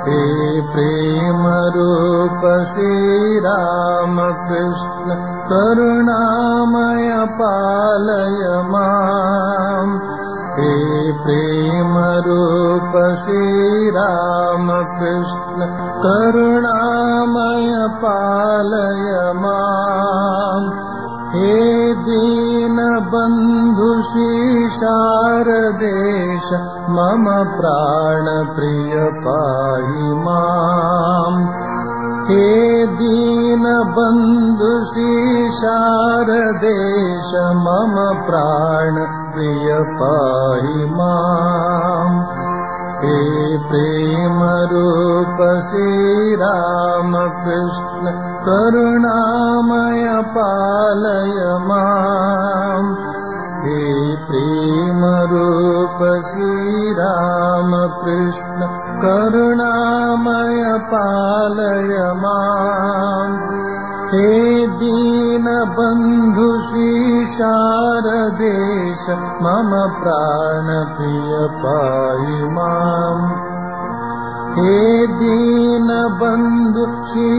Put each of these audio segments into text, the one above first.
हे प्रेम रूप श्रीरामकृष्ण करुणामय पालय माम् हे प्रेम रूप श्रीरामकृष्ण करुणामय पालय माम् हे दीनबन्धु शारदेश मम प्राणप्रिय पाहि माम् हे दीनबन्धु शारदेश मम प्राणप्रिय पाहि माम् हे प्रेमरूप श्रीरामकृष्ण करुणामय पालय माम् हे प्रेमरूप श्रीरामकृष्ण करुणामय पालय माम् हे दीनबन्धु शारदेश मम प्राणप्रिय पाहि माम् हे दीनबन्धु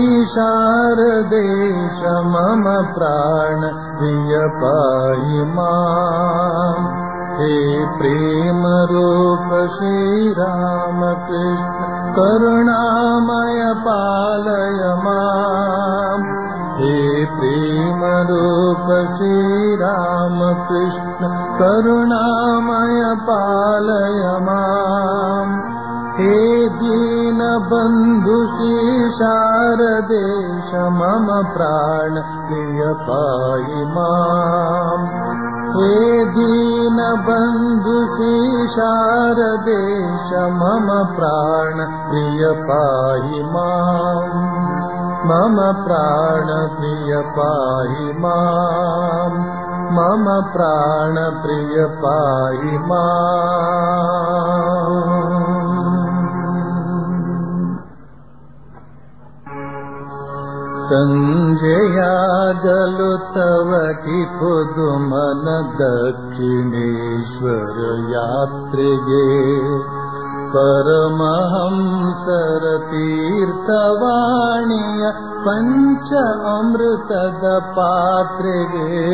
शारदेश मम प्राणप्रिय पाहि माम् हे प्रेमरूप श्रीरामकृष्ण करुणामय पालय माम् हे प्रेमरूप श्रीरामकृष्ण करुणामय पालय माम् हे दीनबन्धु शारदेश मम प्राण प्रिय पाहि माम् हे दीनबन्धु शारदेश मम प्राण प्रिय पाहि माम् मम प्राणप्रिय पाहि माम् मम प्राणप्रिय पाहि माम् सञ्जयागलु तव कि पुदुमन दक्षिणेश्वर यात्रिगे परमहंसर तीर्थवाणीय पञ्च अमृतद पात्रिगे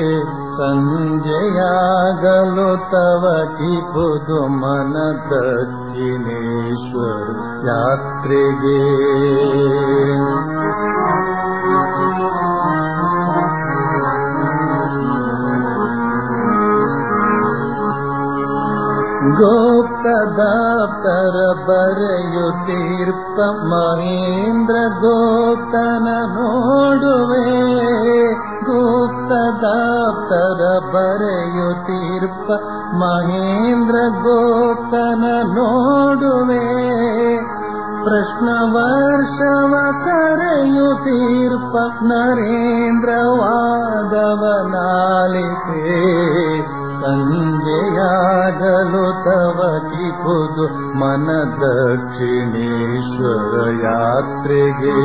सञ्जयागलो तव कि पुदुमन दक्षिणेश्वर यात्रिगे ಗೋಪ್ತದಾಪ್ತರ ಬರೆಯುತ್ತೀರ್ಪ ಮಹೇಂದ್ರ ಗೋಪ್ತನ ನೋಡುವೆ ಗುಪ್ತದಾಪ್ತರ ಬರೆಯುತ್ತೀರ್ಪ ಮಹೇಂದ್ರ ಗೋಪ್ತನ ನೋಡುವೆ ಪ್ರಶ್ನ ವರ್ಷವ ಕರೆಯುತ್ತೀರ್ಪ ನರೇಂದ್ರ ವಾದವನಾಲಿಕೆ ಸಂಜೆಯಾಗಲು ತವ ಕಿಪುದು ಮನ ದಕ್ಷಿಣೇಶ್ವರ ಯಾತ್ರೆಗೆ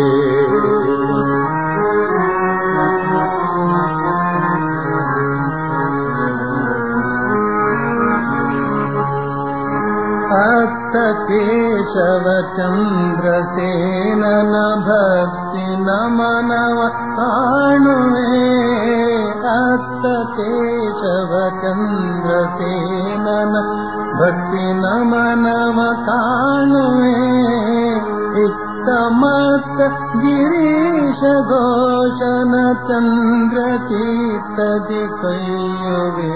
ಅತ್ತ ಕೇಶವ ಚಂದ್ರಸೇನನ ಭಕ್ತಿ ನಮನವ ಕಾಣುವೆ ಅತ್ತ ಕೇಶವ ಚಂದ್ರಸೇನನ ಭಕ್ತಿ ನಮನವ ಕಾಣುವೆ ಇತ್ತ ಮತ್ತ ಗಿರೀಶ ಘೋಷನ ಚಂದ್ರ ಚೀತದಿ ಕೈಯುವೆ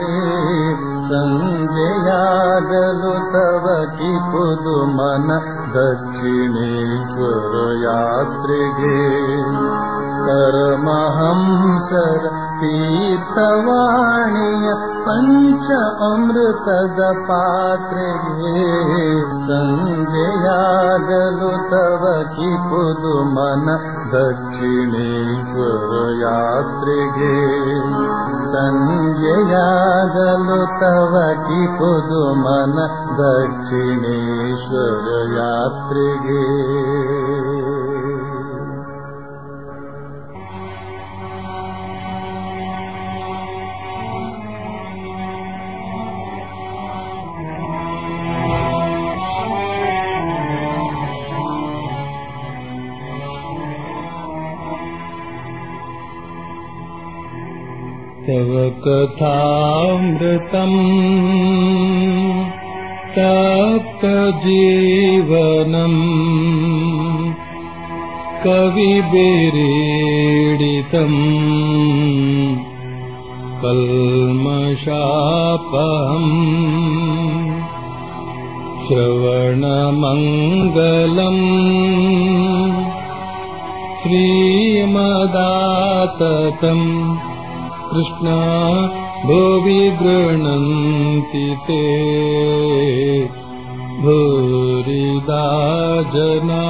ಸಂಜೆಯಾಗಲು ತವ ಕಿಪುದು ಮನ ದಕ್ಷಿಣೇಶ್ವರ ಯಾತ್ರೆಗೆ ಪರಮಹಂಸರ ತೀರ್ಥವಾಣಿಯ ಪಂಚ ಅಮೃತದ ಪಾತ್ರೆಗೆ ಸಂಜೆಯಾಗಲು ತವ ಕಿಪುದು ಮನ ದಕ್ಷಿಣೇಶ್ವರ ಯಾತ್ರೆಗೆ ಸಂಜೆಯಾಗಲು ತವ ಕಿಪುದು ಮನ ದಕ್ಷಿಣೇಶ್ವರ ಯಾತ್ರೆಗೆ तव कथामृतम् तप्तजीवनम् कविभिरीडितम् कल्मषापहम् श्रवणमङ्गलम् श्रीमदाततम् कृष्णा भुवि गृह्णन्ति ते भूरिदा जना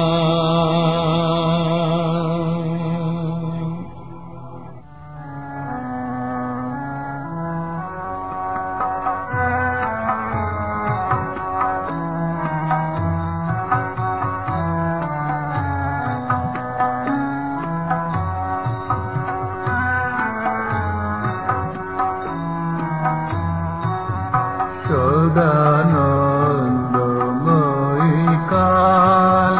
সদানন্দময়ী কাল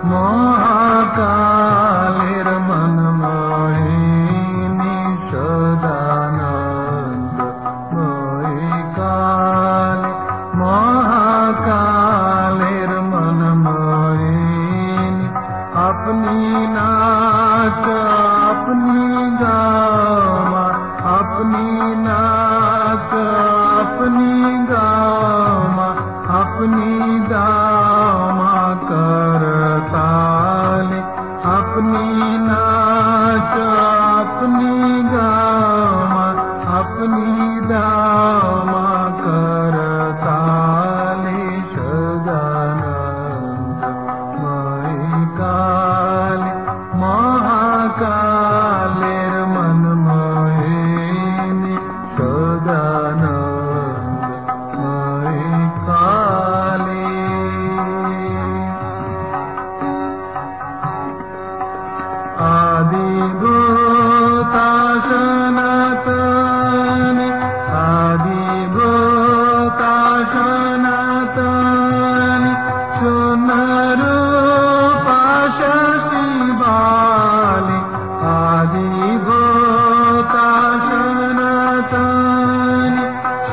মহাকালের মনমোহিনী সদানন্দময়ী কাল মহাকালের মনমোহিনী আপনি নাচ আপনি গাওয়া আপনি নাচ আপনি গাওয়া আপনি দামা করতালে আপনি নাচ আপনি গাওয়া আপনি দামা করতালে সদানন্দ কাল মহাকালের মনমোহিনী সদানন্দ কালে আদিভূতাসনাতনে আদিভূতাসনাতনে সোনরূপাশিবালে আদিভূতাসনাতনে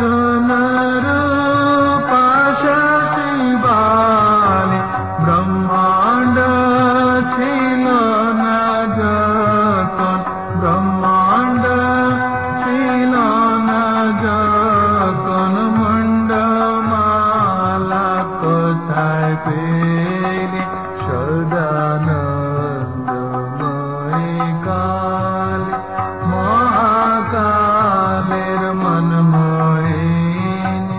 সোনরূপাশিবালে ব্রহ্মাণ্ড ছিল না যখন ব্রহ্মাণ্ড ছিল না যখন মণ্ডমালা কোথায় পেলে সদানন্দময় কাল মহাকালের মনমোহিনী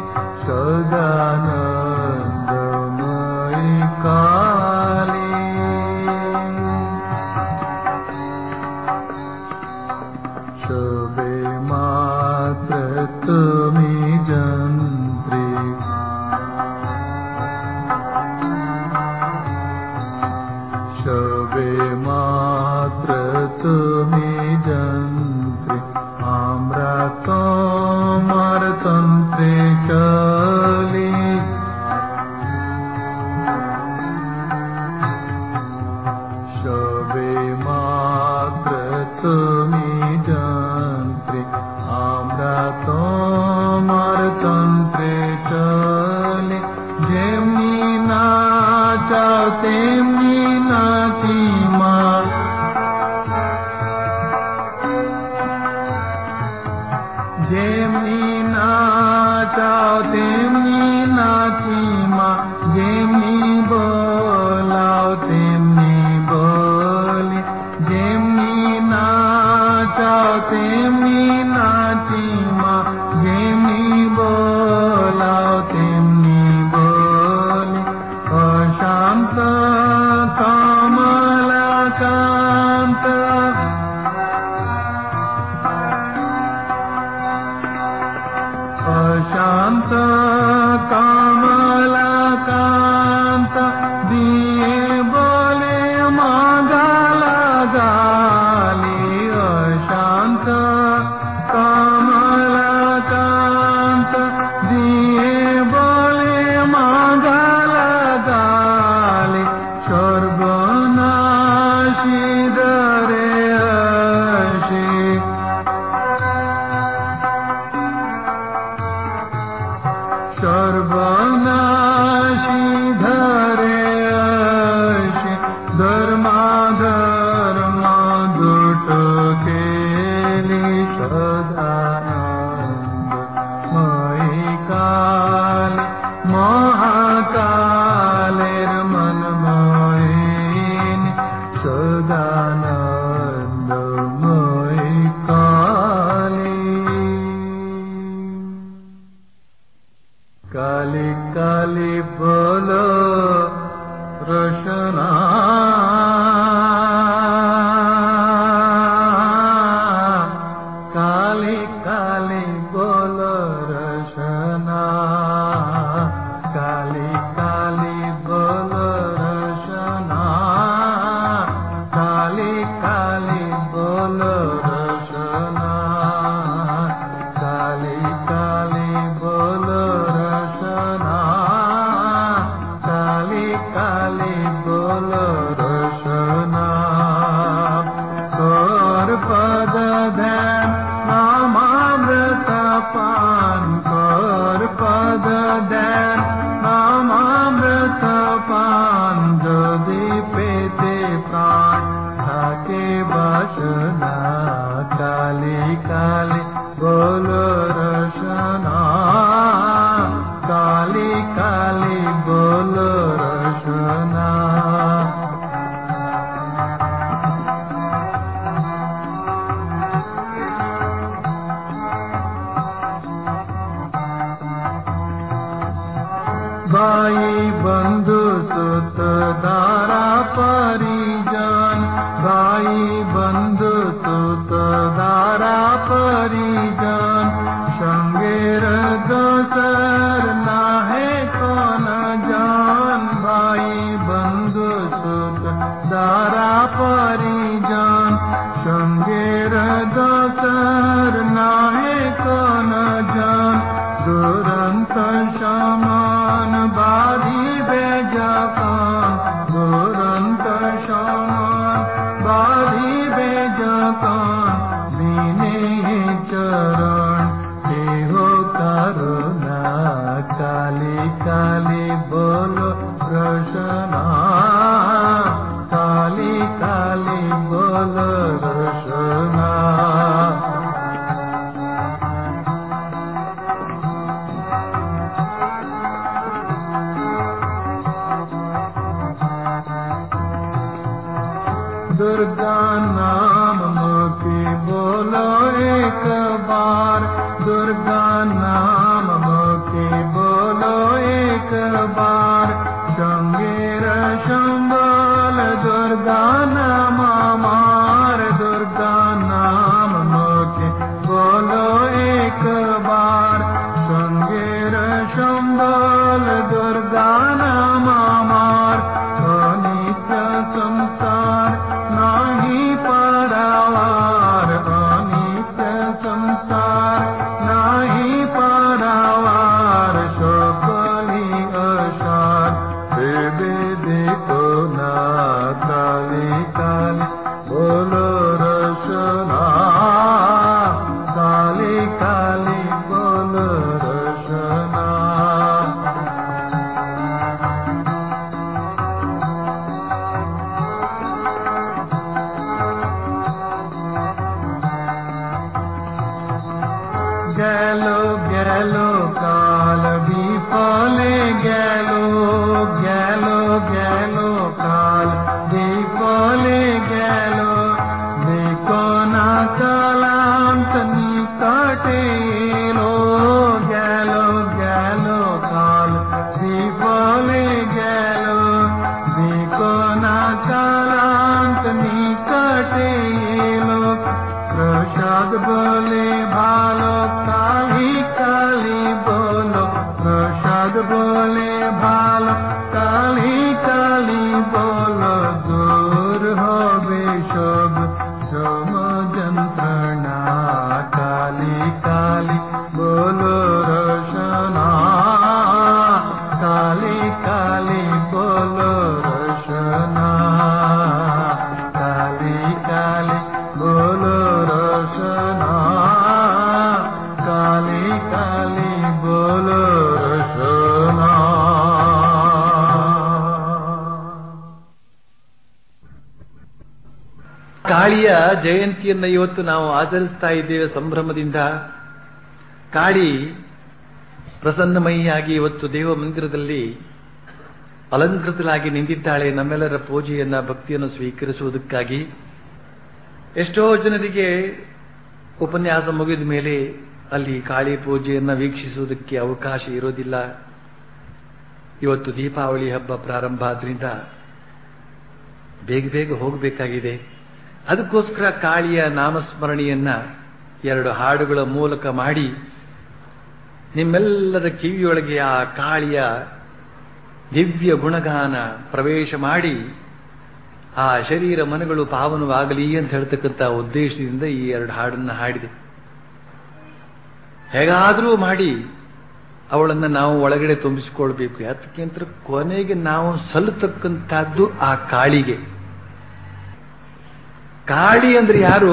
সদানন্দময় কালী সবে মাত্র তুমি যন্ত্রী সবে মাত্র তুমি যন্ত্রী আমরা তোমার তন্ত্রে চলি সবে মাত্র তুমি যন্ত্রী আমরা তোমার তন্ত্রে চলে যেমনি নাচাও তেমনি নাচি মা যেমনি নাচাও তেমনি নাচি মা যেমনি বলাও তেমনি বলি যেমনি নাচাও তেমনি নাচি মা যেমনি বলাও তেমনি বলি অশান্ত কমলাকান্ত অশান্ত কমলাকান্ত দিয়ে বলে মাগালা গালি অশান্ত কমলাকান্ত দিয়ে বলে মাগালা গালি সর্বনাশী দরে আসে ರಶನ ಕಾಲಿ ಕಾಲಿ ಬೋಲೋ ರಶನ ಕಾಲಿ ಕಾಲಿ ಬೋಲೋ ರಶನ ಕಾಲಿ ಕಾಲಿ ಬೋಲೋ ರಶನ ಕಾಲಿ ಕಾಲಿ ಬೋಲೋ ರಶನ ಕಾಲಿ ಕಾಲಿ ಬೋಲೋ ರಶನ ಕೋರ್ ಪದ ಧ್ಯಾನ ನಾಮಾಮೃತ ಪಾನ್ ಕೋರ್ ಪದ ধ্যান নামামৃত পান যদি পেতে প্রাণ থাকে বাসনা কালি কালি বলো রসনা কালি কালি বলো রসনা भाई बंधु सुत दारा परिजन भाई बंधु सुत दारा परिजन সঙ্গের দোসর নাহে কোন জন ভাই বন্ধু সুত দারা পরিজন সঙ্গের দোসর নাহে কোন জন দুরন্ত সমান বাঁধিবে যখন দুরন্ত সমান বাঁধিবে যখন দিনে চরণ দেহ করুণা কালি কালি বলো রসনা কালি কালি বলো রসনা दुर्गा नाम मुखी बोलो एक बार दुर्गा नाम मुखी बोलो एक बार संगीर संबल दुर्गा नाम मार दुर्गा नाम मुखी बोलो एक बार संगीर संबल दुर्गा नाम मार अनित्य संसार नाही परावार अनित्य संसार नाही परावार सकली असार देवे देखो ना काली काली बोलो रसना काली काली बोलो रसना গেল গেল কাল বিফলে গেল গেল গেল কাল বিফলে গেল দেখো না কালান্ত নিকটে এলো গেল গেল কাল বিফলে গেল দেখো না কালান্ত নিকটে এলো প্রসাদ বলে ভালো কালি কালি বলো প্রসাদ বলে ভালো কালি কালি বলো দূর হবে সব শ্রম যন্ত্রণা কালি কালি বলো রসনা কালি কালি বলো রসনা কালি কালি বলো রসনা কালি কালি বলো রসনা ಕಾಳಿಯ ಜಯಂತಿಯನ್ನ ಇವತ್ತು ನಾವು ಆಚರಿಸ್ತಾ ಇದ್ದೇವೆ ಸಂಭ್ರಮದಿಂದ ಕಾಳಿ ಪ್ರಸನ್ನಮಯಿಯಾಗಿ ಇವತ್ತು ದೇವ ಮಂದಿರದಲ್ಲಿ ಅಲಂಕೃತಳಾಗಿ ನಿಂತಿದ್ದಾಳೆ ನಮ್ಮೆಲ್ಲರ ಪೂಜೆಯನ್ನ ಭಕ್ತಿಯನ್ನು ಸ್ವೀಕರಿಸುವುದಕ್ಕಾಗಿ ಎಷ್ಟೋ ಜನರಿಗೆ ಉಪನ್ಯಾಸ ಮುಗಿದ ಮೇಲೆ ಅಲ್ಲಿ ಕಾಳಿ ಪೂಜೆಯನ್ನ ವೀಕ್ಷಿಸುವುದಕ್ಕೆ ಅವಕಾಶ ಇರೋದಿಲ್ಲ ಇವತ್ತು ದೀಪಾವಳಿ ಹಬ್ಬ ಪ್ರಾರಂಭ ಆದ್ರಿಂದ ಬೇಗ ಬೇಗ ಹೋಗಬೇಕಾಗಿದೆ ಅದಕ್ಕೋಸ್ಕರ ಕಾಳಿಯ ನಾಮಸ್ಮರಣೆಯನ್ನ ಎರಡು ಹಾಡುಗಳ ಮೂಲಕ ಮಾಡಿ ನಿಮ್ಮೆಲ್ಲರ ಕಿವಿಯೊಳಗೆ ಆ ಕಾಳಿಯ ದಿವ್ಯ ಗುಣಗಾನ ಪ್ರವೇಶ ಮಾಡಿ ಆ ಶರೀರ ಮನಗಳು ಪಾವನವಾಗಲಿ ಅಂತ ಹೇಳ್ತಕ್ಕಂಥ ಉದ್ದೇಶದಿಂದ ಈ ಎರಡು ಹಾಡನ್ನು ಹಾಡಿದೆ ಹೇಗಾದರೂ ಮಾಡಿ ಅವಳನ್ನ ನಾವು ಒಳಗಡೆ ತುಂಬಿಸಿಕೊಳ್ಬೇಕು ಯಾತಕ್ಕೆಂದ್ರೆ ಕೊನೆಗೆ ನಾವು ಸಲ್ಲತಕ್ಕಂಥದ್ದು ಆ ಕಾಳಿಗೆ ಕಾಳಿ ಅಂದ್ರೆ ಯಾರು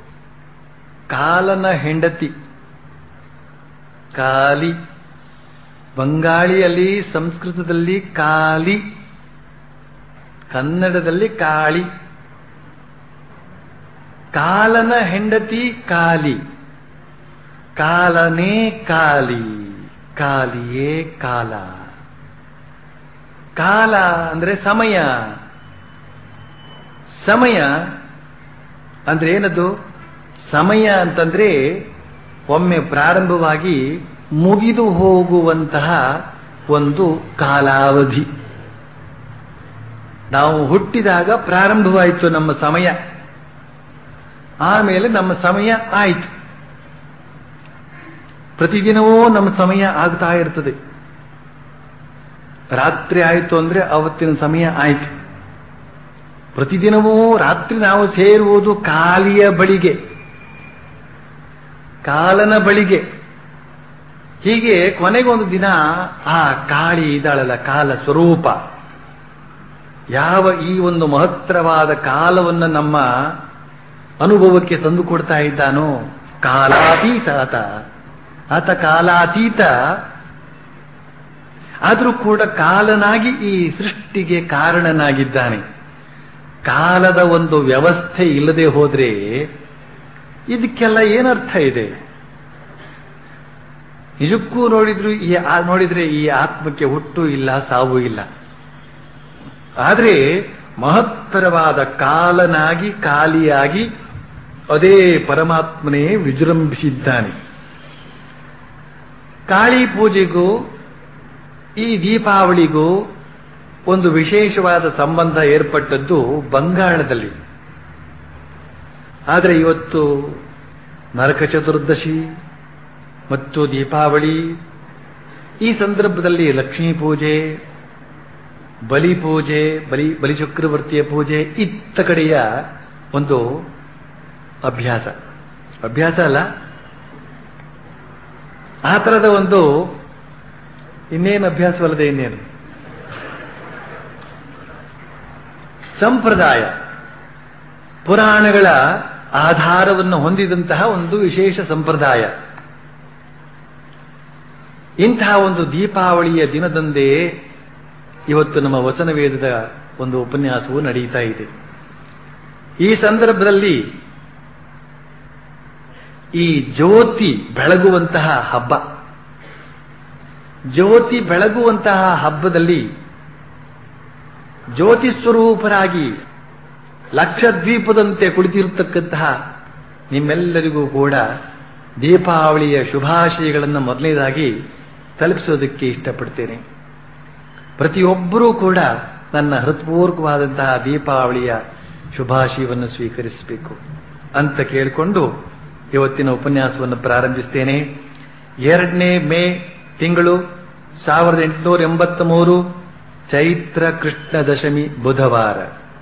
ಕಾಲನ ಹೆಂಡತಿ ಕಾಲಿ ಬಂಗಾಳಿಯಲ್ಲಿ ಸಂಸ್ಕೃತದಲ್ಲಿ ಕಾಲಿ ಕನ್ನಡದಲ್ಲಿ ಕಾಳಿ ಕಾಲನ ಹೆಂಡತಿ ಕಾಲಿ ಕಾಲನೇ ಕಾಲಿ ಕಾಲಿಯೇ ಕಾಲ ಕಾಲ ಅಂದ್ರೆ ಸಮಯ ಸಮಯ ಅಂದ್ರೆ ಏನದು ಸಮಯ ಅಂತಂದ್ರೆ ಒಮ್ಮೆ ಪ್ರಾರಂಭವಾಗಿ ಮುಗಿದು ಹೋಗುವಂತಹ ಒಂದು ಕಾಲಾವಧಿ ನಾವು ಹುಟ್ಟಿದಾಗ ಪ್ರಾರಂಭವಾಯಿತು ನಮ್ಮ ಸಮಯ ಆಮೇಲೆ ನಮ್ಮ ಸಮಯ ಆಯಿತು ಪ್ರತಿದಿನವೂ ನಮ್ಮ ಸಮಯ ಆಗ್ತಾ ಇರ್ತದೆ ರಾತ್ರಿ ಆಯಿತು ಅಂದ್ರೆ ಅವತ್ತಿನ ಸಮಯ ಆಯಿತು ಪ್ರತಿದಿನವೂ ರಾತ್ರಿ ನಾವು ಸೇರುವುದು ಕಾಲಿಯ ಬಳಿಗೆ ಕಾಲನ ಬಳಿಗೆ ಹೀಗೆ ಕೊನೆಗೊಂದು ದಿನ ಆ ಕಾಳಿ ಇದ್ದಾಳಲ್ಲ ಕಾಲ ಸ್ವರೂಪ ಯಾವ ಈ ಒಂದು ಮಹತ್ತರವಾದ ಕಾಲವನ್ನು ನಮ್ಮ ಅನುಭವಕ್ಕೆ ತಂದು ಕೊಡ್ತಾ ಇದ್ದಾನೋ ಕಾಲಾತೀತ ಆತ ಆತ ಕಾಲಾತೀತ ಆದರೂ ಕೂಡ ಕಾಲನಾಗಿ ಈ ಸೃಷ್ಟಿಗೆ ಕಾರಣನಾಗಿದ್ದಾನೆ ಕಾಲದ ಒಂದು ವ್ಯವಸ್ಥೆ ಇಲ್ಲದೆ ಹೋದ್ರೆ ಇದಕ್ಕೆಲ್ಲ ಏನರ್ಥ ಇದೆ ನಿಜಕ್ಕೂ ನೋಡಿದ್ರು ಈ ಆ- ನೋಡಿದ್ರೆ ಈ ಆತ್ಮಕ್ಕೆ ಹುಟ್ಟು ಇಲ್ಲ ಸಾವು ಇಲ್ಲ ಆದರೆ ಮಹತ್ತರವಾದ ಕಾಲನಾಗಿ ಕಾಲಿಯಾಗಿ ಅದೇ ಪರಮಾತ್ಮನೇ ವಿಜೃಂಭಿಸಿದ್ದಾನೆ ಕಾಳಿ ಪೂಜೆಗೂ ಈ ದೀಪಾವಳಿಗೂ ಒಂದು ವಿಶೇಷವಾದ ಸಂಬಂಧ ಏರ್ಪಟ್ಟದ್ದು ಬಂಗಾಳದಲ್ಲಿ ಆದರೆ ಇವತ್ತು ನರಕ ಚತುರ್ದಶಿ ಮತ್ತು ದೀಪಾವಳಿ ಈ ಸಂದರ್ಭದಲ್ಲಿ ಲಕ್ಷ್ಮೀ ಪೂಜೆ ಬಲಿ ಪೂಜೆ ಬಲಿ ಬಲಿಚಕ್ರವರ್ತಿಯ ಪೂಜೆ ಇತ್ತ ಕಡೆಯ ಒಂದು ಅಭ್ಯಾಸ ಅಭ್ಯಾಸ ಅಲ್ಲ ಆ ಥರದ ಒಂದು ಇನ್ನೇನು ಅಭ್ಯಾಸವಲ್ಲದೆ ಇನ್ನೇನು ಸಂಪ್ರದಾಯ ಪುರಾಣಗಳ ಆಧಾರವನ್ನು ಹೊಂದಿದಂತಹ ಒಂದು ವಿಶೇಷ ಸಂಪ್ರದಾಯ ಇಂತಹ ಒಂದು ದೀಪಾವಳಿಯ ದಿನದಂದೇ ಇವತ್ತು ನಮ್ಮ ವಚನವೇದದ ಒಂದು ಉಪನ್ಯಾಸವು ನಡೆಯುತ್ತಾ ಇದೆ ಈ ಸಂದರ್ಭದಲ್ಲಿ ಈ ಜ್ಯೋತಿ ಬೆಳಗುವಂತಹ ಹಬ್ಬ ಜ್ಯೋತಿ ಬೆಳಗುವಂತಹ ಹಬ್ಬದಲ್ಲಿ ಜ್ಯೋತಿ ಸ್ವರೂಪರಾಗಿ ಲಕ್ಷದ್ವೀಪದಂತೆ ಕುಳಿತಿರತಕ್ಕಂತಹ ನಿಮ್ಮೆಲ್ಲರಿಗೂ ಕೂಡ ದೀಪಾವಳಿಯ ಶುಭಾಶಯಗಳನ್ನು ಮೊದಲನೇದಾಗಿ ತಲುಪಿಸೋದಕ್ಕೆ ಇಷ್ಟಪಡ್ತೇನೆ ಪ್ರತಿಯೊಬ್ಬರೂ ಕೂಡ ನನ್ನ ಹೃತ್ಪೂರ್ವಕವಾದಂತಹ ದೀಪಾವಳಿಯ ಶುಭಾಶಯವನ್ನು ಸ್ವೀಕರಿಸಬೇಕು ಅಂತ ಕೇಳಿಕೊಂಡು ಇವತ್ತಿನ ಉಪನ್ಯಾಸವನ್ನು ಪ್ರಾರಂಭಿಸ್ತೇನೆ ಎರಡನೇ ಮೇ ತಿಂಗಳು ಸಾವಿರದ ಎಂಟುನೂರ ಎಂಬತ್ತ ಮೂರು ಚೈತ್ರ ಕೃಷ್ಣ ದಶಮಿ ಬುಧವಾರ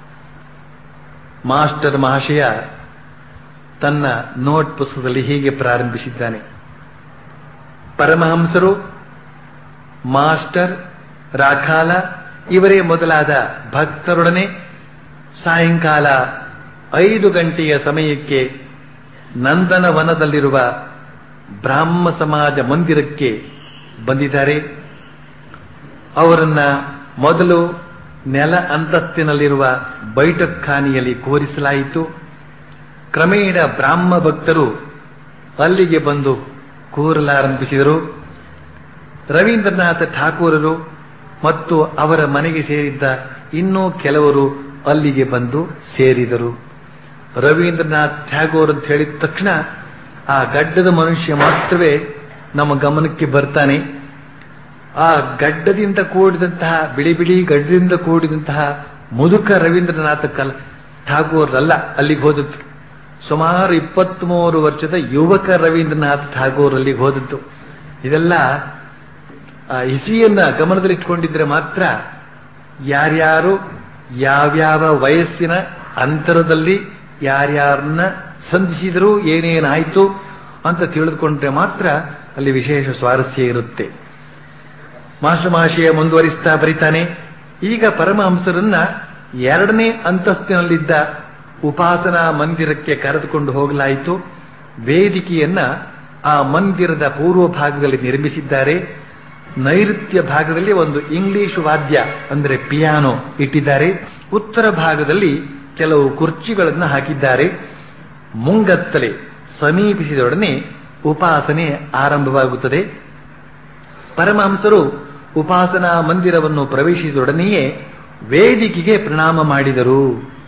ಮಾಸ್ಟರ್ ಮಹಾಶಯ ತನ್ನ ನೋಟ್ ಪುಸ್ತಕದಲ್ಲಿ ಹೀಗೆ ಪ್ರಾರಂಭಿಸಿದ್ದಾನೆ ಪರಮಹಂಸರು ಮಾಸ್ಟರ್ ರಾಖಾಲ ಇವರೇ ಮೊದಲಾದ ಭಕ್ತರೊಡನೆ ಸಾಯಂಕಾಲ ಐದು ಗಂಟೆಯ ಸಮಯಕ್ಕೆ ನಂದನವನದಲ್ಲಿರುವ ಬ್ರಾಹ್ಮ ಸಮಾಜ ಮಂದಿರಕ್ಕೆ ಬಂದಿದ್ದಾರೆ ಅವರನ್ನ ಮೊದಲು ನೆಲ ಅಂತಸ್ತಿನಲ್ಲಿರುವ ಬೈಠಕ್ಖಾನಿಯಲ್ಲಿ ಕೂರಿಸಲಾಯಿತು ಕ್ರಮೇಣ ಬ್ರಾಹ್ಮ ಭಕ್ತರು ಅಲ್ಲಿಗೆ ಬಂದು ಕೂರಲಾರಂಭಿಸಿದರು ರವೀಂದ್ರನಾಥ ಠಾಕೂರರು ಮತ್ತು ಅವರ ಮನೆಗೆ ಸೇರಿದ್ದ ಇನ್ನೂ ಕೆಲವರು ಅಲ್ಲಿಗೆ ಬಂದು ಸೇರಿದರು ರವೀಂದ್ರನಾಥ್ ಟ್ಯಾಗೋರ್ ಅಂತ ಹೇಳಿದ ತಕ್ಷಣ ಆ ಗಡ್ಡದ ಮನುಷ್ಯ ಮಾತ್ರವೇ ನಮ್ಮ ಗಮನಕ್ಕೆ ಬರ್ತಾನೆ ಆ ಗಡ್ಡದಿಂದ ಕೂಡಿದಂತಹ ಬಿಳಿ ಬಿಳಿ ಗಡ್ಡದಿಂದ ಕೂಡಿದಂತಹ ಮುದುಕ ರವೀಂದ್ರನಾಥ ಕಲ್ ಠಾಗೂರ್ ಅಲ್ಲ ಅಲ್ಲಿಗೆ ಹೋದದ್ದು ಸುಮಾರು ಇಪ್ಪತ್ಮೂರು ವರ್ಷದ ಯುವಕ ರವೀಂದ್ರನಾಥ್ ಠಾಗೂರ್ ಅಲ್ಲಿಗೆ ಹೋದದ್ದು ಇದೆಲ್ಲ ಆ ಇಸಿಯನ್ನ ಗಮನದಲ್ಲಿಟ್ಕೊಂಡಿದ್ರೆ ಮಾತ್ರ ಯಾರ್ಯಾರು ಯಾವ್ಯಾವ ವಯಸ್ಸಿನ ಅಂತರದಲ್ಲಿ ಯಾರ್ಯಾರನ್ನ ಸಂಧಿಸಿದ್ರು ಏನೇನಾಯ್ತು ಅಂತ ತಿಳಿದುಕೊಂಡ್ರೆ ಮಾತ್ರ ಅಲ್ಲಿ ವಿಶೇಷ ಸ್ವಾರಸ್ಯ ಇರುತ್ತೆ ಮಾಶಮಾಶಯ ಮುಂದುವರಿಸ್ತಾ ಬರಿತಾನೆ ಈಗ ಪರಮಹಂಸರನ್ನ ಎರಡನೇ ಅಂತಸ್ತಿನಲ್ಲಿದ್ದ ಉಪಾಸನಾ ಮಂದಿರಕ್ಕೆ ಕರೆದುಕೊಂಡು ಹೋಗಲಾಯಿತು ವೇದಿಕೆಯನ್ನ ಆ ಮಂದಿರದ ಪೂರ್ವ ಭಾಗದಲ್ಲಿ ನಿರ್ಮಿಸಿದ್ದಾರೆ ನೈಋತ್ಯ ಭಾಗದಲ್ಲಿ ಒಂದು ಇಂಗ್ಲಿಷ್ ವಾದ್ಯ ಅಂದ್ರೆ ಪಿಯಾನೋ ಇಟ್ಟಿದ್ದಾರೆ ಉತ್ತರ ಭಾಗದಲ್ಲಿ ಕೆಲವು ಕುರ್ಚಿಗಳನ್ನು ಹಾಕಿದ್ದಾರೆ ಮುಂಗತ್ತಲೆ ಸಮೀಪಿಸಿದೊಡನೆ ಉಪಾಸನೆ ಆರಂಭವಾಗುತ್ತದೆ ಪರಮಹಂಸರು ಉಪಾಸನಾ ಮಂದಿರವನ್ನು ಪ್ರವೇಶಿಸಿದೊಡನೆಯೇ ವೇದಿಕೆಗೆ ಪ್ರಣಾಮ ಮಾಡಿದರು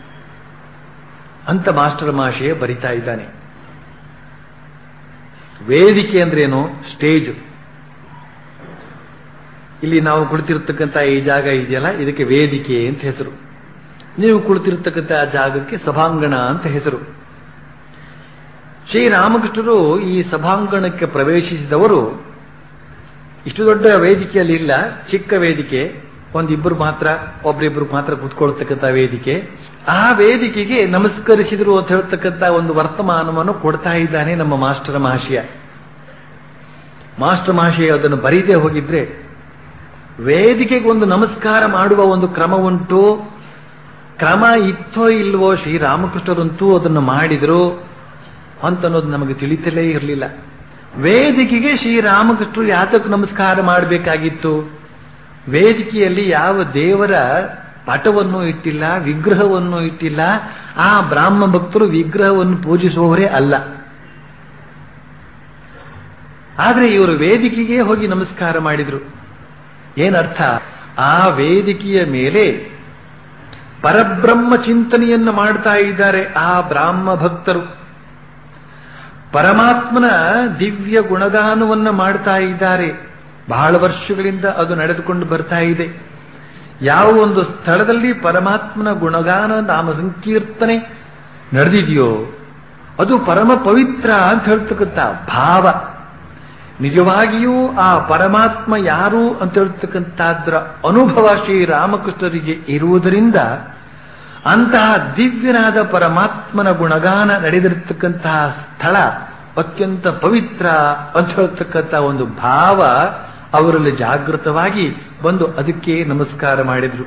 ಅಂತ ಮಾಸ್ಟರ್ ಮಾಶಯ ಬರಿತಾ ಇದ್ದಾನೆ ವೇದಿಕೆ ಅಂದ್ರೇನು ಸ್ಟೇಜ್ ಇಲ್ಲಿ ನಾವು ಕುಳಿತಿರ್ತಕ್ಕಂಥ ಈ ಜಾಗ ಇದೆಯಲ್ಲ ಇದಕ್ಕೆ ವೇದಿಕೆ ಅಂತ ಹೆಸರು ನೀವು ಕುಳಿತಿರ್ತಕ್ಕಂಥ ಆ ಜಾಗಕ್ಕೆ ಸಭಾಂಗಣ ಅಂತ ಹೆಸರು ಶ್ರೀರಾಮಕೃಷ್ಣರು ಈ ಸಭಾಂಗಣಕ್ಕೆ ಪ್ರವೇಶಿಸಿದವರು ಇಷ್ಟು ದೊಡ್ಡ ವೇದಿಕೆಯಲ್ಲಿ ಇಲ್ಲ ಚಿಕ್ಕ ವೇದಿಕೆ ಒಂದಿಬ್ಬರು ಮಾತ್ರ ಒಬ್ರಿಬ್ರು ಮಾತ್ರ ಕೂತ್ಕೊಳ್ತಕ್ಕಂಥ ವೇದಿಕೆ ಆ ವೇದಿಕೆಗೆ ನಮಸ್ಕರಿಸಿದ್ರು ಅಂತ ಹೇಳ್ತಕ್ಕಂಥ ಒಂದು ವರ್ತಮಾನವನ್ನು ಕೊಡ್ತಾ ಇದ್ದಾನೆ ನಮ್ಮ ಮಾಸ್ಟರ್ ಮಹಾಶಯ ಮಾಸ್ಟರ್ ಮಹಾಶಯ ಅದನ್ನು ಬರೀದೇ ಹೋಗಿದ್ರೆ ವೇದಿಕೆಗೆ ಒಂದು ನಮಸ್ಕಾರ ಮಾಡುವ ಒಂದು ಕ್ರಮ ಉಂಟು ಕ್ರಮ ಇತ್ತೋ ಇಲ್ವೋ ಶ್ರೀರಾಮಕೃಷ್ಣರಂತೂ ಅದನ್ನು ಮಾಡಿದ್ರು ಅಂತ ಅನ್ನೋದು ನಮಗೆ ತಿಳಿತಲೇ ಇರಲಿಲ್ಲ ವೇದಿಕೆಗೆ ಶ್ರೀರಾಮಕೃಷ್ಣರು ಯಾತಕ್ಕೆ ನಮಸ್ಕಾರ ಮಾಡಬೇಕಾಗಿತ್ತು ವೇದಿಕೆಯಲ್ಲಿ ಯಾವ ದೇವರ ಪಟವನ್ನು ಇಟ್ಟಿಲ್ಲ ವಿಗ್ರಹವನ್ನು ಇಟ್ಟಿಲ್ಲ ಆ ಬ್ರಾಹ್ಮ ಭಕ್ತರು ವಿಗ್ರಹವನ್ನು ಪೂಜಿಸುವವರೇ ಅಲ್ಲ ಆದ್ರೆ ಇವರು ವೇದಿಕೆಗೆ ಹೋಗಿ ನಮಸ್ಕಾರ ಮಾಡಿದ್ರು ಏನರ್ಥ ಆ ವೇದಿಕೆಯ ಮೇಲೆ ಪರಬ್ರಹ್ಮ ಚಿಂತನೆಯನ್ನು ಮಾಡ್ತಾ ಇದ್ದಾರೆ ಆ ಬ್ರಾಹ್ಮ ಭಕ್ತರು ಪರಮಾತ್ಮನ ದಿವ್ಯ ಗುಣಗಾನವನ್ನ ಮಾಡ್ತಾ ಇದ್ದಾರೆ ಬಹಳ ವರ್ಷಗಳಿಂದ ಅದು ನಡೆದುಕೊಂಡು ಬರ್ತಾ ಇದೆ ಯಾವ ಒಂದು ಸ್ಥಳದಲ್ಲಿ ಪರಮಾತ್ಮನ ಗುಣಗಾನ ನಾಮ ಸಂಕೀರ್ತನೆ ನಡೆದಿದೆಯೋ ಅದು ಪರಮ ಪವಿತ್ರ ಅಂತ ಹೇಳ್ತಕ್ಕಂಥ ಭಾವ ನಿಜವಾಗಿಯೂ ಆ ಪರಮಾತ್ಮ ಯಾರು ಅಂತ ಹೇಳ್ತಕ್ಕಂಥದ್ರ ಅನುಭವ ಶ್ರೀರಾಮಕೃಷ್ಣರಿಗೆ ಇರುವುದರಿಂದ ಅಂತಹ ದಿವ್ಯನಾದ ಪರಮಾತ್ಮನ ಗುಣಗಾನ ನಡೆದಿರತಕ್ಕಂತಹ ಸ್ಥಳ ಅತ್ಯಂತ ಪವಿತ್ರ ಅಂತ ಹೇಳ್ತಕ್ಕಂಥ ಒಂದು ಭಾವ ಅವರಲ್ಲಿ ಜಾಗೃತವಾಗಿ ಬಂದು ಅದಕ್ಕೆ ನಮಸ್ಕಾರ ಮಾಡಿದ್ರು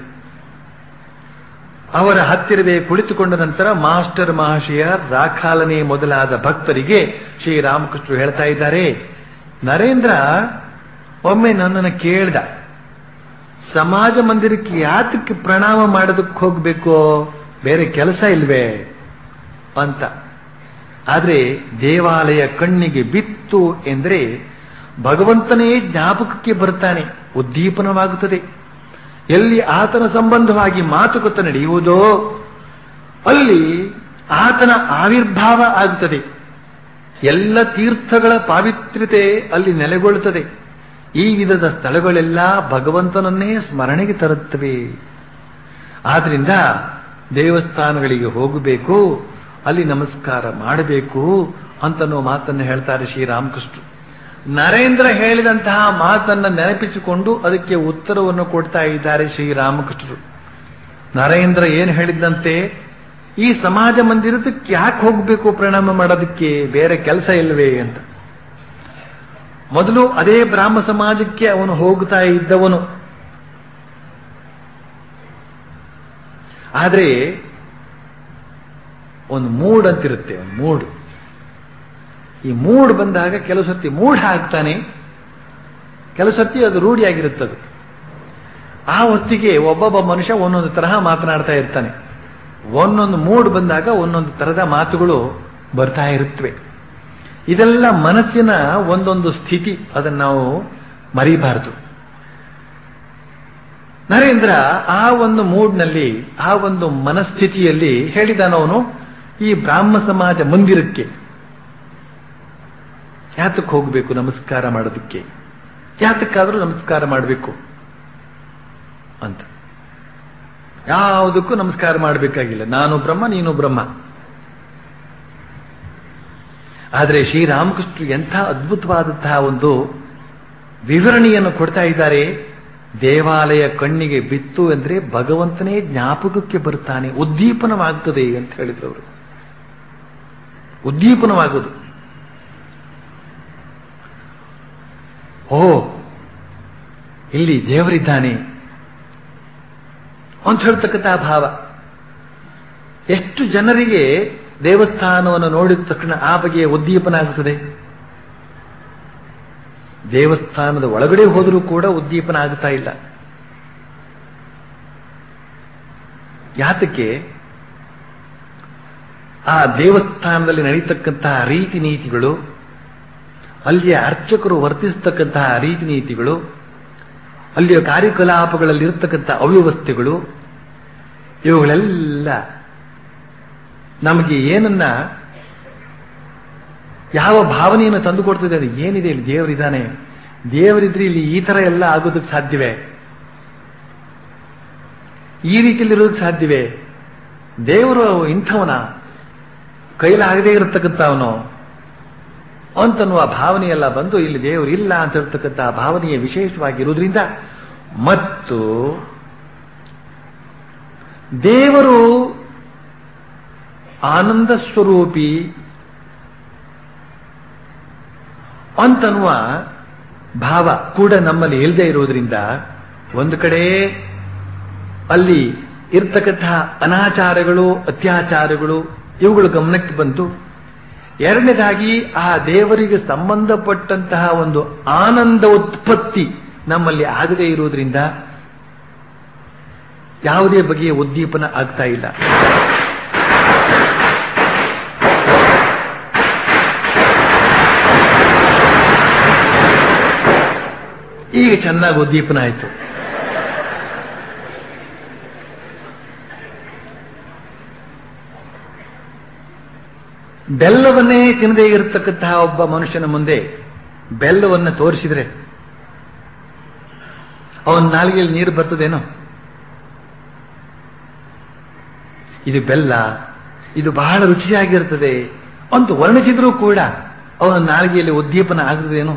ಅವರ ಹತ್ತಿರವೇ ಕುಳಿತುಕೊಂಡ ನಂತರ ಮಾಸ್ಟರ್ ಮಹಾಶಯ ರಾಖಾಲನೆ ಮೊದಲಾದ ಭಕ್ತರಿಗೆ ಶ್ರೀರಾಮಕೃಷ್ಣರು ಹೇಳ್ತಾ ಇದ್ದಾರೆ ನರೇಂದ್ರ ಒಮ್ಮೆ ನನ್ನನ್ನು ಕೇಳ್ದ ಸಮಾಜ ಮಂದಿರಕ್ಕೆ ಯಾತಕ್ಕೆ ಪ್ರಣಾಮ ಮಾಡೋದಕ್ಕೆ ಹೋಗ್ಬೇಕು ಬೇರೆ ಕೆಲಸ ಇಲ್ವೇ ಅಂತ ಆದ್ರೆ ದೇವಾಲಯ ಕಣ್ಣಿಗೆ ಬಿತ್ತು ಎಂದ್ರೆ ಭಗವಂತನೇ ಜ್ಞಾಪಕಕ್ಕೆ ಬರ್ತಾನೆ ಉದ್ದೀಪನವಾಗುತ್ತದೆ ಎಲ್ಲಿ ಆತನ ಸಂಬಂಧವಾಗಿ ಮಾತುಕತೆ ನಡೆಯುವುದೋ ಅಲ್ಲಿ ಆತನ ಆವಿರ್ಭಾವ ಆಗುತ್ತದೆ ಎಲ್ಲ ತೀರ್ಥಗಳ ಪಾವಿತ್ರ್ಯತೆ ಅಲ್ಲಿ ನೆಲೆಗೊಳ್ಳುತ್ತದೆ ಈ ವಿಧದ ಸ್ಥಳಗಳೆಲ್ಲ ಭಗವಂತನನ್ನೇ ಸ್ಮರಣೆಗೆ ತರುತ್ತವೆ ಆದ್ರಿಂದ ದೇವಸ್ಥಾನಗಳಿಗೆ ಹೋಗಬೇಕು ಅಲ್ಲಿ ನಮಸ್ಕಾರ ಮಾಡಬೇಕು ಅಂತನೋ ಮಾತನ್ನು ಹೇಳ್ತಾರೆ ಶ್ರೀರಾಮಕೃಷ್ಣರು ನರೇಂದ್ರ ಹೇಳಿದಂತಹ ಮಾತನ್ನ ನೆನಪಿಸಿಕೊಂಡು ಅದಕ್ಕೆ ಉತ್ತರವನ್ನು ಕೊಡ್ತಾ ಇದ್ದಾರೆ ಶ್ರೀರಾಮಕೃಷ್ಣರು ನರೇಂದ್ರ ಏನು ಹೇಳಿದ್ದಂತೆ ಈ ಸಮಾಜ ಮಂದಿರದಕ್ಕೆ ಯಾಕೆ ಹೋಗಬೇಕು ಪ್ರಣಾಮ ಮಾಡೋದಕ್ಕೆ ಬೇರೆ ಕೆಲಸ ಇಲ್ಲವೇ ಅಂತ ಮೊದಲು ಅದೇ ಬ್ರಾಹ್ಮ ಸಮಾಜಕ್ಕೆ ಅವನು ಹೋಗ್ತಾ ಇದ್ದವನು ಆದ್ರೆ ಒಂದು ಮೂಡ್ ಅಂತಿರುತ್ತೆ ಒಂದು ಮೂಡ್ ಈ ಮೂಡ್ ಬಂದಾಗ ಕೆಲವು ಸತಿ ಮೂಢ ಆಗ್ತಾನೆ ಕೆಲವು ಸತಿ ಅದು ರೂಢಿಯಾಗಿರುತ್ತದೆ ಆ ಹೊತ್ತಿಗೆ ಒಬ್ಬೊಬ್ಬ ಮನುಷ್ಯ ಒಂದೊಂದು ತರಹ ಮಾತನಾಡ್ತಾ ಇರ್ತಾನೆ ಒಂದೊಂದು ಮೂಡ್ ಬಂದಾಗ ಒಂದೊಂದು ತರದ ಮಾತುಗಳು ಬರ್ತಾ ಇರುತ್ತವೆ ಇದೆಲ್ಲ ಮನಸ್ಸಿನ ಒಂದೊಂದು ಸ್ಥಿತಿ ಅದನ್ನು ನಾವು ಮರಿಬಾರದು ನರೇಂದ್ರ ಆ ಒಂದು ಮೂಡ್ನಲ್ಲಿ ಆ ಒಂದು ಮನಸ್ಥಿತಿಯಲ್ಲಿ ಹೇಳಿದಾನವನು ಈ ಬ್ರಾಹ್ಮ ಸಮಾಜ ಮಂದಿರಕ್ಕೆ ಯಾತಕ್ಕೆ ಹೋಗಬೇಕು ನಮಸ್ಕಾರ ಮಾಡೋದಕ್ಕೆ ಯಾತಕ್ಕಾದ್ರೂ ನಮಸ್ಕಾರ ಮಾಡಬೇಕು ಅಂತ ಯಾವುದಕ್ಕೂ ನಮಸ್ಕಾರ ಮಾಡಬೇಕಾಗಿಲ್ಲ ನಾನು ಬ್ರಹ್ಮ ನೀನು ಬ್ರಹ್ಮ ಆದರೆ ಶ್ರೀರಾಮಕೃಷ್ಣರು ಎಂಥ ಅದ್ಭುತವಾದಂತಹ ಒಂದು ವಿವರಣೆಯನ್ನು ಕೊಡ್ತಾ ಇದ್ದಾರೆ ದೇವಾಲಯ ಕಣ್ಣಿಗೆ ಬಿತ್ತು ಅಂದ್ರೆ ಭಗವಂತನೇ ಜ್ಞಾಪಕಕ್ಕೆ ಬರ್ತಾನೆ ಉದ್ದೀಪನವಾಗ್ತದೆ ಅಂತ ಹೇಳಿದ್ರು ಅವರು ಉದ್ದೀಪನವಾಗುವುದು ಓ ಇಲ್ಲಿ ದೇವರಿದ್ದಾನೆ ಅಂತ ಹೇಳ್ತಕ್ಕಂತಹ ಭಾವ ಎಷ್ಟು ಜನರಿಗೆ ದೇವಸ್ಥಾನವನ್ನು ನೋಡಿದ ತಕ್ಷಣ ಆ ಬಗೆಯ ಉದ್ದೀಪನ ಆಗುತ್ತದೆ ದೇವಸ್ಥಾನದ ಒಳಗಡೆ ಹೋದರೂ ಕೂಡ ಉದ್ದೀಪನ ಆಗ್ತಾ ಇಲ್ಲ ಯಾತಕ್ಕೆ ಆ ದೇವಸ್ಥಾನದಲ್ಲಿ ನಡೀತಕ್ಕಂತಹ ರೀತಿ ನೀತಿಗಳು ಅಲ್ಲಿಯ ಅರ್ಚಕರು ವರ್ತಿಸತಕ್ಕಂತಹ ರೀತಿ ನೀತಿಗಳು ಅಲ್ಲಿಯ ಕಾರ್ಯಕಲಾಪಗಳಲ್ಲಿ ಇರತಕ್ಕಂಥ ಅವ್ಯವಸ್ಥೆಗಳು ಇವುಗಳೆಲ್ಲ ನಮಗೆ ಏನನ್ನ ಯಾವ ಭಾವನೆಯನ್ನು ತಂದುಕೊಡ್ತದೆ ಅದು ಏನಿದೆ ಇಲ್ಲಿ ದೇವರಿದ್ದಾನೆ ದೇವರಿದ್ರೆ ಇಲ್ಲಿ ಈ ತರ ಎಲ್ಲ ಆಗೋದಕ್ಕೆ ಸಾಧ್ಯವೇ ಈ ರೀತಿಯಲ್ಲಿರೋದಕ್ಕೆ ಸಾಧ್ಯವೇ ದೇವರು ಇಂಥವನ ಕೈಲಾಗದೇ ಇರತಕ್ಕಂಥವನು ಅಂತನ್ನುವ ಭಾವನೆಯೆಲ್ಲ ಬಂದು ಇಲ್ಲಿ ದೇವರು ಇಲ್ಲ ಅಂತ ಹೇಳ್ತಕ್ಕಂಥ ಭಾವನೆಯ ವಿಶೇಷವಾಗಿರುವುದರಿಂದ ಮತ್ತು ದೇವರು ಆನಂದ ಸ್ವರೂಪಿ ಅಂತನ್ನುವ ಭಾವ ಕೂಡ ನಮ್ಮಲ್ಲಿ ಇಲ್ಲದೆ ಇರುವುದರಿಂದ ಒಂದು ಕಡೆ ಅಲ್ಲಿ ಇರ್ತಕ್ಕಂತಹ ಅನಾಚಾರಗಳು ಅತ್ಯಾಚಾರಗಳು ಇವುಗಳು ಗಮನಕ್ಕೆ ಬಂತು ಎರಡನೇದಾಗಿ ಆ ದೇವರಿಗೆ ಸಂಬಂಧಪಟ್ಟಂತಹ ಒಂದು ಆನಂದ ಉತ್ಪತ್ತಿ ನಮ್ಮಲ್ಲಿ ಆಗದೇ ಇರುವುದರಿಂದ ಯಾವುದೇ ಬಗೆಯ ಉದ್ದೀಪನ ಆಗ್ತಾ ಇಲ್ಲ ಈಗ ಚೆನ್ನಾಗಿ ಉದ್ದೀಪನ ಆಯಿತು ಬೆಲ್ಲವನ್ನೇ ತಿನ್ನದೇ ಇರತಕ್ಕಂತಹ ಒಬ್ಬ ಮನುಷ್ಯನ ಮುಂದೆ ಬೆಲ್ಲವನ್ನು ತೋರಿಸಿದ್ರೆ ಅವನ ನಾಲಿಗೆಯಲ್ಲಿ ನೀರು ಬರ್ತದೇನೋ ಇದು ಬೆಲ್ಲ ಇದು ಬಹಳ ರುಚಿಯಾಗಿರ್ತದೆ ಅಂತ ವರ್ಣಿಸಿದ್ರೂ ಕೂಡ ಅವನ ನಾಲಿಗೆಯಲ್ಲಿ ಉದ್ದೀಪನ ಆಗ್ತದೇನೋ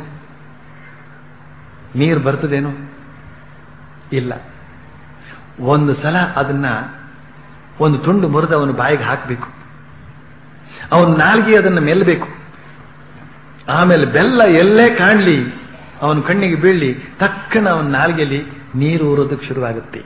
ನೀರು ಬರ್ತದೇನೋ ಇಲ್ಲ ಒಂದು ಸಲ ಅದನ್ನ ಒಂದು ತುಂಡು ಮುರಿದು ಅವನ ಬಾಯಿಗೆ ಹಾಕಬೇಕು ಅವನ ನಾಲ್ಗೆ ಅದನ್ನು ಮೆಲ್ಲಬೇಕು ಆಮೇಲೆ ಬೆಲ್ಲ ಎಲ್ಲೇ ಕಾಣಲಿ ಅವನ ಕಣ್ಣಿಗೆ ಬೀಳಲಿ ತಕ್ಷಣ ಅವನ ನಾಲ್ಗೆಯಲ್ಲಿ ನೀರು ಊರೋದಕ್ಕೆ ಶುರುವಾಗುತ್ತೆ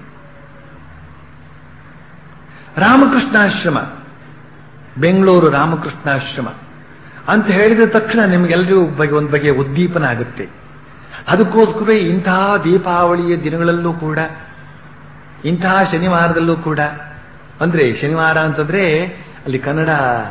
ರಾಮಕೃಷ್ಣಾಶ್ರಮ ಬೆಂಗಳೂರು ರಾಮಕೃಷ್ಣಾಶ್ರಮ ಅಂತ ಹೇಳಿದ ತಕ್ಷಣ ನಿಮಗೆಲ್ಲರಿಗೂ ಬಗೆ ಒಂದು ಬಗೆಯ ಉದ್ದೀಪನ ಆಗುತ್ತೆ ಅದಕ್ಕೋಸ್ಕರ ಇಂತಹ ದೀಪಾವಳಿಯ ದಿನಗಳಲ್ಲೂ ಕೂಡ ಇಂತಹ ಶನಿವಾರದಲ್ಲೂ ಕೂಡ ಅಂದ್ರೆ ಶನಿವಾರ ಅಂತಂದ್ರೆ ಅಲ್ಲಿ ಕನ್ನಡ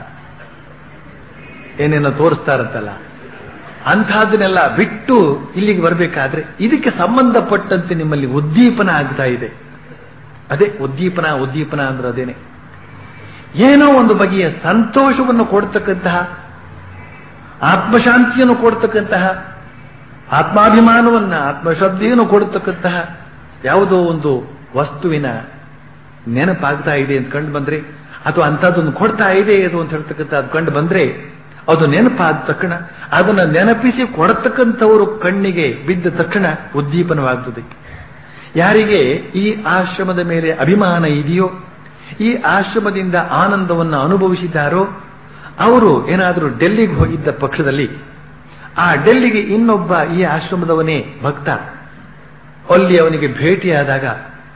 ಏನೇನೋ ತೋರಿಸ್ತಾರಂತಲ್ಲ ಅಂಥದ್ದನ್ನೆಲ್ಲ ಬಿಟ್ಟು ಇಲ್ಲಿಗೆ ಬರಬೇಕಾದ್ರೆ ಇದಕ್ಕೆ ಸಂಬಂಧಪಟ್ಟಂತೆ ನಿಮ್ಮಲ್ಲಿ ಉದ್ದೀಪನ ಆಗ್ತಾ ಇದೆ ಅದೇ ಉದ್ದೀಪನ ಉದ್ದೀಪನ ಅಂದ್ರೆ ಅದೇನೆ ಏನೋ ಒಂದು ಬಗೆಯ ಸಂತೋಷವನ್ನು ಕೊಡ್ತಕ್ಕಂತಹ ಆತ್ಮಶಾಂತಿಯನ್ನು ಕೊಡ್ತಕ್ಕಂತಹ ಆತ್ಮಾಭಿಮಾನವನ್ನ ಆತ್ಮಶ್ರದ್ಧೆಯನ್ನು ಕೊಡತಕ್ಕಂತಹ ಯಾವುದೋ ಒಂದು ವಸ್ತುವಿನ ನೆನಪಾಗ್ತಾ ಇದೆ ಅಂತ ಕಂಡು ಬಂದ್ರೆ ಅಥವಾ ಅಂಥದ್ದೊಂದು ಕೊಡ್ತಾ ಇದೆ ಅದು ಅಂತ ಹೇಳ್ತಕ್ಕಂಥ ಅದು ಕಂಡು ಬಂದ್ರೆ ಅದು ನೆನಪಾದ ತಕ್ಷಣ ಅದನ್ನ ನೆನಪಿಸಿ ಕೊಡತಕ್ಕಂಥವರು ಕಣ್ಣಿಗೆ ಬಿದ್ದ ತಕ್ಷಣ ಉದ್ದೀಪನವಾಗ್ತದೆ ಯಾರಿಗೆ ಈ ಆಶ್ರಮದ ಮೇಲೆ ಅಭಿಮಾನ ಇದೆಯೋ ಈ ಆಶ್ರಮದಿಂದ ಆನಂದವನ್ನು ಅನುಭವಿಸಿದ್ದಾರೋ ಅವರು ಏನಾದರೂ ಡೆಲ್ಲಿಗೆ ಹೋಗಿದ್ದ ಪಕ್ಷದಲ್ಲಿ ಆ ಡೆಲ್ಲಿಗೆ ಇನ್ನೊಬ್ಬ ಈ ಆಶ್ರಮದವನೇ ಭಕ್ತ ಅಲ್ಲಿ ಅವನಿಗೆ ಭೇಟಿಯಾದಾಗ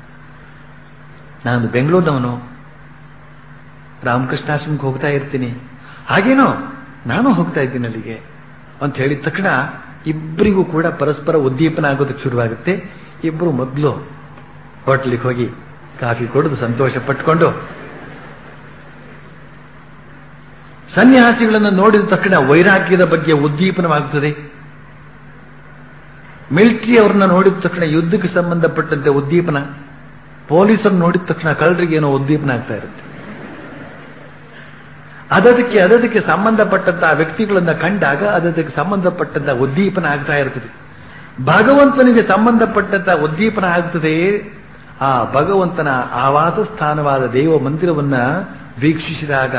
ನಾನು ಬೆಂಗಳೂರಿನವನು ರಾಮಕೃಷ್ಣಾಶ್ರಮಕ್ಕೆ ಹೋಗ್ತಾ ಇರ್ತೀನಿ ಹಾಗೇನೋ ನಾನು ಹೋಗ್ತಾ ಇದ್ದೀನಿ ಅಲ್ಲಿಗೆ ಅಂತ ಹೇಳಿದ ತಕ್ಷಣ ಇಬ್ಬರಿಗೂ ಕೂಡ ಪರಸ್ಪರ ಉದ್ದೀಪನ ಆಗೋದಕ್ಕೆ ಶುರುವಾಗುತ್ತೆ ಇಬ್ಬರು ಮೊದಲು ಹೋಟ್ಲಿಗೆ ಹೋಗಿ ಕಾಫಿ ಕುಡಿದು ಸಂತೋಷ ಪಟ್ಕೊಂಡು ಸನ್ಯಾಸಿಗಳನ್ನು ನೋಡಿದ ತಕ್ಷಣ ವೈರಾಗ್ಯದ ಬಗ್ಗೆ ಉದ್ದೀಪನವಾಗುತ್ತದೆ ಮಿಲಿಟರಿ ಅವ್ರನ್ನ ನೋಡಿದ ತಕ್ಷಣ ಯುದ್ಧಕ್ಕೆ ಸಂಬಂಧಪಟ್ಟಂತೆ ಉದ್ದೀಪನ ಪೊಲೀಸರನ್ನು ನೋಡಿದ ತಕ್ಷಣ ಕಳ್ಳರಿಗೆ ಏನೋ ಉದ್ದೀಪನ ಆಗ್ತಾ ಇರುತ್ತೆ ಅದಕ್ಕೆ ಅದಕ್ಕೆ ಸಂಬಂಧಪಟ್ಟಂತಹ ವ್ಯಕ್ತಿಗಳನ್ನ ಕಂಡಾಗ ಅದಕ್ಕೆ ಸಂಬಂಧಪಟ್ಟಂತಹ ಉದ್ದೀಪನ ಆಗ್ತಾ ಇರ್ತದೆ ಭಗವಂತನಿಗೆ ಸಂಬಂಧಪಟ್ಟಂತಹ ಉದ್ದೀಪನ ಆಗ್ತದೆ ಆ ಭಗವಂತನ ಆವಾಸ ಸ್ಥಾನವಾದ ದೇವ ಮಂದಿರವನ್ನ ವೀಕ್ಷಿಸಿದಾಗ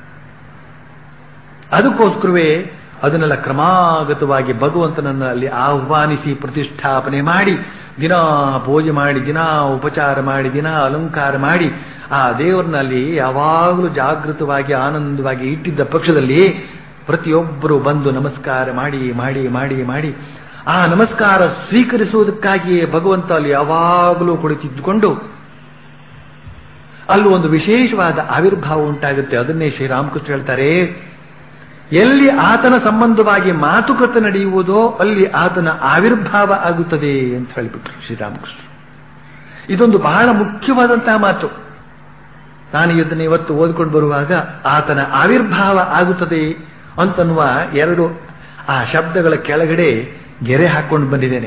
ಅದಕ್ಕೋಸ್ಕರವೇ ಅದನ್ನೆಲ್ಲ ಕ್ರಮಾಗತವಾಗಿ ಭಗವಂತನನ್ನ ಅಲ್ಲಿ ಆಹ್ವಾನಿಸಿ ಪ್ರತಿಷ್ಠಾಪನೆ ಮಾಡಿ ದಿನಾ ಪೂಜೆ ಮಾಡಿ ದಿನಾ ಉಪಚಾರ ಮಾಡಿ ದಿನಾ ಅಲಂಕಾರ ಮಾಡಿ ಆ ದೇವರನ್ನ ಅಲ್ಲಿ ಯಾವಾಗಲೂ ಜಾಗೃತವಾಗಿ ಆನಂದವಾಗಿ ಇಟ್ಟಿದ್ದ ಪಕ್ಷದಲ್ಲಿ ಪ್ರತಿಯೊಬ್ಬರು ಬಂದು ನಮಸ್ಕಾರ ಮಾಡಿ ಮಾಡಿ ಮಾಡಿ ಮಾಡಿ ಆ ನಮಸ್ಕಾರ ಸ್ವೀಕರಿಸುವುದಕ್ಕಾಗಿಯೇ ಭಗವಂತ ಅಲ್ಲಿ ಯಾವಾಗಲೂ ಕುಳಿತಿದ್ದುಕೊಂಡು ಅಲ್ಲಿ ಒಂದು ವಿಶೇಷವಾದ ಆವಿರ್ಭಾವ ಉಂಟಾಗುತ್ತೆ ಅದನ್ನೇ ಶ್ರೀರಾಮಕೃಷ್ಣ ಹೇಳ್ತಾರೆ ಎಲ್ಲಿ ಆತನ ಸಂಬಂಧವಾಗಿ ಮಾತುಕತೆ ನಡೆಯುವುದೋ ಅಲ್ಲಿ ಆತನ ಆವಿರ್ಭಾವ ಆಗುತ್ತದೆ ಅಂತ ಹೇಳಿಬಿಟ್ರು ಶ್ರೀರಾಮಕೃಷ್ಣ ಇದೊಂದು ಬಹಳ ಮುಖ್ಯವಾದಂತಹ ಮಾತು ನಾನು ಇದನ್ನು ಇವತ್ತು ಓದ್ಕೊಂಡು ಬರುವಾಗ ಆತನ ಆವಿರ್ಭಾವ ಆಗುತ್ತದೆ ಅಂತನ್ನುವ ಎರಡು ಆ ಶಬ್ದಗಳ ಕೆಳಗಡೆ ಗೆರೆ ಹಾಕೊಂಡು ಬಂದಿದ್ದೇನೆ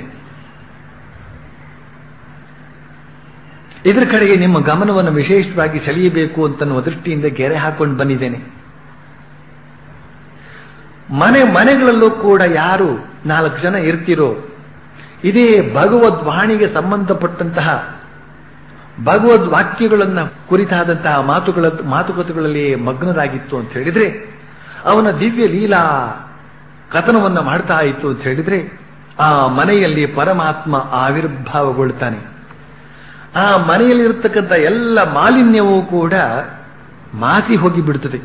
ಇದರ ಕಡೆಗೆ ನಿಮ್ಮ ಗಮನವನ್ನು ವಿಶೇಷವಾಗಿ ಸೆಳೆಯಬೇಕು ಅಂತನ್ನುವ ದೃಷ್ಟಿಯಿಂದ ಗೆರೆ ಹಾಕೊಂಡು ಬಂದಿದ್ದೇನೆ ಮನೆ ಮನೆಗಳಲ್ಲೂ ಕೂಡ ಯಾರು ನಾಲ್ಕು ಜನ ಇರ್ತಿರೋ ಇದೇ ಭಗವದ್ವಾಣಿಗೆ ಸಂಬಂಧಪಟ್ಟಂತಹ ಭಗವದ್ ವಾಕ್ಯಗಳನ್ನ ಕುರಿತಾದಂತಹ ಮಾತುಗಳ ಮಾತುಕತೆಗಳಲ್ಲಿ ಮಗ್ನರಾಗಿತ್ತು ಅಂತ ಹೇಳಿದ್ರೆ ಅವನ ದಿವ್ಯ ಲೀಲಾ ಕಥನವನ್ನ ಮಾಡ್ತಾ ಇತ್ತು ಅಂತ ಹೇಳಿದ್ರೆ ಆ ಮನೆಯಲ್ಲಿ ಪರಮಾತ್ಮ ಆವಿರ್ಭಾವಗೊಳ್ತಾನೆ ಆ ಮನೆಯಲ್ಲಿರತಕ್ಕಂಥ ಎಲ್ಲ ಮಾಲಿನ್ಯವೂ ಕೂಡ ಮಾಸಿ ಹೋಗಿ ಬಿಡುತ್ತದೆ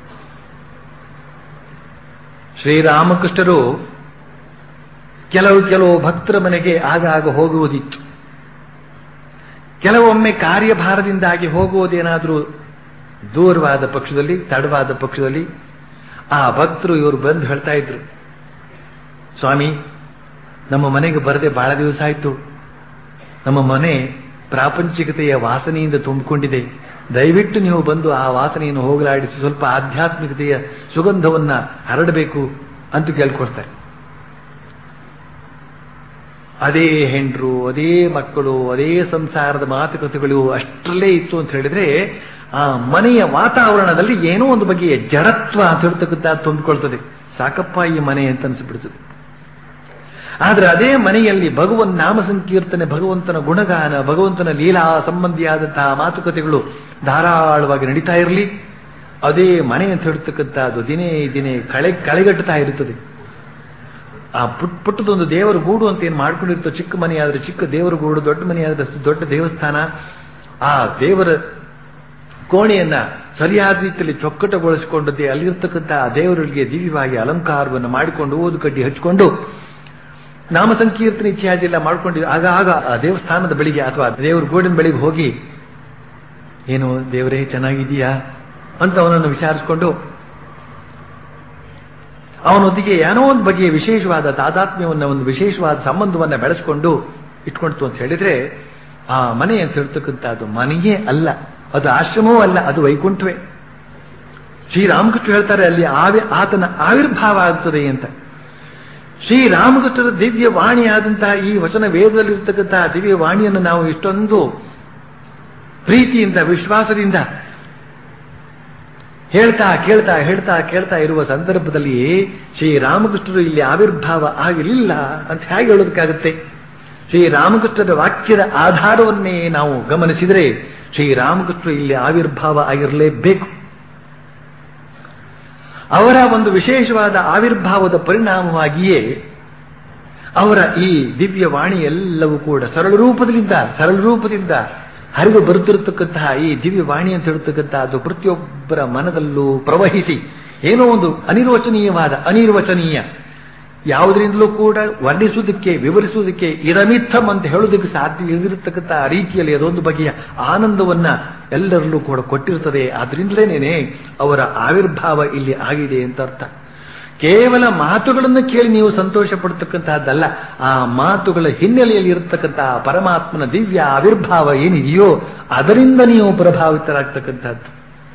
ಶ್ರೀರಾಮಕೃಷ್ಣರು ಕೆಲವು ಕೆಲವು ಭಕ್ತರ ಮನೆಗೆ ಆಗಾಗ ಹೋಗುವುದಿತ್ತು ಕೆಲವೊಮ್ಮೆ ಕಾರ್ಯಭಾರದಿಂದಾಗಿ ಹೋಗುವುದೇನಾದರೂ ದೂರವಾದ ಪಕ್ಷದಲ್ಲಿ ತಡವಾದ ಪಕ್ಷದಲ್ಲಿ ಆ ಭಕ್ತರು ಇವರು ಬಂದು ಹೇಳ್ತಾ ಇದ್ರು ಸ್ವಾಮಿ ನಮ್ಮ ಮನೆಗೆ ಬರದೆ ಬಹಳ ದಿವಸ ಆಯ್ತು ನಮ್ಮ ಮನೆ ಪ್ರಾಪಂಚಿಕತೆಯ ವಾಸನೆಯಿಂದ ತುಂಬಿಕೊಂಡಿದೆ ದಯವಿಟ್ಟು ನೀವು ಬಂದು ಆ ವಾಸನೆಯನ್ನು ಹೋಗಲಾಡಿಸಿ ಸ್ವಲ್ಪ ಆಧ್ಯಾತ್ಮಿಕತೆಯ ಸುಗಂಧವನ್ನ ಹರಡಬೇಕು ಅಂತ ಕೇಳ್ಕೊಡ್ತಾರೆ ಅದೇ ಹೆಂಡ್ರು ಅದೇ ಮಕ್ಕಳು ಅದೇ ಸಂಸಾರದ ಮಾತುಕತೆಗಳು ಅಷ್ಟರಲ್ಲೇ ಇತ್ತು ಅಂತ ಹೇಳಿದ್ರೆ ಆ ಮನೆಯ ವಾತಾವರಣದಲ್ಲಿ ಏನೋ ಒಂದು ಬಗೆಯ ಜಡತ್ವ ಅಂತ ಹೇಳ್ತಕ್ಕಂಥ ತುಂಬಿಕೊಳ್ತದೆ ಸಾಕಪ್ಪ ಈ ಮನೆ ಅಂತ ಅನಿಸ್ಬಿಡ್ತದೆ ಆದ್ರೆ ಅದೇ ಮನೆಯಲ್ಲಿ ಭಗವನ್ ನಾಮ ಸಂಕೀರ್ತನೆ ಭಗವಂತನ ಗುಣಗಾನ ಭಗವಂತನ ಲೀಲಾ ಸಂಬಂಧಿಯಾದಂತಹ ಮಾತುಕತೆಗಳು ಧಾರಾಳವಾಗಿ ನಡೀತಾ ಇರಲಿ ಅದೇ ಮನೆ ಅಂತ ಹೇಳ್ತಕ್ಕಂಥದ್ದು ದಿನೇ ದಿನೇ ಕಳೆ ಕಳೆಗಟ್ಟುತ್ತಾ ಇರುತ್ತದೆ ಆ ಪುಟ್ ಪುಟ್ಟದೊಂದು ದೇವರ ಗೂಡು ಅಂತ ಏನು ಮಾಡ್ಕೊಂಡಿರ್ತೋ ಚಿಕ್ಕ ಮನೆ ಆದ್ರೆ ಚಿಕ್ಕ ದೇವರ ಗೂಡು ದೊಡ್ಡ ಮನೆ ಆದ್ರೆ ದೊಡ್ಡ ದೇವಸ್ಥಾನ ಆ ದೇವರ ಕೋಣೆಯನ್ನ ಸರಿಯಾದ ರೀತಿಯಲ್ಲಿ ಚೊಕ್ಕಟಗೊಳಿಸಿಕೊಂಡದ್ದೇ ಅಲ್ಲಿರ್ತಕ್ಕಂಥ ಆ ದೇವರಿಗೆ ದಿವ್ಯವಾಗಿ ಅಲಂಕಾರವನ್ನು ಮಾಡಿಕೊಂಡು ಓದು ಕಡ್ಡಿ ಹಚ್ಕೊಂಡು ನಾಮ ಸಂಕೀರ್ತನೆ ಇತ್ಯಾದಿ ಎಲ್ಲ ಮಾಡ್ಕೊಂಡು ಆಗ ಆಗ ಆ ದೇವಸ್ಥಾನದ ಬಳಿಗೆ ಅಥವಾ ದೇವರ ಗೋಡಿನ ಬಳಿಗೆ ಹೋಗಿ ಏನು ದೇವರೇ ಚೆನ್ನಾಗಿದೆಯಾ ಅಂತ ಅವನನ್ನು ವಿಚಾರಿಸಿಕೊಂಡು ಅವನೊಂದಿಗೆ ಏನೋ ಒಂದು ಬಗೆಯ ವಿಶೇಷವಾದ ತಾದಾತ್ಮ್ಯವನ್ನ ಒಂದು ವಿಶೇಷವಾದ ಸಂಬಂಧವನ್ನ ಬೆಳೆಸ್ಕೊಂಡು ಇಟ್ಕೊಳ್ತು ಅಂತ ಹೇಳಿದ್ರೆ ಆ ಮನೆ ಅಂತ ಹೇಳ್ತಕ್ಕಂಥದ್ದು ಮನೆಯೇ ಅಲ್ಲ ಅದು ಆಶ್ರಮವೂ ಅಲ್ಲ ಅದು ವೈಕುಂಠವೇ ಶ್ರೀರಾಮಕೃಷ್ಣ ಹೇಳ್ತಾರೆ ಅಲ್ಲಿ ಆವಿ ಆತನ ಆವಿರ್ಭಾವ ಆಗ್ತದೆ ಅಂತ ಶ್ರೀರಾಮಕೃಷ್ಣರ ದಿವ್ಯ ವಾಣಿಯಾದಂತಹ ಈ ವಚನ ವೇದದಲ್ಲಿರ್ತಕ್ಕಂತಹ ದಿವ್ಯ ವಾಣಿಯನ್ನು ನಾವು ಇಷ್ಟೊಂದು ಪ್ರೀತಿಯಿಂದ ವಿಶ್ವಾಸದಿಂದ ಹೇಳ್ತಾ ಕೇಳ್ತಾ ಹೇಳ್ತಾ ಕೇಳ್ತಾ ಇರುವ ಸಂದರ್ಭದಲ್ಲಿ ಶ್ರೀರಾಮಕೃಷ್ಣರು ಇಲ್ಲಿ ಆವಿರ್ಭಾವ ಆಗಲಿಲ್ಲ ಅಂತ ಹೇಗೆ ಹೇಳೋದಕ್ಕಾಗುತ್ತೆ ಶ್ರೀರಾಮಕೃಷ್ಣರ ವಾಕ್ಯದ ಆಧಾರವನ್ನೇ ನಾವು ಗಮನಿಸಿದರೆ ಶ್ರೀರಾಮಕೃಷ್ಣರು ಇಲ್ಲಿ ಆವಿರ್ಭಾವ ಆಗಿರಲೇಬೇಕು ಅವರ ಒಂದು ವಿಶೇಷವಾದ ಆವಿರ್ಭಾವದ ಪರಿಣಾಮವಾಗಿಯೇ ಅವರ ಈ ದಿವ್ಯ ವಾಣಿ ಎಲ್ಲವೂ ಕೂಡ ಸರಳ ರೂಪದಿಂದ ಸರಳ ರೂಪದಿಂದ ಹರಿದು ಬರುತ್ತಿರತಕ್ಕಂತಹ ಈ ದಿವ್ಯ ವಾಣಿ ಅಂತ ಹೇಳ್ತಕ್ಕಂತಹ ಅದು ಪ್ರತಿಯೊಬ್ಬರ ಮನದಲ್ಲೂ ಪ್ರವಹಿಸಿ ಏನೋ ಒಂದು ಅನಿರ್ವಚನೀಯವಾದ ಅನಿರ್ವಚನೀಯ ಯಾವುದರಿಂದಲೂ ಕೂಡ ವರ್ಣಿಸುವುದಕ್ಕೆ ವಿವರಿಸುವುದಕ್ಕೆ ಇರಮಿಥಮ್ ಅಂತ ಹೇಳುವುದಕ್ಕೆ ಸಾಧ್ಯ ಇಲ್ಲದಿರತಕ್ಕಂಥ ರೀತಿಯಲ್ಲಿ ಅದೊಂದು ಬಗೆಯ ಆನಂದವನ್ನ ಎಲ್ಲರಲ್ಲೂ ಕೂಡ ಕೊಟ್ಟಿರ್ತದೆ ಆದ್ರಿಂದಲೇನೇನೆ ಅವರ ಆವಿರ್ಭಾವ ಇಲ್ಲಿ ಆಗಿದೆ ಅಂತ ಅರ್ಥ ಕೇವಲ ಮಾತುಗಳನ್ನು ಕೇಳಿ ನೀವು ಸಂತೋಷ ಪಡ್ತಕ್ಕಂತಹದ್ದಲ್ಲ ಆ ಮಾತುಗಳ ಹಿನ್ನೆಲೆಯಲ್ಲಿ ಇರತಕ್ಕಂತಹ ಪರಮಾತ್ಮನ ದಿವ್ಯ ಆವಿರ್ಭಾವ ಏನಿದೆಯೋ ಅದರಿಂದ ನೀವು ಪ್ರಭಾವಿತರಾಗ್ತಕ್ಕಂಥದ್ದು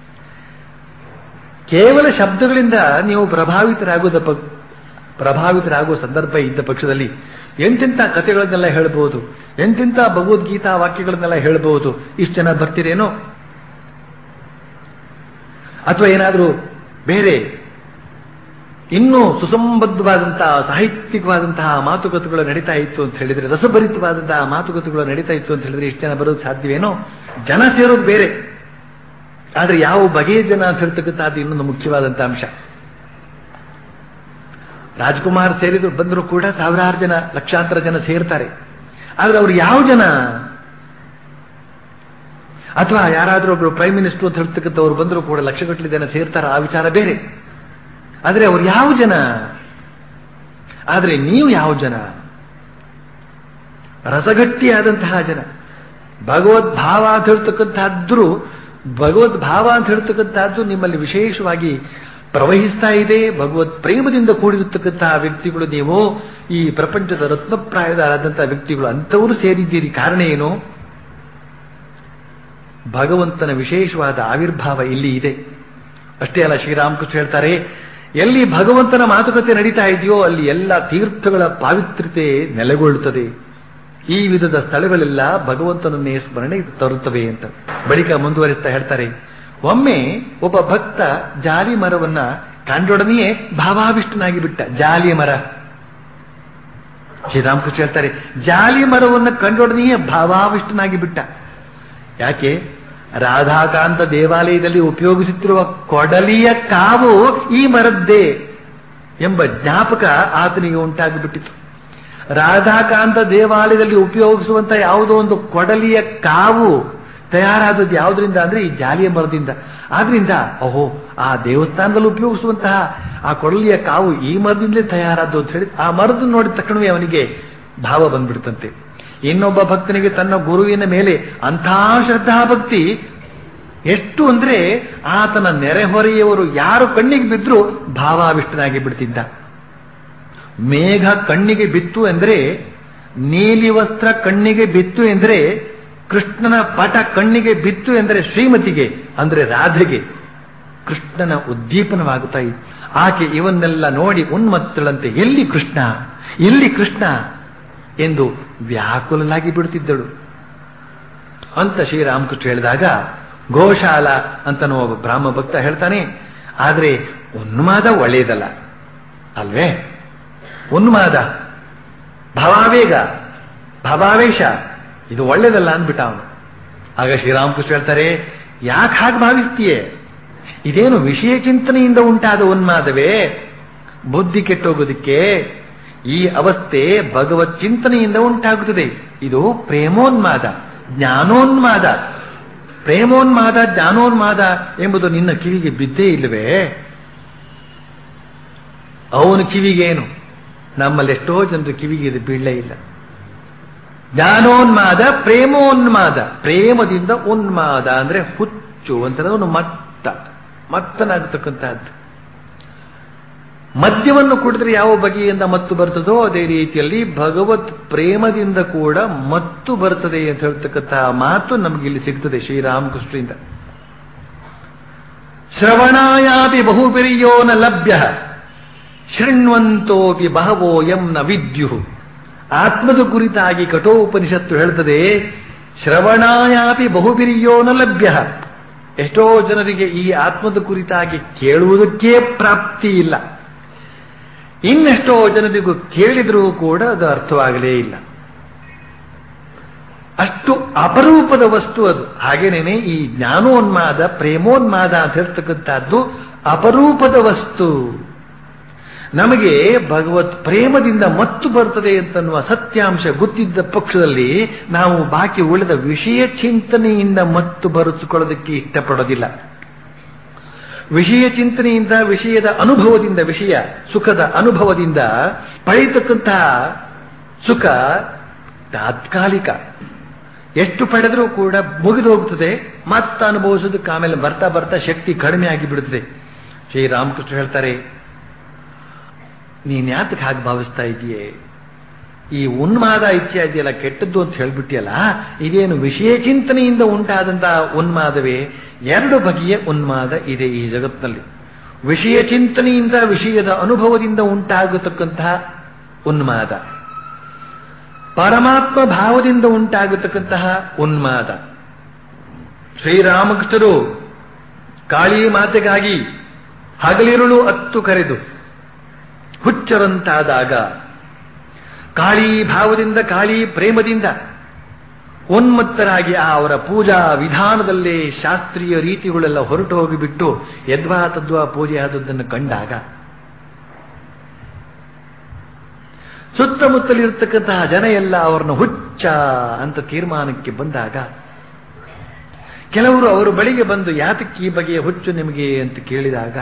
ಕೇವಲ ಶಬ್ದಗಳಿಂದ ನೀವು ಪ್ರಭಾವಿತರಾಗುವುದ ಪ್ರಭಾವಿತರಾಗುವ ಸಂದರ್ಭ ಇದ್ದ ಪಕ್ಷದಲ್ಲಿ ಎಂತೆಂಥ ಕಥೆಗಳನ್ನೆಲ್ಲ ಹೇಳಬಹುದು ಎಂತೆಂಥ ಭಗವದ್ಗೀತಾ ವಾಕ್ಯಗಳನ್ನೆಲ್ಲ ಹೇಳಬಹುದು ಇಷ್ಟು ಜನ ಬರ್ತೀರೇನೋ ಅಥವಾ ಏನಾದರೂ ಬೇರೆ ಇನ್ನೂ ಸುಸಂಬದ್ಧವಾದಂತಹ ಸಾಹಿತ್ಯಿಕವಾದಂತಹ ಮಾತುಕತೆಗಳು ನಡೀತಾ ಇತ್ತು ಅಂತ ಹೇಳಿದ್ರೆ ರಸಭರಿತವಾದಂತಹ ಮಾತುಕತೆಗಳು ನಡೀತಾ ಇತ್ತು ಅಂತ ಹೇಳಿದ್ರೆ ಇಷ್ಟು ಜನ ಬರೋದು ಸಾಧ್ಯವೇನೋ ಜನ ಸೇರೋದು ಬೇರೆ ಆದ್ರೆ ಯಾವ ಬಗೆಯ ಜನ ಅಂತ ಹೇಳ್ತಕ್ಕಂಥದ್ದು ಇನ್ನೊಂದು ಮುಖ್ಯವಾದಂತಹ ಅಂಶ ರಾಜ್ಕುಮಾರ್ ಸೇರಿದ್ರು ಬಂದರೂ ಕೂಡ ಸಾವಿರಾರು ಜನ ಲಕ್ಷಾಂತರ ಜನ ಸೇರ್ತಾರೆ ಆದ್ರೆ ಅವ್ರು ಯಾವ ಜನ ಅಥವಾ ಯಾರಾದ್ರೂ ಒಬ್ರು ಪ್ರೈಮ್ ಮಿನಿಸ್ಟರ್ ಅಂತ ಹೇಳ್ತಕ್ಕಂಥವ್ರು ಬಂದರೂ ಕೂಡ ಲಕ್ಷಗಟ್ಟಲೆ ಜನ ಸೇರ್ತಾರ ಆ ವಿಚಾರ ಬೇರೆ ಆದ್ರೆ ಅವ್ರು ಯಾವ ಜನ ಆದ್ರೆ ನೀವು ಯಾವ ಜನ ರಸಗಟ್ಟಿಯಾದಂತಹ ಜನ ಭಗವದ್ಭಾವ ಅಂತ ಹೇಳ್ತಕ್ಕಂಥದ್ದು ಭಗವದ್ಭಾವ ಅಂತ ಹೇಳ್ತಕ್ಕಂಥದ್ದು ನಿಮ್ಮಲ್ಲಿ ವಿಶೇಷವಾಗಿ ಪ್ರವಹಿಸ್ತಾ ಇದೆ ಭಗವತ್ ಪ್ರೇಮದಿಂದ ಕೂಡಿರತಕ್ಕಂತಹ ವ್ಯಕ್ತಿಗಳು ನೀವು ಈ ಪ್ರಪಂಚದ ರತ್ನಪ್ರಾಯದಾದಂತಹ ವ್ಯಕ್ತಿಗಳು ಅಂಥವರು ಸೇರಿದ್ದೀರಿ ಕಾರಣ ಏನು ಭಗವಂತನ ವಿಶೇಷವಾದ ಆವಿರ್ಭಾವ ಇಲ್ಲಿ ಇದೆ ಅಷ್ಟೇ ಅಲ್ಲ ಶ್ರೀರಾಮಕೃಷ್ಣ ಹೇಳ್ತಾರೆ ಎಲ್ಲಿ ಭಗವಂತನ ಮಾತುಕತೆ ನಡೀತಾ ಇದೆಯೋ ಅಲ್ಲಿ ಎಲ್ಲ ತೀರ್ಥಗಳ ಪಾವಿತ್ರ್ಯತೆ ನೆಲೆಗೊಳ್ಳುತ್ತದೆ ಈ ವಿಧದ ಸ್ಥಳಗಳೆಲ್ಲ ಭಗವಂತನನ್ನೇ ಸ್ಮರಣೆ ತರುತ್ತವೆ ಅಂತ ಬಳಿಕ ಮುಂದುವರಿಸ್ತಾ ಹೇಳ್ತಾರೆ ಒಮ್ಮೆ ಒಬ್ಬ ಭಕ್ತ ಜಾಲಿ ಮರವನ್ನ ಕಂಡೊಡನೆಯೇ ಭಾವಾವಿಷ್ಟನಾಗಿ ಬಿಟ್ಟ ಜಾಲಿ ಮರ ಶ್ರೀರಾಮಕೃಷ್ಣ ಹೇಳ್ತಾರೆ ಜಾಲಿ ಮರವನ್ನ ಕಂಡೊಡನೆಯೇ ಭಾವಾವಿಷ್ಟನಾಗಿ ಬಿಟ್ಟ ಯಾಕೆ ರಾಧಾಕಾಂತ ದೇವಾಲಯದಲ್ಲಿ ಉಪಯೋಗಿಸುತ್ತಿರುವ ಕೊಡಲಿಯ ಕಾವು ಈ ಮರದ್ದೇ ಎಂಬ ಜ್ಞಾಪಕ ಆತನಿಗೆ ಉಂಟಾಗಿಬಿಟ್ಟಿತು ರಾಧಾಕಾಂತ ದೇವಾಲಯದಲ್ಲಿ ಉಪಯೋಗಿಸುವಂತ ಯಾವುದೋ ಒಂದು ಕೊಡಲಿಯ ಕಾವು ತಯಾರಾದದ್ದು ಯಾವುದರಿಂದ ಅಂದ್ರೆ ಈ ಜಾಲಿಯ ಮರದಿಂದ ಆದ್ರಿಂದ ಓಹೋ ಆ ದೇವಸ್ಥಾನದಲ್ಲಿ ಉಪಯೋಗಿಸುವಂತಹ ಆ ಕೊಡಲಿಯ ಕಾವು ಈ ಮರದಿಂದಲೇ ತಯಾರಾದ್ದು ಅಂತ ಹೇಳಿ ಆ ಮರದ ನೋಡಿದ ತಕ್ಷಣವೇ ಅವನಿಗೆ ಭಾವ ಬಂದ್ಬಿಡ್ತಂತೆ ಇನ್ನೊಬ್ಬ ಭಕ್ತನಿಗೆ ತನ್ನ ಗುರುವಿನ ಮೇಲೆ ಅಂಥ ಶ್ರದ್ಧಾಭಕ್ತಿ ಎಷ್ಟು ಅಂದ್ರೆ ಆತನ ನೆರೆಹೊರೆಯವರು ಯಾರು ಕಣ್ಣಿಗೆ ಬಿದ್ದರೂ ಭಾವಾವಿಷ್ಟನಾಗಿ ಬಿಡ್ತಿದ್ದ ಮೇಘ ಕಣ್ಣಿಗೆ ಬಿತ್ತು ಎಂದ್ರೆ ನೀಲಿ ವಸ್ತ್ರ ಕಣ್ಣಿಗೆ ಬಿತ್ತು ಎಂದ್ರೆ ಕೃಷ್ಣನ ಪಟ ಕಣ್ಣಿಗೆ ಬಿತ್ತು ಎಂದರೆ ಶ್ರೀಮತಿಗೆ ಅಂದ್ರೆ ರಾಧೆಗೆ ಕೃಷ್ಣನ ಉದ್ದೀಪನವಾಗುತ್ತಾ ಇತ್ತು ಆಕೆ ಇವನ್ನೆಲ್ಲ ನೋಡಿ ಉನ್ಮತ್ತಳಂತೆ ಎಲ್ಲಿ ಕೃಷ್ಣ ಎಲ್ಲಿ ಕೃಷ್ಣ ಎಂದು ವ್ಯಾಕುಲಲಾಗಿ ಬಿಡುತ್ತಿದ್ದಳು ಅಂತ ಶ್ರೀರಾಮಕೃಷ್ಣ ಹೇಳಿದಾಗ ಗೋಶಾಲ ಅಂತ ಒಬ್ಬ ಬ್ರಾಹ್ಮ ಭಕ್ತ ಹೇಳ್ತಾನೆ ಆದ್ರೆ ಉನ್ಮಾದ ಒಳ್ಳೆಯದಲ್ಲ ಅಲ್ವೇ ಉನ್ಮಾದ ಭಾವಾವೇಗ ಭಾವಾವೇಶ ಇದು ಒಳ್ಳೇದಲ್ಲ ಅಂದ್ಬಿಟ್ಟ ಅವನು ಆಗ ಶ್ರೀರಾಮಕೃಷ್ಣ ಹೇಳ್ತಾರೆ ಯಾಕೆ ಹಾಗೆ ಭಾವಿಸ್ತೀಯೇ ಇದೇನು ವಿಷಯ ಚಿಂತನೆಯಿಂದ ಉಂಟಾದ ಉನ್ಮಾದವೇ ಬುದ್ಧಿ ಕೆಟ್ಟೋಗೋದಕ್ಕೆ ಈ ಅವಸ್ಥೆ ಭಗವತ್ ಚಿಂತನೆಯಿಂದ ಉಂಟಾಗುತ್ತದೆ ಇದು ಪ್ರೇಮೋನ್ಮಾದ ಜ್ಞಾನೋನ್ಮಾದ ಪ್ರೇಮೋನ್ಮಾದ ಜ್ಞಾನೋನ್ಮಾದ ಎಂಬುದು ನಿನ್ನ ಕಿವಿಗೆ ಬಿದ್ದೇ ಇಲ್ಲವೇ ಅವನ ಕಿವಿಗೇನು ನಮ್ಮಲ್ಲಿ ಎಷ್ಟೋ ಜನರು ಕಿವಿಗೆ ಇದು ಬೀಳಲೇ ಇಲ್ಲ ಜ್ಞಾನೋನ್ಮಾದ ಪ್ರೇಮೋನ್ಮಾದ ಪ್ರೇಮದಿಂದ ಉನ್ಮಾದ ಅಂದ್ರೆ ಹುಚ್ಚು ಅಂತ ಅವನು ಮತ್ತ ಮತ್ತನಾಗತಕ್ಕಂತಹದ್ದು ಮದ್ಯವನ್ನು ಕುಡಿದ್ರೆ ಯಾವ ಬಗೆಯಿಂದ ಮತ್ತು ಬರ್ತದೋ ಅದೇ ರೀತಿಯಲ್ಲಿ ಭಗವತ್ ಪ್ರೇಮದಿಂದ ಕೂಡ ಮತ್ತು ಬರ್ತದೆ ಅಂತ ಹೇಳ್ತಕ್ಕಂತಹ ಮಾತು ನಮಗೆ ಇಲ್ಲಿ ಸಿಗ್ತದೆ ಶ್ರೀರಾಮಕೃಷ್ಣರಿಂದ ಶ್ರವಣಾಯಾಪಿ ಬಹುಬಿರಿಯೋ ನ ಲಭ್ಯ ಶೃಣ್ವಂತೋಪಿ ಬಹವೋ ಎಂ ನ ವಿದ್ಯು ಆತ್ಮದ ಕುರಿತಾಗಿ ಕಠೋಪನಿಷತ್ತು ಹೇಳ್ತದೆ ಶ್ರವಣಾಯಾಪಿ ಬಹುಬಿರಿಯೋ ನ ಲಭ್ಯ ಎಷ್ಟೋ ಜನರಿಗೆ ಈ ಆತ್ಮದ ಕುರಿತಾಗಿ ಕೇಳುವುದಕ್ಕೆ ಪ್ರಾಪ್ತಿ ಇಲ್ಲ ಇನ್ನೆಷ್ಟೋ ಜನರಿಗೂ ಕೇಳಿದರೂ ಕೂಡ ಅದು ಅರ್ಥವಾಗಲೇ ಇಲ್ಲ ಅಷ್ಟು ಅಪರೂಪದ ವಸ್ತು ಅದು ಹಾಗೇನೇನೆ ಈ ಜ್ಞಾನೋನ್ಮಾದ ಪ್ರೇಮೋನ್ಮಾದ ಅಂತ ಹೇಳ್ತಕ್ಕಂಥದ್ದು ಅಪರೂಪದ ವಸ್ತು ನಮಗೆ ಭಗವತ್ ಪ್ರೇಮದಿಂದ ಮತ್ತು ಬರ್ತದೆ ಅಂತನ್ನುವ ಸತ್ಯಾಂಶ ಗೊತ್ತಿದ್ದ ಪಕ್ಷದಲ್ಲಿ ನಾವು ಬಾಕಿ ಉಳಿದ ವಿಷಯ ಚಿಂತನೆಯಿಂದ ಮತ್ತು ಬರೆಸಿಕೊಳ್ಳೋದಕ್ಕೆ ಇಷ್ಟಪಡೋದಿಲ್ಲ ವಿಷಯ ಚಿಂತನೆಯಿಂದ ವಿಷಯದ ಅನುಭವದಿಂದ ವಿಷಯ ಸುಖದ ಅನುಭವದಿಂದ ಪಡೆಯತಕ್ಕಂತಹ ಸುಖ ತಾತ್ಕಾಲಿಕ ಎಷ್ಟು ಪಡೆದರೂ ಕೂಡ ಮುಗಿದು ಹೋಗ್ತದೆ ಮತ್ತೆ ಅನುಭವಿಸೋದಕ್ಕೆ ಆಮೇಲೆ ಬರ್ತಾ ಬರ್ತಾ ಶಕ್ತಿ ಕಡಿಮೆ ಆಗಿ ಬಿಡುತ್ತದೆ ಶ್ರೀರಾಮಕೃಷ್ಣ ಹೇಳ್ತಾರೆ ನೀನ್ ಯಾತಕ್ಕೆ ಹಾಗೆ ಭಾವಿಸ್ತಾ ಇದೆಯೇ ಈ ಉನ್ಮಾದ ಇತ್ಯಾದಿಯೆಲ್ಲ ಕೆಟ್ಟದ್ದು ಅಂತ ಹೇಳ್ಬಿಟ್ಟಿಯಲ್ಲ ಇದೇನು ವಿಷಯ ಚಿಂತನೆಯಿಂದ ಉಂಟಾದಂತಹ ಉನ್ಮಾದವೇ ಎರಡು ಬಗೆಯ ಉನ್ಮಾದ ಇದೆ ಈ ಜಗತ್ತಿನಲ್ಲಿ ವಿಷಯ ಚಿಂತನೆಯಿಂದ ವಿಷಯದ ಅನುಭವದಿಂದ ಉಂಟಾಗತಕ್ಕಂತಹ ಉನ್ಮಾದ ಪರಮಾತ್ಮ ಭಾವದಿಂದ ಉಂಟಾಗತಕ್ಕಂತಹ ಉನ್ಮಾದ ಶ್ರೀರಾಮಕೃಷ್ಣರು ಕಾಳಿ ಮಾತೆಗಾಗಿ ಹಗಲಿರುಳು ಅತ್ತು ಕರೆದು ಹುಚ್ಚರಂತಾದಾಗ ಕಾಳಿ ಭಾವದಿಂದ ಕಾಳಿ ಪ್ರೇಮದಿಂದ ಉನ್ಮತ್ತರಾಗಿ ಆ ಅವರ ಪೂಜಾ ವಿಧಾನದಲ್ಲೇ ಶಾಸ್ತ್ರೀಯ ರೀತಿಗಳೆಲ್ಲ ಹೊರಟು ಹೋಗಿಬಿಟ್ಟು ಯದ್ವಾ ತದ್ವಾ ಪೂಜೆ ಆದದ್ದನ್ನು ಕಂಡಾಗ ಸುತ್ತಮುತ್ತಲಿರ್ತಕ್ಕಂತಹ ಜನ ಎಲ್ಲ ಅವರನ್ನು ಹುಚ್ಚ ಅಂತ ತೀರ್ಮಾನಕ್ಕೆ ಬಂದಾಗ ಕೆಲವರು ಅವರ ಬಳಿಗೆ ಬಂದು ಯಾತಕ್ಕೆ ಈ ಬಗೆಯ ಹುಚ್ಚು ನಿಮಗೆ ಅಂತ ಕೇಳಿದಾಗ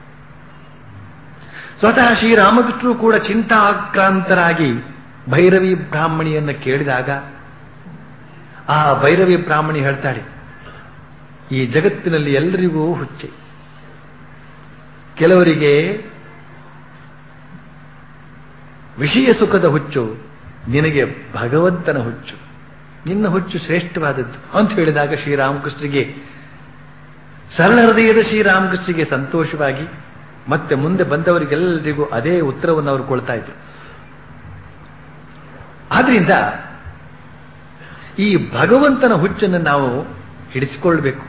ಸ್ವತಃ ಶ್ರೀರಾಮಕೃಷ್ಣರು ಕೂಡ ಚಿಂತಾಕ್ರಾಂತರಾಗಿ ಭೈರವಿ ಬ್ರಾಹ್ಮಣಿಯನ್ನ ಕೇಳಿದಾಗ ಆ ಭೈರವಿ ಬ್ರಾಹ್ಮಣಿ ಹೇಳ್ತಾಳೆ ಈ ಜಗತ್ತಿನಲ್ಲಿ ಎಲ್ಲರಿಗೂ ಹುಚ್ಚೆ ಕೆಲವರಿಗೆ ವಿಷಯ ಸುಖದ ಹುಚ್ಚು ನಿನಗೆ ಭಗವಂತನ ಹುಚ್ಚು ನಿನ್ನ ಹುಚ್ಚು ಶ್ರೇಷ್ಠವಾದದ್ದು ಅಂತ ಹೇಳಿದಾಗ ಶ್ರೀರಾಮಕೃಷ್ಣರಿಗೆ ಸರಳ ಹೃದಯದ ಶ್ರೀರಾಮಕೃಷ್ಣರಿಗೆ ಸಂತೋಷವಾಗಿ ಮತ್ತೆ ಮುಂದೆ ಬಂದವರಿಗೆಲ್ಲರಿಗೂ ಅದೇ ಉತ್ತರವನ್ನು ಅವರು ಕೊಡ್ತಾ ಇದ್ರು ಆದ್ರಿಂದ ಈ ಭಗವಂತನ ಹುಚ್ಚನ್ನು ನಾವು ಹಿಡಿಸಿಕೊಳ್ಬೇಕು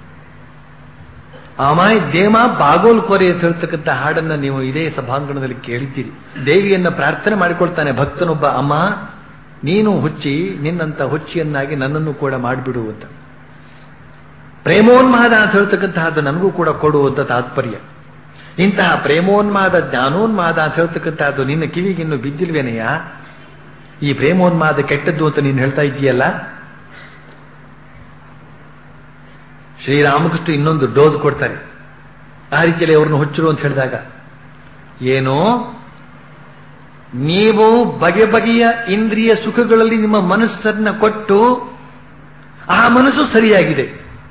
ಅಮಾಯ್ ದೇಮ ಬಾಗೋಲ್ ಕೊರೆ ಅಂತ ಹೇಳ್ತಕ್ಕಂಥ ಹಾಡನ್ನ ನೀವು ಇದೇ ಸಭಾಂಗಣದಲ್ಲಿ ಕೇಳಿದ್ದೀರಿ ದೇವಿಯನ್ನ ಪ್ರಾರ್ಥನೆ ಮಾಡಿಕೊಳ್ತಾನೆ ಭಕ್ತನೊಬ್ಬ ಅಮ್ಮ ನೀನು ಹುಚ್ಚಿ ನಿನ್ನಂತ ಹುಚ್ಚಿಯನ್ನಾಗಿ ನನ್ನನ್ನು ಕೂಡ ಮಾಡಿಬಿಡು ಅಂತ ಪ್ರೇಮೋನ್ಮಾದ ಅಂತ ಹೇಳ್ತಕ್ಕಂತಹದ್ದು ನನಗೂ ಕೂಡ ಕೊಡು ಅಂತ ತಾತ್ಪರ್ಯ ಇಂತಹ ಪ್ರೇಮೋನ್ಮಾದ ಜ್ಞಾನೋನ್ಮಾದ ಅಂತ ಹೇಳ್ತಕ್ಕಂತಹದ್ದು ನಿನ್ನ ಕಿವಿಗಿನ್ನು ಬಿದ್ದಿಲ್ವೇನೆಯ ಈ ಪ್ರೇಮೋನ್ಮಾದ ಕೆಟ್ಟದ್ದು ಅಂತ ನೀನು ಹೇಳ್ತಾ ಇದ್ದೀಯಲ್ಲ ಶ್ರೀರಾಮಕೃಷ್ಣ ಇನ್ನೊಂದು ಡೋಸ್ ಕೊಡ್ತಾರೆ ಆ ರೀತಿಯಲ್ಲಿ ಅವ್ರನ್ನ ಹುಚ್ಚರು ಅಂತ ಹೇಳಿದಾಗ ಏನೋ ನೀವು ಬಗೆ ಬಗೆಯ ಇಂದ್ರಿಯ ಸುಖಗಳಲ್ಲಿ ನಿಮ್ಮ ಮನಸ್ಸನ್ನ ಕೊಟ್ಟು ಆ ಮನಸ್ಸು ಸರಿಯಾಗಿದೆ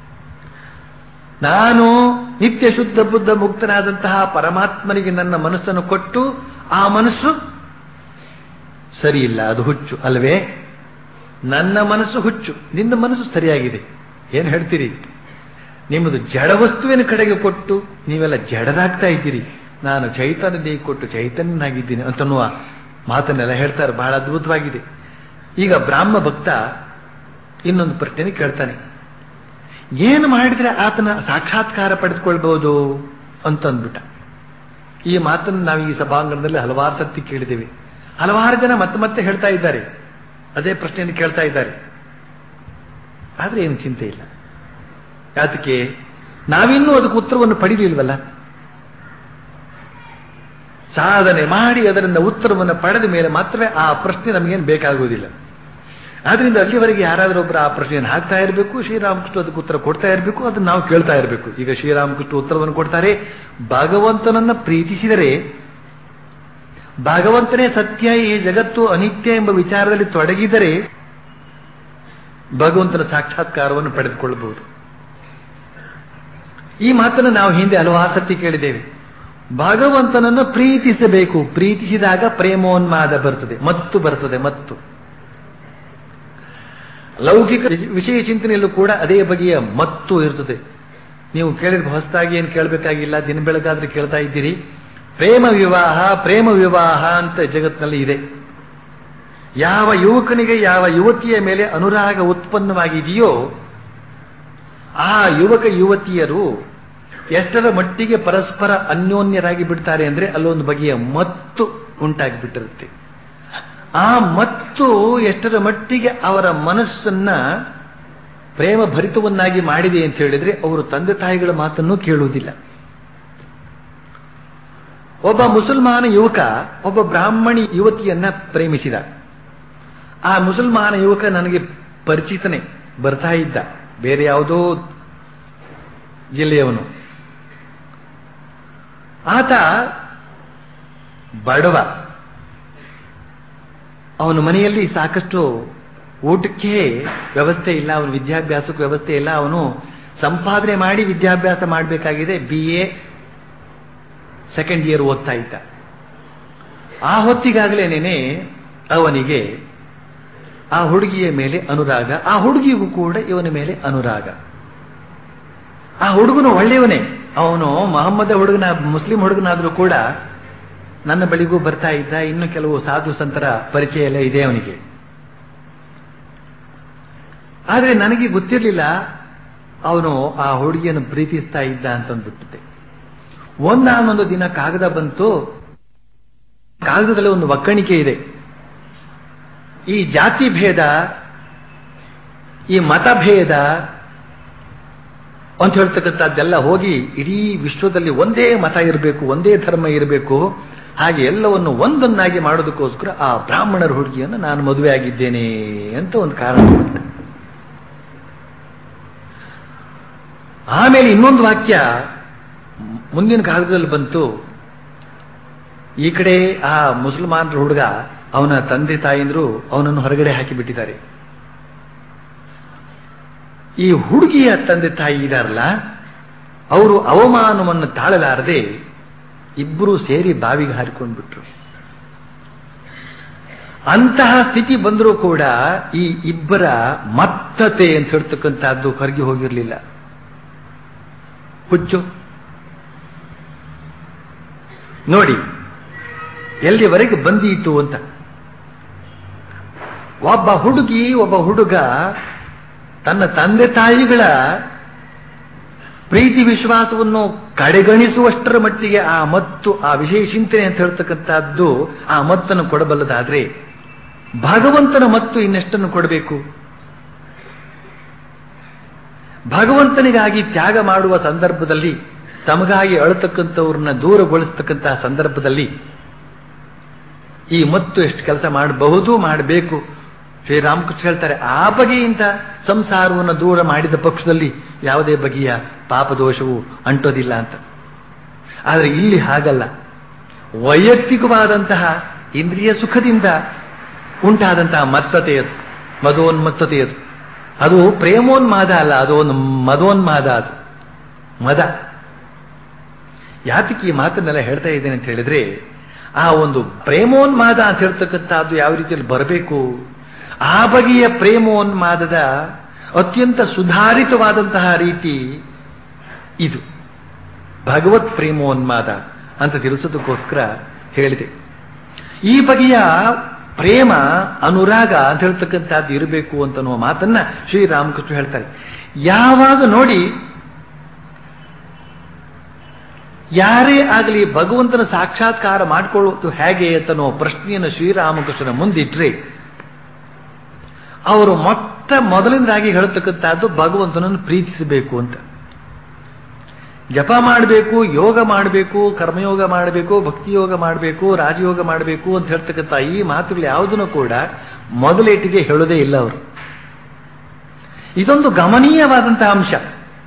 ನಾನು ನಿತ್ಯ ಶುದ್ಧ ಬುದ್ಧ ಮುಕ್ತನಾದಂತಹ ಪರಮಾತ್ಮನಿಗೆ ನನ್ನ ಮನಸ್ಸನ್ನು ಕೊಟ್ಟು ಆ ಮನಸ್ಸು ಸರಿಯಿಲ್ಲ ಅದು ಹುಚ್ಚು ಅಲ್ವೇ ನನ್ನ ಮನಸ್ಸು ಹುಚ್ಚು ನಿನ್ನ ಮನಸ್ಸು ಸರಿಯಾಗಿದೆ ಏನು ಹೇಳ್ತೀರಿ ನಿಮ್ಮದು ಜಡ ವಸ್ತುವಿನ ಕಡೆಗೆ ಕೊಟ್ಟು ನೀವೆಲ್ಲ ಜಡರಾಗ್ತಾ ಇದ್ದೀರಿ ನಾನು ಚೈತನ್ಯ ಕೊಟ್ಟು ಚೈತನ್ಯನಾಗಿದ್ದೀನಿ ಅಂತನ್ನುವ ಮಾತನ್ನೆಲ್ಲ ಹೇಳ್ತಾರೆ ಬಹಳ ಅದ್ಭುತವಾಗಿದೆ ಈಗ ಬ್ರಾಹ್ಮ ಭಕ್ತ ಇನ್ನೊಂದು ಪ್ರಶ್ನೆ ಕೇಳ್ತಾನೆ ಏನು ಮಾಡಿದ್ರೆ ಆತನ ಸಾಕ್ಷಾತ್ಕಾರ ಪಡೆದುಕೊಳ್ಬಹುದು ಅಂತ ಅಂದ್ಬಿಟ್ಟ ಈ ಮಾತನ್ನು ನಾವು ಈ ಸಭಾಂಗಣದಲ್ಲಿ ಹಲವಾರು ಸತಿ ಕೇಳಿದ್ದೇವೆ ಹಲವಾರು ಜನ ಮತ್ತೆ ಮತ್ತೆ ಹೇಳ್ತಾ ಇದ್ದಾರೆ ಅದೇ ಪ್ರಶ್ನೆಯನ್ನು ಕೇಳ್ತಾ ಇದ್ದಾರೆ ಆದ್ರೆ ಏನು ಚಿಂತೆ ಇಲ್ಲ ಯಾತಕ್ಕೆ ನಾವಿನ್ನೂ ಅದಕ್ಕೆ ಉತ್ತರವನ್ನು ಪಡೀಲಿಲ್ವಲ್ಲ ಸಾಧನೆ ಮಾಡಿ ಅದರಿಂದ ಉತ್ತರವನ್ನು ಪಡೆದ ಮೇಲೆ ಮಾತ್ರವೇ ಆ ಪ್ರಶ್ನೆ ನಮಗೇನು ಬೇಕಾಗುವುದಿಲ್ಲ ಆದ್ರಿಂದ ಅಲ್ಲಿವರೆಗೆ ಯಾರಾದರೂ ಒಬ್ಬರು ಆ ಪ್ರಶ್ನೆಯನ್ನು ಹಾಕ್ತಾ ಇರಬೇಕು ಶ್ರೀರಾಮಕೃಷ್ಣ ಅದಕ್ಕೆ ಉತ್ತರ ಕೊಡ್ತಾ ಇರಬೇಕು ಅದನ್ನು ನಾವು ಕೇಳ್ತಾ ಇರಬೇಕು ಈಗ ಶ್ರೀರಾಮಕೃಷ್ಣ ಉತ್ತರವನ್ನು ಕೊಡ್ತಾರೆ ಭಗವಂತನನ್ನ ಪ್ರೀತಿಸಿದರೆ ಭಗವಂತನೇ ಸತ್ಯ ಈ ಜಗತ್ತು ಅನಿತ್ಯ ಎಂಬ ವಿಚಾರದಲ್ಲಿ ತೊಡಗಿದರೆ ಭಗವಂತನ ಸಾಕ್ಷಾತ್ಕಾರವನ್ನು ಪಡೆದುಕೊಳ್ಳಬಹುದು ಈ ಮಾತನ್ನು ನಾವು ಹಿಂದೆ ಹಲವಾರು ಸತಿ ಕೇಳಿದ್ದೇವೆ ಭಗವಂತನನ್ನು ಪ್ರೀತಿಸಬೇಕು ಪ್ರೀತಿಸಿದಾಗ ಪ್ರೇಮೋನ್ಮಾದ ಬರ್ತದೆ ಮತ್ತು ಬರ್ತದೆ ಮತ್ತು ಲೌಕಿಕ ವಿಷಯ ಚಿಂತನೆಯಲ್ಲೂ ಕೂಡ ಅದೇ ಬಗೆಯ ಮತ್ತು ಇರ್ತದೆ ನೀವು ಕೇಳಿದ ಹೊಸದಾಗಿ ಏನು ಕೇಳಬೇಕಾಗಿಲ್ಲ ದಿನ ಬೆಳಗಾದ್ರೆ ಕೇಳ್ತಾ ಇದ್ದೀರಿ ಪ್ರೇಮ ವಿವಾಹ ಪ್ರೇಮ ವಿವಾಹ ಅಂತ ಜಗತ್ತಿನಲ್ಲಿ ಇದೆ ಯಾವ ಯುವಕನಿಗೆ ಯಾವ ಯುವತಿಯ ಮೇಲೆ ಅನುರಾಗ ಉತ್ಪನ್ನವಾಗಿದೆಯೋ ಆ ಯುವಕ ಯುವತಿಯರು ಎಷ್ಟರ ಮಟ್ಟಿಗೆ ಪರಸ್ಪರ ಅನ್ಯೋನ್ಯರಾಗಿ ಬಿಡ್ತಾರೆ ಅಂದ್ರೆ ಅಲ್ಲೊಂದು ಬಗೆಯ ಮತ್ತು ಉಂಟಾಗಿಬಿಟ್ಟಿರುತ್ತೆ ಆ ಮತ್ತು ಎಷ್ಟರ ಮಟ್ಟಿಗೆ ಅವರ ಮನಸ್ಸನ್ನ ಪ್ರೇಮ ಭರಿತವನ್ನಾಗಿ ಮಾಡಿದೆ ಅಂತ ಹೇಳಿದ್ರೆ ಅವರು ತಂದೆ ತಾಯಿಗಳ ಮಾತನ್ನು ಕೇಳುವುದಿಲ್ಲ ಒಬ್ಬ ಮುಸಲ್ಮಾನ ಯುವಕ ಒಬ್ಬ ಬ್ರಾಹ್ಮಣಿ ಯುವತಿಯನ್ನ ಪ್ರೇಮಿಸಿದ ಆ ಮುಸಲ್ಮಾನ ಯುವಕ ನನಗೆ ಪರಿಚಿತನೇ ಬರ್ತಾ ಇದ್ದ ಬೇರೆ ಯಾವುದೋ ಜಿಲ್ಲೆಯವನು ಆತ ಬಡವ ಅವನ ಮನೆಯಲ್ಲಿ ಸಾಕಷ್ಟು ಊಟಕ್ಕೆ ವ್ಯವಸ್ಥೆ ಇಲ್ಲ ಅವನ ವಿದ್ಯಾಭ್ಯಾಸಕ್ಕೆ ವ್ಯವಸ್ಥೆ ಇಲ್ಲ ಅವನು ಸಂಪಾದನೆ ಮಾಡಿ ವಿದ್ಯಾಭ್ಯಾಸ ಮಾಡಬೇಕಾಗಿದೆ ಬಿ ಎ ಸೆಕೆಂಡ್ ಇಯರ್ ಓದ್ತಾ ಇದ್ದ ಆ ಹೊತ್ತಿಗಾಗಲೇನೆ ಅವನಿಗೆ ಆ ಹುಡುಗಿಯ ಮೇಲೆ ಅನುರಾಗ ಆ ಹುಡುಗಿಗೂ ಕೂಡ ಇವನ ಮೇಲೆ ಅನುರಾಗ ಆ ಹುಡುಗನು ಒಳ್ಳೆಯವನೇ ಅವನು ಮಹಮ್ಮದ ಹುಡುಗನ ಮುಸ್ಲಿಂ ಹುಡುಗನಾದ್ರೂ ಕೂಡ ನನ್ನ ಬಳಿಗೂ ಬರ್ತಾ ಇದ್ದ ಇನ್ನು ಕೆಲವು ಸಾಧು ಸಂತರ ಪರಿಚಯ ಎಲ್ಲ ಇದೆ ಅವನಿಗೆ ಆದ್ರೆ ನನಗೆ ಗೊತ್ತಿರಲಿಲ್ಲ ಅವನು ಆ ಹುಡುಗಿಯನ್ನು ಪ್ರೀತಿಸ್ತಾ ಇದ್ದ ಅಂತಂದ್ಬಿಟ್ಟಿದ್ದೆ ಒಂದಾನೊಂದು ದಿನ ಕಾಗದ ಬಂತು ಕಾಗದದಲ್ಲಿ ಒಂದು ಒಕ್ಕಣಿಕೆ ಇದೆ ಈ ಜಾತಿ ಭೇದ ಈ ಮತಭೇದ ಅಂತ ಹೇಳ್ತಕ್ಕಂಥದ್ದೆಲ್ಲ ಹೋಗಿ ಇಡೀ ವಿಶ್ವದಲ್ಲಿ ಒಂದೇ ಮತ ಇರಬೇಕು ಒಂದೇ ಧರ್ಮ ಇರಬೇಕು ಹಾಗೆ ಎಲ್ಲವನ್ನು ಒಂದನ್ನಾಗಿ ಮಾಡೋದಕ್ಕೋಸ್ಕರ ಆ ಬ್ರಾಹ್ಮಣರ ಹುಡುಗಿಯನ್ನು ನಾನು ಮದುವೆ ಆಗಿದ್ದೇನೆ ಅಂತ ಒಂದು ಕಾರಣ ಕೊಟ್ಟೆ. ಆಮೇಲೆ ಇನ್ನೊಂದು ವಾಕ್ಯ ಮುಂದಿನ ಕಾಲದಲ್ಲಿ ಬಂತು ಈ ಕಡೆ ಆ ಮುಸಲ್ಮಾನರ ಹುಡುಗ ಅವನ ತಂದೆ ತಾಯಿಂದ್ರು ಅವನನ್ನು ಹೊರಗಡೆ ಹಾಕಿಬಿಟ್ಟಿದ್ದಾರೆ ಈ ಹುಡುಗಿಯ ತಂದೆ ತಾಯಿ ಇದಾರಲ್ಲ ಅವರು ಅವಮಾನವನ್ನು ತಾಳಲಾರದೆ ಇಬ್ಬರು ಸೇರಿ ಬಾವಿಗೆ ಹಾರಿಕೊಂಡ್ಬಿಟ್ರು ಅಂತಹ ಸ್ಥಿತಿ ಬಂದರೂ ಕೂಡ ಈ ಇಬ್ಬರ ಮತ್ತತೆ ಅಂತ ಹೇಳ್ತಕ್ಕಂಥದ್ದು ಕರಗಿ ಹೋಗಿರಲಿಲ್ಲ ಹುಚ್ಚು ನೋಡಿ ಎಲ್ಲಿವರೆಗೆ ಬಂದೀತು ಅಂತ ಒಬ್ಬ ಹುಡುಗಿ ಒಬ್ಬ ಹುಡುಗ ತನ್ನ ತಂದೆ ತಾಯಿಗಳ ಪ್ರೀತಿ ವಿಶ್ವಾಸವನ್ನು ಕಡೆಗಣಿಸುವಷ್ಟರ ಮಟ್ಟಿಗೆ ಆ ಮತ್ತು ಆ ವಿಷಯ ಚಿಂತನೆ ಅಂತ ಹೇಳ್ತಕ್ಕಂಥದ್ದು ಆ ಮತ್ತನ್ನು ಕೊಡಬಲ್ಲದಾದ್ರೆ ಭಗವಂತನ ಮತ್ತು ಇನ್ನೆಷ್ಟನ್ನು ಕೊಡಬೇಕು ಭಗವಂತನಿಗಾಗಿ ತ್ಯಾಗ ಮಾಡುವ ಸಂದರ್ಭದಲ್ಲಿ ತಮಗಾಗಿ ಅಳತಕ್ಕಂಥವ್ರನ್ನ ದೂರಗೊಳಿಸ್ತಕ್ಕಂತಹ ಸಂದರ್ಭದಲ್ಲಿ ಈ ಮತ್ತು ಎಷ್ಟು ಕೆಲಸ ಮಾಡಬಹುದು ಮಾಡಬೇಕು ಶ್ರೀರಾಮಕೃಷ್ಣ ಹೇಳ್ತಾರೆ ಆ ಬಗೆಯಿಂದ ಸಂಸಾರವನ್ನು ದೂರ ಮಾಡಿದ ಪಕ್ಷದಲ್ಲಿ ಯಾವುದೇ ಬಗೆಯ ಪಾಪದೋಷವು ಅಂಟೋದಿಲ್ಲ ಅಂತ ಆದರೆ ಇಲ್ಲಿ ಹಾಗಲ್ಲ ವೈಯಕ್ತಿಕವಾದಂತಹ ಇಂದ್ರಿಯ ಸುಖದಿಂದ ಉಂಟಾದಂತಹ ಮತ್ತತೆಯದು ಮದೋನ್ಮತ್ತತೆಯದು ಅದು ಪ್ರೇಮೋನ್ಮಾದ ಅಲ್ಲ ಅದು ಒಂದು ಮದೋನ್ಮಾದ ಅದು ಮದ ಯಾತಕ್ಕೆ ಈ ಮಾತನ್ನೆಲ್ಲ ಹೇಳ್ತಾ ಇದ್ದೇನೆ ಅಂತ ಹೇಳಿದ್ರೆ ಆ ಒಂದು ಪ್ರೇಮೋನ್ಮಾದ ಅಂತ ಹೇಳ್ತಕ್ಕಂಥದ್ದು ಯಾವ ರೀತಿಯಲ್ಲಿ ಬರಬೇಕು ಆ ಬಗೆಯ ಪ್ರೇಮೋನ್ಮಾದದ ಅತ್ಯಂತ ಸುಧಾರಿತವಾದಂತಹ ರೀತಿ ಇದು ಭಗವತ್ ಪ್ರೇಮೋನ್ಮಾದ ಅಂತ ತಿಳಿಸೋದಕ್ಕೋಸ್ಕರ ಹೇಳಿದೆ ಈ ಬಗೆಯ ಪ್ರೇಮ ಅನುರಾಗ ಅಂತ ಹೇಳ್ತಕ್ಕಂಥದ್ದು ಇರಬೇಕು ಅಂತ ಅನ್ನುವ ಮಾತನ್ನ ಶ್ರೀರಾಮಕೃಷ್ಣ ಹೇಳ್ತಾರೆ ಯಾವಾಗ ನೋಡಿ ಯಾರೇ ಆಗಲಿ ಭಗವಂತನ ಸಾಕ್ಷಾತ್ಕಾರ ಮಾಡಿಕೊಳ್ಳುವುದು ಹೇಗೆ ಅಂತನೋ ಪ್ರಶ್ನೆಯನ್ನು ಶ್ರೀರಾಮಕೃಷ್ಣನ ಮುಂದಿಟ್ರೆ ಅವರು ಮೊಟ್ಟ ಮೊದಲಿಂದಾಗಿ ಹೇಳತಕ್ಕಂಥದ್ದು ಭಗವಂತನನ್ನು ಪ್ರೀತಿಸಬೇಕು ಅಂತ ಜಪ ಮಾಡಬೇಕು ಯೋಗ ಮಾಡಬೇಕು ಕರ್ಮಯೋಗ ಮಾಡಬೇಕು ಭಕ್ತಿ ಯೋಗ ಮಾಡಬೇಕು ರಾಜಯೋಗ ಮಾಡಬೇಕು ಅಂತ ಹೇಳ್ತಕ್ಕಂಥ ಈ ಮಾತುಗಳು ಯಾವುದನ್ನು ಕೂಡ ಮೊದಲೇಟಿಗೆ ಹೇಳೋದೇ ಇಲ್ಲ ಅವರು ಇದೊಂದು ಗಮನೀಯವಾದಂತಹ ಅಂಶ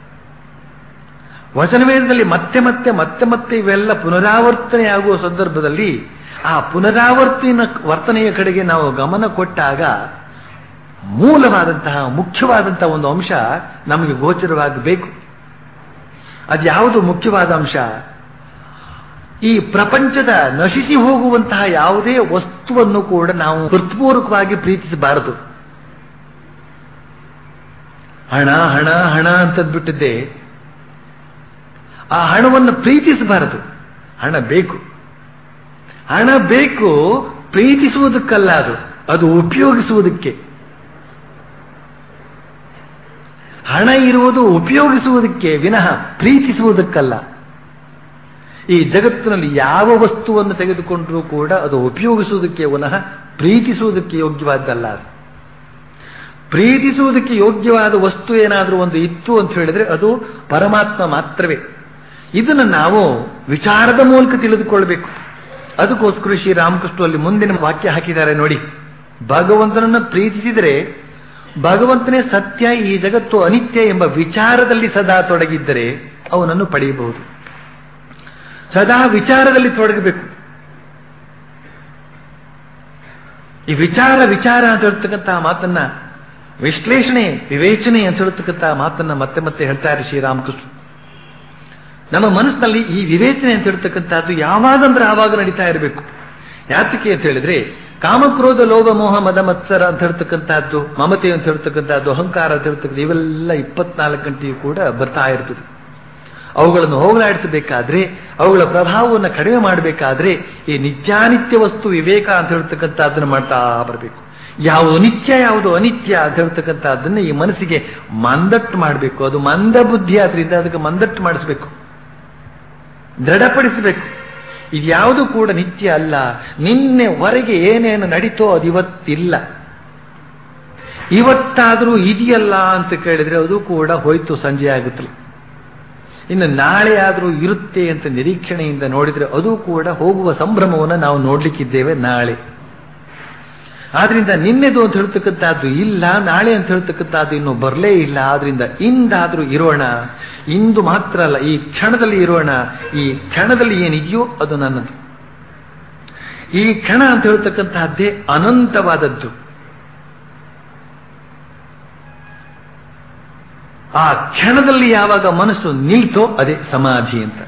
ವಚನವೇದದಲ್ಲಿ ಮತ್ತೆ ಮತ್ತೆ ಮತ್ತೆ ಮತ್ತೆ ಇವೆಲ್ಲ ಪುನರಾವರ್ತನೆಯಾಗುವ ಸಂದರ್ಭದಲ್ಲಿ ಆ ಪುನರಾವರ್ತಿನ ವರ್ತನೆಯ ಕಡೆಗೆ ನಾವು ಗಮನ ಕೊಟ್ಟಾಗ ಮೂಲವಾದಂತಹ ಮುಖ್ಯವಾದಂತಹ ಒಂದು ಅಂಶ ನಮಗೆ ಗೋಚರವಾಗಬೇಕು ಅದ್ಯಾವುದು ಮುಖ್ಯವಾದ ಅಂಶ ಈ ಪ್ರಪಂಚದ ನಶಿಸಿ ಹೋಗುವಂತಹ ಯಾವುದೇ ವಸ್ತುವನ್ನು ಕೂಡ ನಾವು ಹೃತ್ಪೂರ್ವಕವಾಗಿ ಪ್ರೀತಿಸಬಾರದು ಹಣ ಹಣ ಹಣ ಅಂತಂದ್ಬಿಟ್ಟಿದ್ದೆ ಆ ಹಣವನ್ನು ಪ್ರೀತಿಸಬಾರದು ಹಣ ಬೇಕು ಹಣ ಬೇಕು ಪ್ರೀತಿಸುವುದಕ್ಕಲ್ಲ ಅದು ಅದು ಉಪಯೋಗಿಸುವುದಕ್ಕೆ ಹಣ ಇರುವುದು ಉಪಯೋಗಿಸುವುದಕ್ಕೆ ವಿನಃ ಪ್ರೀತಿಸುವುದಕ್ಕಲ್ಲ ಈ ಜಗತ್ತಿನಲ್ಲಿ ಯಾವ ವಸ್ತುವನ್ನು ತೆಗೆದುಕೊಂಡರೂ ಕೂಡ ಅದು ಉಪಯೋಗಿಸುವುದಕ್ಕೆ ವಿನಃ ಪ್ರೀತಿಸುವುದಕ್ಕೆ ಯೋಗ್ಯವಾದ್ದಲ್ಲ ಅದು ಪ್ರೀತಿಸುವುದಕ್ಕೆ ಯೋಗ್ಯವಾದ ವಸ್ತು ಏನಾದರೂ ಒಂದು ಇತ್ತು ಅಂತ ಹೇಳಿದ್ರೆ ಅದು ಪರಮಾತ್ಮ ಮಾತ್ರವೇ ಇದನ್ನು ನಾವು ವಿಚಾರದ ಮೂಲಕ ತಿಳಿದುಕೊಳ್ಬೇಕು ಅದಕ್ಕೋಸ್ಕರ ಶ್ರೀರಾಮಕೃಷ್ಣ ಅಲ್ಲಿ ಮುಂದಿನ ವಾಕ್ಯ ಹಾಕಿದ್ದಾರೆ ನೋಡಿ ಭಗವಂತನನ್ನು ಪ್ರೀತಿಸಿದರೆ ಭಗವಂತನೇ ಸತ್ಯ ಈ ಜಗತ್ತು ಅನಿತ್ಯ ಎಂಬ ವಿಚಾರದಲ್ಲಿ ಸದಾ ತೊಡಗಿದ್ದರೆ ಅವನನ್ನು ಪಡೆಯಬಹುದು ಸದಾ ವಿಚಾರದಲ್ಲಿ ತೊಡಗಬೇಕು ಈ ವಿಚಾರ ವಿಚಾರ ಅಂತ ಹೇಳ್ತಕ್ಕಂತಹ ಮಾತನ್ನ ವಿಶ್ಲೇಷಣೆ ವಿವೇಚನೆ ಅಂತ ಹೇಳ್ತಕ್ಕಂತಹ ಮಾತನ್ನ ಮತ್ತೆ ಮತ್ತೆ ಹೇಳ್ತಾರೆ ಶ್ರೀರಾಮಕೃಷ್ಣ ನಮ್ಮ ಮನಸ್ಸಿನಲ್ಲಿ ಈ ವಿವೇಚನೆ ಅಂತ ಹೇಳ್ತಕ್ಕಂಥದ್ದು ಯಾವಾಗಂದ್ರೆ ಆವಾಗ ನಡೀತಾ ಇರಬೇಕು ಯಾತಕ್ಕೆ ಅಂತ ಹೇಳಿದ್ರೆ ಕಾಮಕ್ರೋಧ ಲೋಭ ಮೋಹ ಮದ ಮತ್ಸರ ಅಂತ ಹೇಳ್ತಕ್ಕಂಥದ್ದು ಮಮತೆ ಅಂತ ಹೇಳ್ತಕ್ಕಂಥದ್ದು ಅಹಂಕಾರ ಅಂತ ಹೇಳ್ತಕ್ಕಂಥ ಇವೆಲ್ಲ ಇಪ್ಪತ್ನಾಲ್ಕು ಗಂಟೆಯೂ ಕೂಡ ಬರ್ತಾ ಇರ್ತದೆ ಅವುಗಳನ್ನು ಹೋಗಲಾಡಿಸಬೇಕಾದ್ರೆ ಅವುಗಳ ಪ್ರಭಾವವನ್ನು ಕಡಿಮೆ ಮಾಡಬೇಕಾದ್ರೆ ಈ ನಿತ್ಯಾನಿತ್ಯ ವಸ್ತು ವಿವೇಕ ಅಂತ ಹೇಳ್ತಕ್ಕಂಥದ್ದನ್ನು ಮಾಡ್ತಾ ಬರಬೇಕು ಯಾವುದು ನಿತ್ಯ ಯಾವುದು ಅನಿತ್ಯ ಅಂತ ಹೇಳ್ತಕ್ಕಂಥದ್ದನ್ನ ಈ ಮನಸ್ಸಿಗೆ ಮಂದಟ್ಟು ಮಾಡಬೇಕು ಅದು ಮಂದ ಬುದ್ಧಿ ಆದ್ರಿಂದ ಅದಕ್ಕೆ ಮಂದಟ್ಟು ಮಾಡಿಸ್ಬೇಕು ದೃಢಪಡಿಸಬೇಕು ಇದ್ಯಾವುದು ಕೂಡ ನಿತ್ಯ ಅಲ್ಲ ನಿನ್ನೆವರೆಗೆ ಏನೇನು ನಡೀತೋ ಅದು ಇವತ್ತಿಲ್ಲ ಇವತ್ತಾದರೂ ಇದೆಯಲ್ಲ ಅಂತ ಕೇಳಿದ್ರೆ ಅದು ಕೂಡ ಹೋಯ್ತು ಸಂಜೆ ಆಗುತ್ತಲ್ಲ ಇನ್ನು ನಾಳೆ ಆದರೂ ಇರುತ್ತೆ ಅಂತ ನಿರೀಕ್ಷಣೆಯಿಂದ ನೋಡಿದ್ರೆ ಅದು ಕೂಡ ಹೋಗುವ ಸಂಭ್ರಮವನ್ನು ನಾವು ನೋಡ್ಲಿಕ್ಕಿದ್ದೇವೆ ನಾಳೆ ಆದ್ರಿಂದ ನಿನ್ನೆದು ಅಂತ ಹೇಳ್ತಕ್ಕಂಥದ್ದು ಇಲ್ಲ ನಾಳೆ ಅಂತ ಹೇಳ್ತಕ್ಕಂಥದ್ದು ಇನ್ನು ಬರಲೇ ಇಲ್ಲ ಆದ್ರಿಂದ ಇಂದಾದ್ರೂ ಇರೋಣ ಇಂದು ಮಾತ್ರ ಅಲ್ಲ ಈ ಕ್ಷಣದಲ್ಲಿ ಇರೋಣ ಈ ಕ್ಷಣದಲ್ಲಿ ಏನಿದೆಯೋ ಅದು ನನ್ನದು ಈ ಕ್ಷಣ ಅಂತ ಹೇಳ್ತಕ್ಕಂತಹದ್ದೇ ಅನಂತವಾದದ್ದು ಆ ಕ್ಷಣದಲ್ಲಿ ಯಾವಾಗ ಮನಸ್ಸು ನಿಲ್ತೋ ಅದೇ ಸಮಾಧಿ ಅಂತ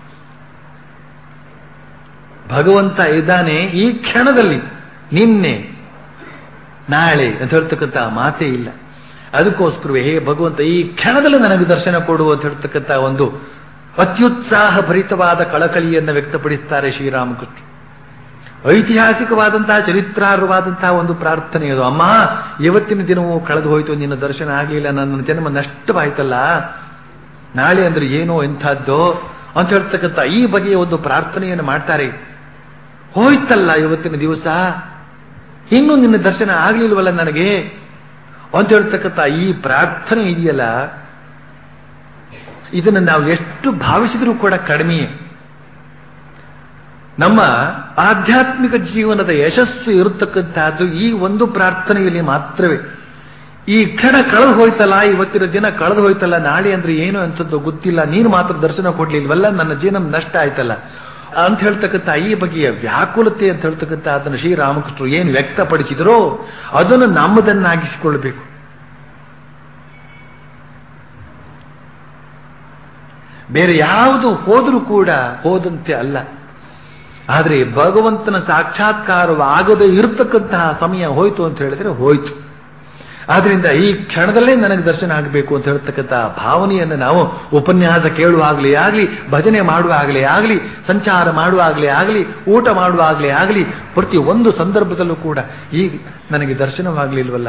ಭಗವಂತ ಇದ್ದಾನೆ ಈ ಕ್ಷಣದಲ್ಲಿ ನಿನ್ನೆ ನಾಳೆ ಅಂತ ಹೇಳ್ತಕ್ಕಂಥ ಮಾತೇ ಇಲ್ಲ ಅದಕ್ಕೋಸ್ಕರವೇ ಹೇ ಭಗವಂತ ಈ ಕ್ಷಣದಲ್ಲಿ ನನಗೆ ದರ್ಶನ ಕೊಡು ಅಂತ ಹೇಳ್ತಕ್ಕಂಥ ಒಂದು ಅತ್ಯುತ್ಸಾಹ ಭರಿತವಾದ ಕಳಕಳಿಯನ್ನು ವ್ಯಕ್ತಪಡಿಸ್ತಾರೆ ಶ್ರೀರಾಮಕೃಷ್ಣ ಐತಿಹಾಸಿಕವಾದಂತಹ ಚರಿತ್ರಾರ್ಹವಾದಂತಹ ಒಂದು ಪ್ರಾರ್ಥನೆ ಅದು ಅಮ್ಮ ಇವತ್ತಿನ ದಿನವೂ ಕಳೆದು ಹೋಯಿತು ನಿನ್ನ ದರ್ಶನ ಆಗಲಿಲ್ಲ ನನ್ನ ಜನ್ಮ ನಷ್ಟವಾಯ್ತಲ್ಲ ನಾಳೆ ಅಂದ್ರೆ ಏನೋ ಎಂಥದ್ದೋ ಅಂತ ಹೇಳ್ತಕ್ಕಂಥ ಈ ಬಗೆಯ ಒಂದು ಪ್ರಾರ್ಥನೆಯನ್ನು ಮಾಡ್ತಾರೆ ಹೋಯ್ತಲ್ಲ ಇವತ್ತಿನ ದಿವಸ ಇನ್ನೂ ನಿನ್ನ ದರ್ಶನ ಆಗ್ಲಿಲ್ವಲ್ಲ ನನಗೆ ಅಂತ ಹೇಳ್ತಕ್ಕಂಥ ಈ ಪ್ರಾರ್ಥನೆ ಇದೆಯಲ್ಲ ಇದನ್ನು ನಾವು ಎಷ್ಟು ಭಾವಿಸಿದ್ರೂ ಕೂಡ ಕಡಿಮೆಯೇ ನಮ್ಮ ಆಧ್ಯಾತ್ಮಿಕ ಜೀವನದ ಯಶಸ್ಸು ಇರತಕ್ಕಂತಹದ್ದು ಈ ಒಂದು ಪ್ರಾರ್ಥನೆಯಲ್ಲಿ ಮಾತ್ರವೇ ಈ ಕ್ಷಣ ಕಳೆದು ಹೋಯ್ತಲ್ಲ ಇವತ್ತಿನ ದಿನ ಕಳೆದು ಹೋಯ್ತಲ್ಲ ನಾಳೆ ಅಂದ್ರೆ ಏನು ಅಂತದ್ದು ಗೊತ್ತಿಲ್ಲ ನೀನು ಮಾತ್ರ ದರ್ಶನ ಕೊಡ್ಲಿಲ್ವಲ್ಲ ನನ್ನ ಜೀವನ ನಷ್ಟ ಆಯ್ತಲ್ಲ ಅಂತ ಹೇಳ್ತಕ್ಕಂಥ ಈ ಬಗೆಯ ವ್ಯಾಕುಲತೆ ಅಂತ ಹೇಳ್ತಕ್ಕಂಥ ಅದನ್ನು ಶ್ರೀರಾಮಕೃಷ್ಣರು ಏನು ವ್ಯಕ್ತಪಡಿಸಿದರೋ ಅದನ್ನು ನಮ್ಮದನ್ನಾಗಿಸಿಕೊಳ್ಬೇಕು ಬೇರೆ ಯಾವುದು ಹೋದರೂ ಕೂಡ ಹೋದಂತೆ ಅಲ್ಲ ಆದರೆ ಭಗವಂತನ ಸಾಕ್ಷಾತ್ಕಾರವಾಗದೇ ಇರತಕ್ಕಂತಹ ಸಮಯ ಹೋಯ್ತು ಅಂತ ಹೇಳಿದ್ರೆ ಹೋಯ್ತು ಆದ್ರಿಂದ ಈ ಕ್ಷಣದಲ್ಲೇ ನನಗೆ ದರ್ಶನ ಆಗಬೇಕು ಅಂತ ಹೇಳ್ತಕ್ಕಂಥ ಭಾವನೆಯನ್ನು ನಾವು ಉಪನ್ಯಾಸ ಕೇಳುವಾಗಲೇ ಆಗಲಿ ಭಜನೆ ಮಾಡುವಾಗಲೇ ಆಗಲಿ ಸಂಚಾರ ಮಾಡುವಾಗಲೇ ಆಗಲಿ ಊಟ ಮಾಡುವಾಗಲೇ ಆಗಲಿ ಪ್ರತಿ ಒಂದು ಸಂದರ್ಭದಲ್ಲೂ ಕೂಡ ಈಗ ನನಗೆ ದರ್ಶನವಾಗಲಿಲ್ವಲ್ಲ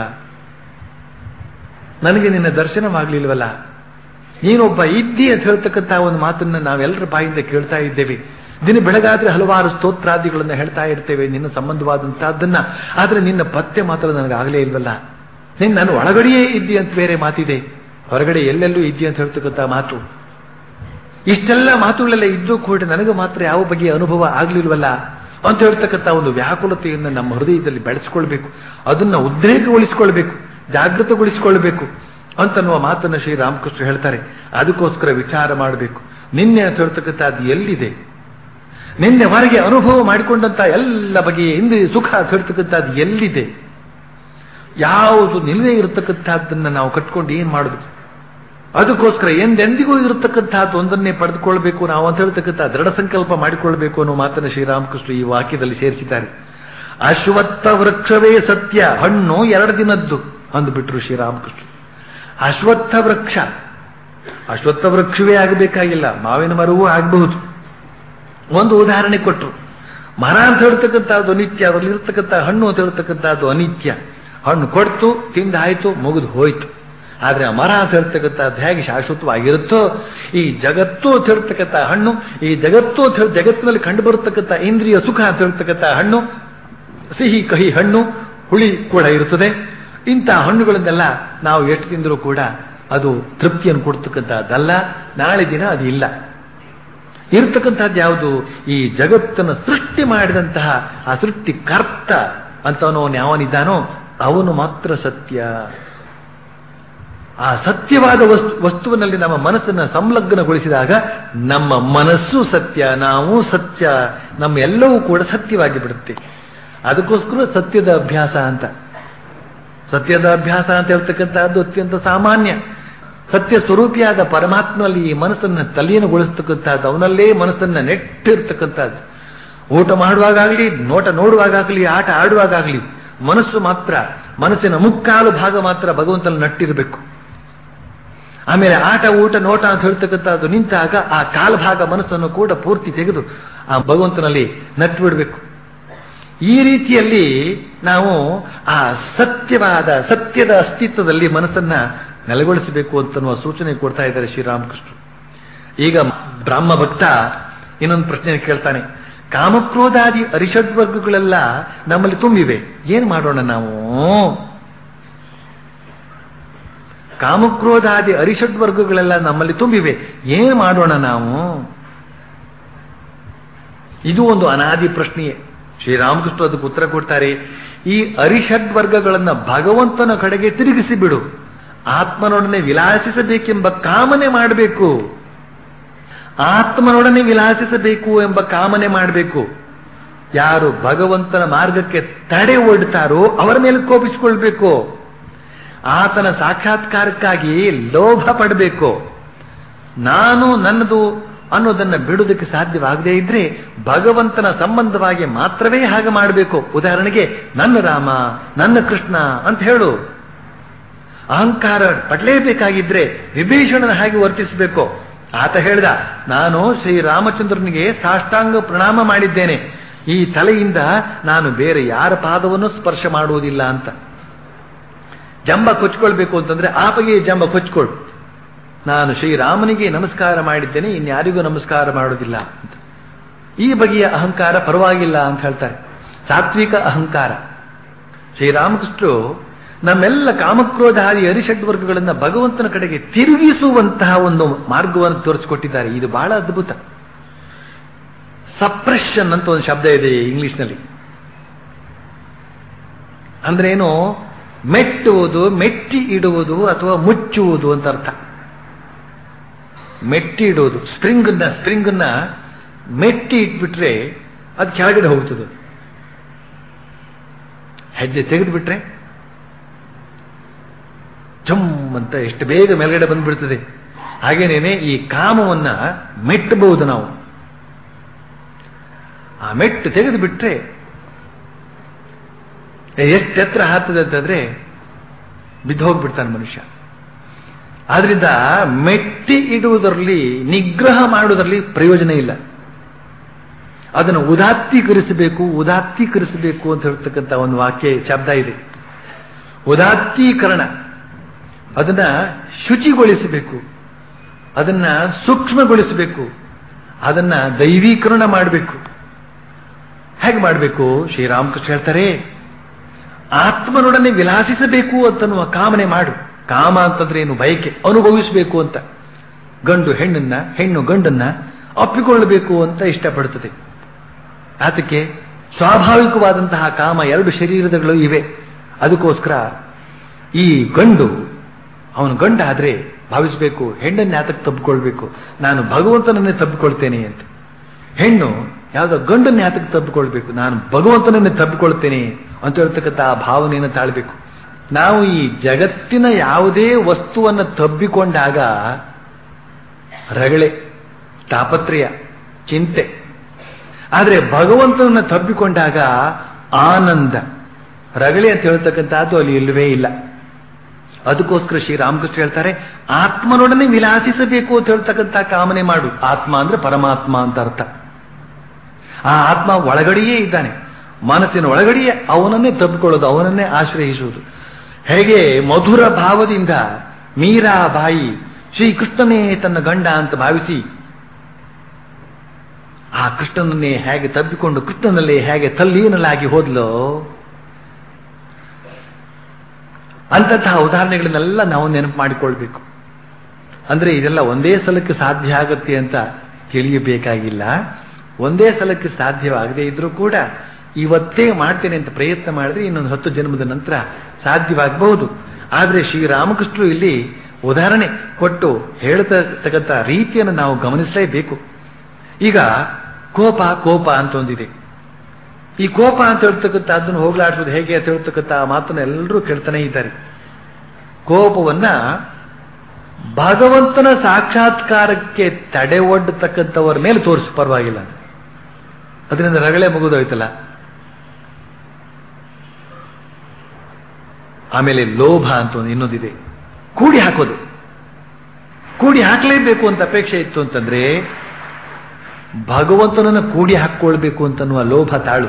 ನನಗೆ ನಿನ್ನ ದರ್ಶನವಾಗಲಿಲ್ವಲ್ಲ ನೀನೊಬ್ಬ ಇದ್ದಿ ಅಂತ ಹೇಳ್ತಕ್ಕಂಥ ಒಂದು ಮಾತನ್ನ ನಾವೆಲ್ಲರ ಬಾಯಿಂದ ಕೇಳ್ತಾ ಇದ್ದೇವೆ ದಿನ ಬೆಳಗಾದ್ರೆ ಹಲವಾರು ಸ್ತೋತ್ರಾದಿಗಳನ್ನು ಹೇಳ್ತಾ ಇರ್ತೇವೆ ನಿನ್ನ ಸಂಬಂಧವಾದಂತಹದ್ದನ್ನ ಆದ್ರೆ ನಿನ್ನ ಪತ್ತೆ ಮಾತ್ರ ನನಗಾಗಲೇ ಇಲ್ವಲ್ಲ ನೀನು ನಾನು ಒಳಗಡೆಯೇ ಇದ್ದಿ ಅಂತ ಬೇರೆ ಮಾತಿದೆ ಹೊರಗಡೆ ಎಲ್ಲೆಲ್ಲೂ ಇದ್ದಿ ಅಂತ ಹೇಳ್ತಕ್ಕಂಥ ಮಾತು ಇಷ್ಟೆಲ್ಲ ಮಾತುಗಳೆಲ್ಲ ಇದ್ದೂ ಕೂಡ ನನಗೆ ಮಾತ್ರ ಯಾವ ಬಗೆಯ ಅನುಭವ ಆಗ್ಲಿಲ್ವಲ್ಲ ಅಂತ ಹೇಳ್ತಕ್ಕಂಥ ಒಂದು ವ್ಯಾಕುಲತೆಯನ್ನು ನಮ್ಮ ಹೃದಯದಲ್ಲಿ ಬೆಳೆಸ್ಕೊಳ್ಬೇಕು ಅದನ್ನ ಉದ್ರೇಕಗೊಳಿಸಿಕೊಳ್ಬೇಕು ಜಾಗೃತಗೊಳಿಸಿಕೊಳ್ಬೇಕು ಅಂತನ್ನುವ ಮಾತನ್ನು ಶ್ರೀರಾಮಕೃಷ್ಣ ಹೇಳ್ತಾರೆ ಅದಕ್ಕೋಸ್ಕರ ವಿಚಾರ ಮಾಡಬೇಕು ನಿನ್ನೆ ಅಂತ ಹೇಳ್ತಕ್ಕಂಥದ್ದು ಎಲ್ಲಿದೆ ನಿನ್ನೆವರೆಗೆ ಅನುಭವ ಮಾಡಿಕೊಂಡಂತ ಎಲ್ಲ ಬಗೆಯ ಇಂದ್ರಿಯ ಸುಖ ಅಂತ ಹೇಳ್ತಕ್ಕಂಥದ್ದು ಎಲ್ಲಿದೆ ಯಾವುದು ನಿಲ್ಲದೆ ಇರತಕ್ಕಂಥದ್ದನ್ನು ನಾವು ಕಟ್ಕೊಂಡು ಏನ್ ಮಾಡುದು ಅದಕ್ಕೋಸ್ಕರ ಎಂದೆಂದಿಗೂ ಇರತಕ್ಕಂಥದ್ದು ಒಂದನ್ನೇ ಪಡೆದುಕೊಳ್ಬೇಕು ನಾವು ಅಂತ ಹೇಳ್ತಕ್ಕಂಥ ದೃಢ ಸಂಕಲ್ಪ ಮಾಡಿಕೊಳ್ಬೇಕು ಅನ್ನೋ ಮಾತನ್ನು ಶ್ರೀರಾಮಕೃಷ್ಣ ಈ ವಾಕ್ಯದಲ್ಲಿ ಸೇರಿಸಿದ್ದಾರೆ ಅಶ್ವತ್ಥ ವೃಕ್ಷವೇ ಸತ್ಯ ಹಣ್ಣು ಎರಡು ದಿನದ್ದು ಅಂದುಬಿಟ್ರು ಶ್ರೀರಾಮಕೃಷ್ಣ ಅಶ್ವತ್ಥ ವೃಕ್ಷ ಅಶ್ವತ್ಥ ವೃಕ್ಷವೇ ಆಗಬೇಕಾಗಿಲ್ಲ ಮಾವಿನ ಮರವೂ ಆಗಬಹುದು ಒಂದು ಉದಾಹರಣೆ ಕೊಟ್ಟರು ಮರ ಅಂತ ಹೇಳ್ತಕ್ಕಂಥದ್ದು ನಿತ್ಯ ಅದರಲ್ಲಿ ಇರ್ತಕ್ಕಂಥ ಹಣ್ಣು ಅಂತ ಹೇಳ್ತಕ್ಕಂಥದ್ದು ಅನಿತ್ಯ ಹಣ್ಣು ಕೊಡ್ತು ತಿಂದಾಯ್ತು ಮುಗಿದು ಹೋಯ್ತು ಆದ್ರೆ ಆ ಮರ ಅಂತ ಹೇಳ್ತಕ್ಕಂಥದ್ದು ಹೇಗೆ ಶಾಶ್ವತವಾಗಿರುತ್ತೋ ಈ ಜಗತ್ತು ಅಂತ ಹೇಳ್ತಕ್ಕಂಥ ಹಣ್ಣು ಈ ಜಗತ್ತು ಅಂತ ಹೇಳಿ ಜಗತ್ತಿನಲ್ಲಿ ಕಂಡು ಬರತಕ್ಕಂಥ ಇಂದ್ರಿಯ ಸುಖ ಅಂತ ಹೇಳ್ತಕ್ಕಂಥ ಹಣ್ಣು ಸಿಹಿ ಕಹಿ ಹಣ್ಣು ಹುಳಿ ಕೂಡ ಇರುತ್ತದೆ ಇಂಥ ಹಣ್ಣುಗಳನ್ನೆಲ್ಲ ನಾವು ಎಷ್ಟು ತಿಂದರೂ ಕೂಡ ಅದು ತೃಪ್ತಿಯನ್ನು ಕೊಡ್ತಕ್ಕಂಥದ್ದಲ್ಲ ನಾಳೆ ದಿನ ಅದು ಇಲ್ಲ ಇರತಕ್ಕಂಥದ್ದು ಯಾವುದು ಈ ಜಗತ್ತನ್ನು ಸೃಷ್ಟಿ ಮಾಡಿದಂತಹ ಆ ಸೃಷ್ಟಿಕರ್ತ ಅಂತವನವನು ಯಾವನಿದ್ದಾನೋ ಅವನು ಮಾತ್ರ ಸತ್ಯ ಆ ಸತ್ಯವಾದ ವಸ್ತು ವಸ್ತುವಿನಲ್ಲಿ ನಮ್ಮ ಮನಸ್ಸನ್ನು ಸಂಲಗ್ನಗೊಳಿಸಿದಾಗ ನಮ್ಮ ಮನಸ್ಸು ಸತ್ಯ ನಾವು ಸತ್ಯ ನಮ್ಮ ಎಲ್ಲವೂ ಕೂಡ ಸತ್ಯವಾಗಿ ಬಿಡುತ್ತೆ ಅದಕ್ಕೋಸ್ಕರ ಸತ್ಯದ ಅಭ್ಯಾಸ ಅಂತ ಸತ್ಯದ ಅಭ್ಯಾಸ ಅಂತ ಹೇಳ್ತಕ್ಕಂಥದ್ದು ಅತ್ಯಂತ ಸಾಮಾನ್ಯ ಸತ್ಯ ಸ್ವರೂಪಿಯಾದ ಪರಮಾತ್ಮನಲ್ಲಿ ಈ ಮನಸ್ಸನ್ನು ತಲೀನಗೊಳಿಸ್ತಕ್ಕಂಥದ್ದು ಅವನಲ್ಲೇ ಮನಸ್ಸನ್ನ ನೆಟ್ಟಿರ್ತಕ್ಕಂಥದ್ದು ಊಟ ಮಾಡುವಾಗಲಿ ನೋಟ ನೋಡುವಾಗಲಿ ಆಟ ಆಡುವಾಗಲಿ ಮನಸ್ಸು ಮಾತ್ರ ಮನಸ್ಸಿನ ಮುಕ್ಕಾಲು ಭಾಗ ಮಾತ್ರ ಭಗವಂತನ ನಟ್ಟಿರಬೇಕು ಆಮೇಲೆ ಆಟ ಊಟ ನೋಟ ಅಂತ ಹೇಳ್ತಕ್ಕಂಥದ್ದು ನಿಂತಾಗ ಆ ಕಾಲ್ಭಾಗ ಮನಸ್ಸನ್ನು ಕೂಡ ಪೂರ್ತಿ ತೆಗೆದು ಆ ಭಗವಂತನಲ್ಲಿ ನಟ್ಟು ಬಿಡಬೇಕು ಈ ರೀತಿಯಲ್ಲಿ ನಾವು ಆ ಸತ್ಯವಾದ ಸತ್ಯದ ಅಸ್ತಿತ್ವದಲ್ಲಿ ಮನಸ್ಸನ್ನ ನೆಲೆಗೊಳಿಸಬೇಕು ಅಂತನ್ನುವ ಸೂಚನೆ ಕೊಡ್ತಾ ಇದ್ದಾರೆ ಶ್ರೀರಾಮಕೃಷ್ಣ ಈಗ ಬ್ರಾಹ್ಮ ಭಕ್ತ ಇನ್ನೊಂದು ಪ್ರಶ್ನೆ ಕೇಳ್ತಾನೆ ಕಾಮಕ್ರೋಧಾದಿ ಅರಿಷಡ್ವರ್ಗಗಳೆಲ್ಲ ನಮ್ಮಲ್ಲಿ ತುಂಬಿವೆ ಏನ್ ಮಾಡೋಣ ನಾವು ಕಾಮಕ್ರೋಧಾದಿ ಅರಿಷಡ್ವರ್ಗಗಳೆಲ್ಲ ನಮ್ಮಲ್ಲಿ ತುಂಬಿವೆ ಏನ್ ಮಾಡೋಣ ನಾವು ಇದು ಒಂದು ಅನಾದಿ ಪ್ರಶ್ನೆಯೇ ಶ್ರೀರಾಮಕೃಷ್ಣ ಅದಕ್ಕೆ ಉತ್ತರ ಕೊಡ್ತಾರೆ ಈ ಅರಿಷಡ್ವರ್ಗಗಳನ್ನ ಭಗವಂತನ ಕಡೆಗೆ ತಿರುಗಿಸಿ ಬಿಡು ಆತ್ಮನೊಡನೆ ವಿಲಾಸಿಸಬೇಕೆಂಬ ಕಾಮನೆ ಮಾಡಬೇಕು ಆತ್ಮನೊಡನೆ ವಿಲಾಸಿಸಬೇಕು ಎಂಬ ಕಾಮನೆ ಮಾಡಬೇಕು ಯಾರು ಭಗವಂತನ ಮಾರ್ಗಕ್ಕೆ ತಡೆ ಒಡ್ತಾರೋ ಅವರ ಮೇಲೆ ಕೋಪಿಸಿಕೊಳ್ಬೇಕು ಆತನ ಸಾಕ್ಷಾತ್ಕಾರಕ್ಕಾಗಿ ಲೋಭ ಪಡಬೇಕು ನಾನು ನನ್ನದು ಅನ್ನೋದನ್ನ ಬಿಡುವುದಕ್ಕೆ ಸಾಧ್ಯವಾಗದೇ ಇದ್ರೆ ಭಗವಂತನ ಸಂಬಂಧವಾಗಿ ಮಾತ್ರವೇ ಹಾಗೆ ಮಾಡಬೇಕು ಉದಾಹರಣೆಗೆ ನನ್ನ ರಾಮ ನನ್ನ ಕೃಷ್ಣ ಅಂತ ಹೇಳು ಅಹಂಕಾರ ಪಡಲೇಬೇಕಾಗಿದ್ರೆ ವಿಭೀಷಣನ ಹಾಗೆ ವರ್ತಿಸಬೇಕು ಆತ ಹೇಳ್ದ ನಾನು ಶ್ರೀರಾಮಚಂದ್ರನಿಗೆ ಸಾಷ್ಟಾಂಗ ಪ್ರಣಾಮ ಮಾಡಿದ್ದೇನೆ ಈ ತಲೆಯಿಂದ ನಾನು ಬೇರೆ ಯಾರ ಪಾದವನ್ನು ಸ್ಪರ್ಶ ಮಾಡುವುದಿಲ್ಲ ಅಂತ ಜಂಬ ಕೊಚ್ಕೊಳ್ಬೇಕು ಅಂತಂದ್ರೆ ಆಪಗೆ ಜಂಬ ಕೊಚ್ಕೊಳು ನಾನು ಶ್ರೀರಾಮನಿಗೆ ನಮಸ್ಕಾರ ಮಾಡಿದ್ದೇನೆ ಇನ್ಯಾರಿಗೂ ನಮಸ್ಕಾರ ಮಾಡೋದಿಲ್ಲ ಅಂತ ಈ ಬಗೆಯ ಅಹಂಕಾರ ಪರವಾಗಿಲ್ಲ ಅಂತ ಹೇಳ್ತಾರೆ ಸಾತ್ವಿಕ ಅಹಂಕಾರ ಶ್ರೀರಾಮಕೃಷ್ಣರು ನಮ್ಮೆಲ್ಲ ಕಾಮಕ್ರೋಧಾದಿ ಅರಿಷಡ್ವರ್ಗಗಳನ್ನ ಭಗವಂತನ ಕಡೆಗೆ ತಿರುಗಿಸುವಂತಹ ಒಂದು ಮಾರ್ಗವನ್ನು ತೋರಿಸಿಕೊಟ್ಟಿದ್ದಾರೆ ಇದು ಬಹಳ ಅದ್ಭುತ ಸಪ್ರೆಷನ್ ಅಂತ ಒಂದು ಶಬ್ದ ಇದೆ ಇಂಗ್ಲಿಷ್ನಲ್ಲಿ ಅಂದ್ರೆ ಏನು ಮೆಟ್ಟುವುದು ಮೆಟ್ಟಿ ಇಡುವುದು ಅಥವಾ ಮುಚ್ಚುವುದು ಅಂತ ಅರ್ಥ ಮೆಟ್ಟಿ ಇಡುವುದು ಸ್ಪ್ರಿಂಗನ್ನ ಸ್ಪ್ರಿಂಗನ್ನ ಮೆಟ್ಟಿ ಇಟ್ಬಿಟ್ರೆ ಅದು ಕೆಳಗಡೆ ಹೋಗ್ತದೆ ಅದು. ಹೆಜ್ಜೆ ತೆಗೆದುಬಿಟ್ರೆ ಜಮ್ ಅಂತ ಎಷ್ಟು ಬೇಗ ಮೇಲ್ಗಡೆ ಬಂದ್ಬಿಡ್ತದೆ ಹಾಗೇನೇನೆ ಈ ಕಾಮವನ್ನ ಮೆಟ್ಟಬಹುದು ನಾವು ಆ ಮೆಟ್ಟು ತೆಗೆದು ಬಿಟ್ರೆ ಎಷ್ಟು ಎತ್ತರ ಹಾಕ್ತದೆ ಅಂತಂದ್ರೆ ಬಿದ್ದು ಹೋಗ್ಬಿಡ್ತಾನೆ ಮನುಷ್ಯ ಆದ್ರಿಂದ ಮೆಟ್ಟಿ ಇಡುವುದರಲ್ಲಿ ನಿಗ್ರಹ ಮಾಡುವುದರಲ್ಲಿ ಪ್ರಯೋಜನ ಇಲ್ಲ ಅದನ್ನು ಉದಾತ್ತೀಕರಿಸಬೇಕು ಉದಾತ್ತೀಕರಿಸಬೇಕು ಅಂತ ಹೇಳ್ತಕ್ಕಂಥ ಒಂದು ವಾಕ್ಯ ಶಬ್ದ ಇದೆ ಉದಾತ್ತೀಕರಣ ಅದನ್ನ ಶುಚಿಗೊಳಿಸಬೇಕು ಅದನ್ನ ಸೂಕ್ಷ್ಮಗೊಳಿಸಬೇಕು ಅದನ್ನ ದೈವೀಕರಣ ಮಾಡಬೇಕು ಹೇಗೆ ಮಾಡಬೇಕು ಶ್ರೀರಾಮಕೃಷ್ಣ ಹೇಳ್ತಾರೆ ಆತ್ಮನೊಡನೆ ವಿಲಾಸಿಸಬೇಕು ಅಂತನ್ನುವ ಕಾಮನೆ ಮಾಡು ಕಾಮ ಅಂತಂದ್ರೆ ಏನು ಬಯಕೆ ಅನುಭವಿಸಬೇಕು ಅಂತ ಗಂಡು ಹೆಣ್ಣನ್ನ ಹೆಣ್ಣು ಗಂಡನ್ನ ಅಪ್ಪಿಕೊಳ್ಳಬೇಕು ಅಂತ ಇಷ್ಟಪಡುತ್ತದೆ ಅದಕ್ಕೆ ಸ್ವಾಭಾವಿಕವಾದಂತಹ ಕಾಮ ಎರಡು ಶರೀರಗಳು ಇವೆ ಅದಕ್ಕೋಸ್ಕರ ಈ ಗಂಡು ಅವನು ಗಂಡ ಆದ್ರೆ ಭಾವಿಸಬೇಕು ಹೆಣ್ಣನ್ನೇ ಆತಕ್ಕೆ ತಬ್ಬಿಕೊಳ್ಬೇಕು ನಾನು ಭಗವಂತನನ್ನೇ ತಬ್ಬಿಕೊಳ್ತೇನೆ ಅಂತ ಹೆಣ್ಣು ಯಾವುದೋ ಗಂಡನ್ನೇ ಆತಕ್ಕೆ ತಬ್ಬಿಕೊಳ್ಬೇಕು ನಾನು ಭಗವಂತನನ್ನೇ ತಬ್ಬಿಕೊಳ್ತೇನೆ ಅಂತ ಹೇಳ್ತಕ್ಕಂಥ ಆ ಭಾವನೆಯನ್ನು ತಾಳ್ಬೇಕು ನಾವು ಈ ಜಗತ್ತಿನ ಯಾವುದೇ ವಸ್ತುವನ್ನು ತಬ್ಬಿಕೊಂಡಾಗ ರಗಳೆ ತಾಪತ್ರಯ ಚಿಂತೆ ಆದರೆ ಭಗವಂತನನ್ನ ತಬ್ಬಿಕೊಂಡಾಗ ಆನಂದ ರಗಳೆ ಅಂತ ಹೇಳ್ತಕ್ಕಂಥದ್ದು ಅಲ್ಲಿ ಇಲ್ಲವೇ ಇಲ್ಲ ಅದಕ್ಕೋಸ್ಕರ ಶ್ರೀರಾಮಕೃಷ್ಣ ಹೇಳ್ತಾರೆ ಆತ್ಮನೊಡನೆ ವಿಲಾಸಿಸಬೇಕು ಅಂತ ಹೇಳ್ತಕ್ಕಂಥ ಕಾಮನೆ ಮಾಡು ಆತ್ಮ ಅಂದ್ರೆ ಪರಮಾತ್ಮ ಅಂತ ಅರ್ಥ ಆ ಆತ್ಮ ಒಳಗಡೆಯೇ ಇದ್ದಾನೆ ಮನಸ್ಸಿನ ಒಳಗಡೆಯೇ ಅವನನ್ನೇ ತಬ್ಬಿಕೊಳ್ಳೋದು ಅವನನ್ನೇ ಆಶ್ರಯಿಸುವುದು ಹೇಗೆ ಮಧುರ ಭಾವದಿಂದ ಮೀರಾ ಬಾಯಿ ಶ್ರೀಕೃಷ್ಣನೇ ತನ್ನ ಗಂಡ ಅಂತ ಭಾವಿಸಿ ಆ ಕೃಷ್ಣನನ್ನೇ ಹೇಗೆ ತಬ್ಬಿಕೊಂಡು ಕೃಷ್ಣನಲ್ಲೇ ಹೇಗೆ ತಲ್ಲೀನಲಾಗಿ ಹೋದ್ಲೋ ಅಂತಹ ಉದಾಹರಣೆಗಳನ್ನೆಲ್ಲ ನಾವು ನೆನಪು ಮಾಡಿಕೊಳ್ಬೇಕು ಅಂದ್ರೆ ಇದೆಲ್ಲ ಒಂದೇ ಸಲಕ್ಕೆ ಸಾಧ್ಯ ಆಗುತ್ತೆ ಅಂತ ತಿಳಿಯಬೇಕಾಗಿಲ್ಲ ಒಂದೇ ಸಲಕ್ಕೆ ಸಾಧ್ಯವಾಗದೇ ಇದ್ರೂ ಕೂಡ ಇವತ್ತೇ ಮಾಡ್ತೇನೆ ಅಂತ ಪ್ರಯತ್ನ ಮಾಡಿದ್ರೆ ಇನ್ನೊಂದು ಹತ್ತು ಜನ್ಮದ ನಂತರ ಸಾಧ್ಯವಾಗಬಹುದು ಆದರೆ ಶ್ರೀರಾಮಕೃಷ್ಣರು ಇಲ್ಲಿ ಉದಾಹರಣೆ ಕೊಟ್ಟು ಹೇಳ್ತಕ್ಕಂಥ ರೀತಿಯನ್ನು ನಾವು ಗಮನಿಸಲೇಬೇಕು ಈಗ ಕೋಪ ಕೋಪ ಅಂತ ಒಂದಿದೆ ಈ ಕೋಪ ಅಂತ ಹೇಳ್ತಕ್ಕಂಥ ಅದನ್ನು ಹೋಗ್ಲಾಡಿಸೋದು ಹೇಗೆ ಅಂತ ಹೇಳ್ತಕ್ಕಂಥ ಆ ಮಾತನ್ನು ಎಲ್ಲರೂ ಕೇಳ್ತಾನೆ ಇದ್ದಾರೆ ಕೋಪವನ್ನ ಭಗವಂತನ ಸಾಕ್ಷಾತ್ಕಾರಕ್ಕೆ ತಡೆ ಒಡ್ಡತಕ್ಕಂಥವ್ರ ಮೇಲೆ ತೋರಿಸಿ ಪರವಾಗಿಲ್ಲ ಅದರಿಂದ ರಗಳೆ ಮುಗಿದೋಯ್ತಲ್ಲ ಆಮೇಲೆ ಲೋಭ ಅಂತ ಒಂದು ಇನ್ನೊಂದಿದೆ ಕೂಡಿ ಹಾಕೋದು ಕೂಡಿ ಹಾಕಲೇಬೇಕು ಅಂತ ಅಪೇಕ್ಷೆ ಇತ್ತು ಅಂತಂದ್ರೆ ಭಗವಂತನನ್ನು ಕೂಡಿ ಹಾಕ್ಕೊಳ್ಬೇಕು ಅಂತನ್ನುವ ಲೋಭ ತಾಳು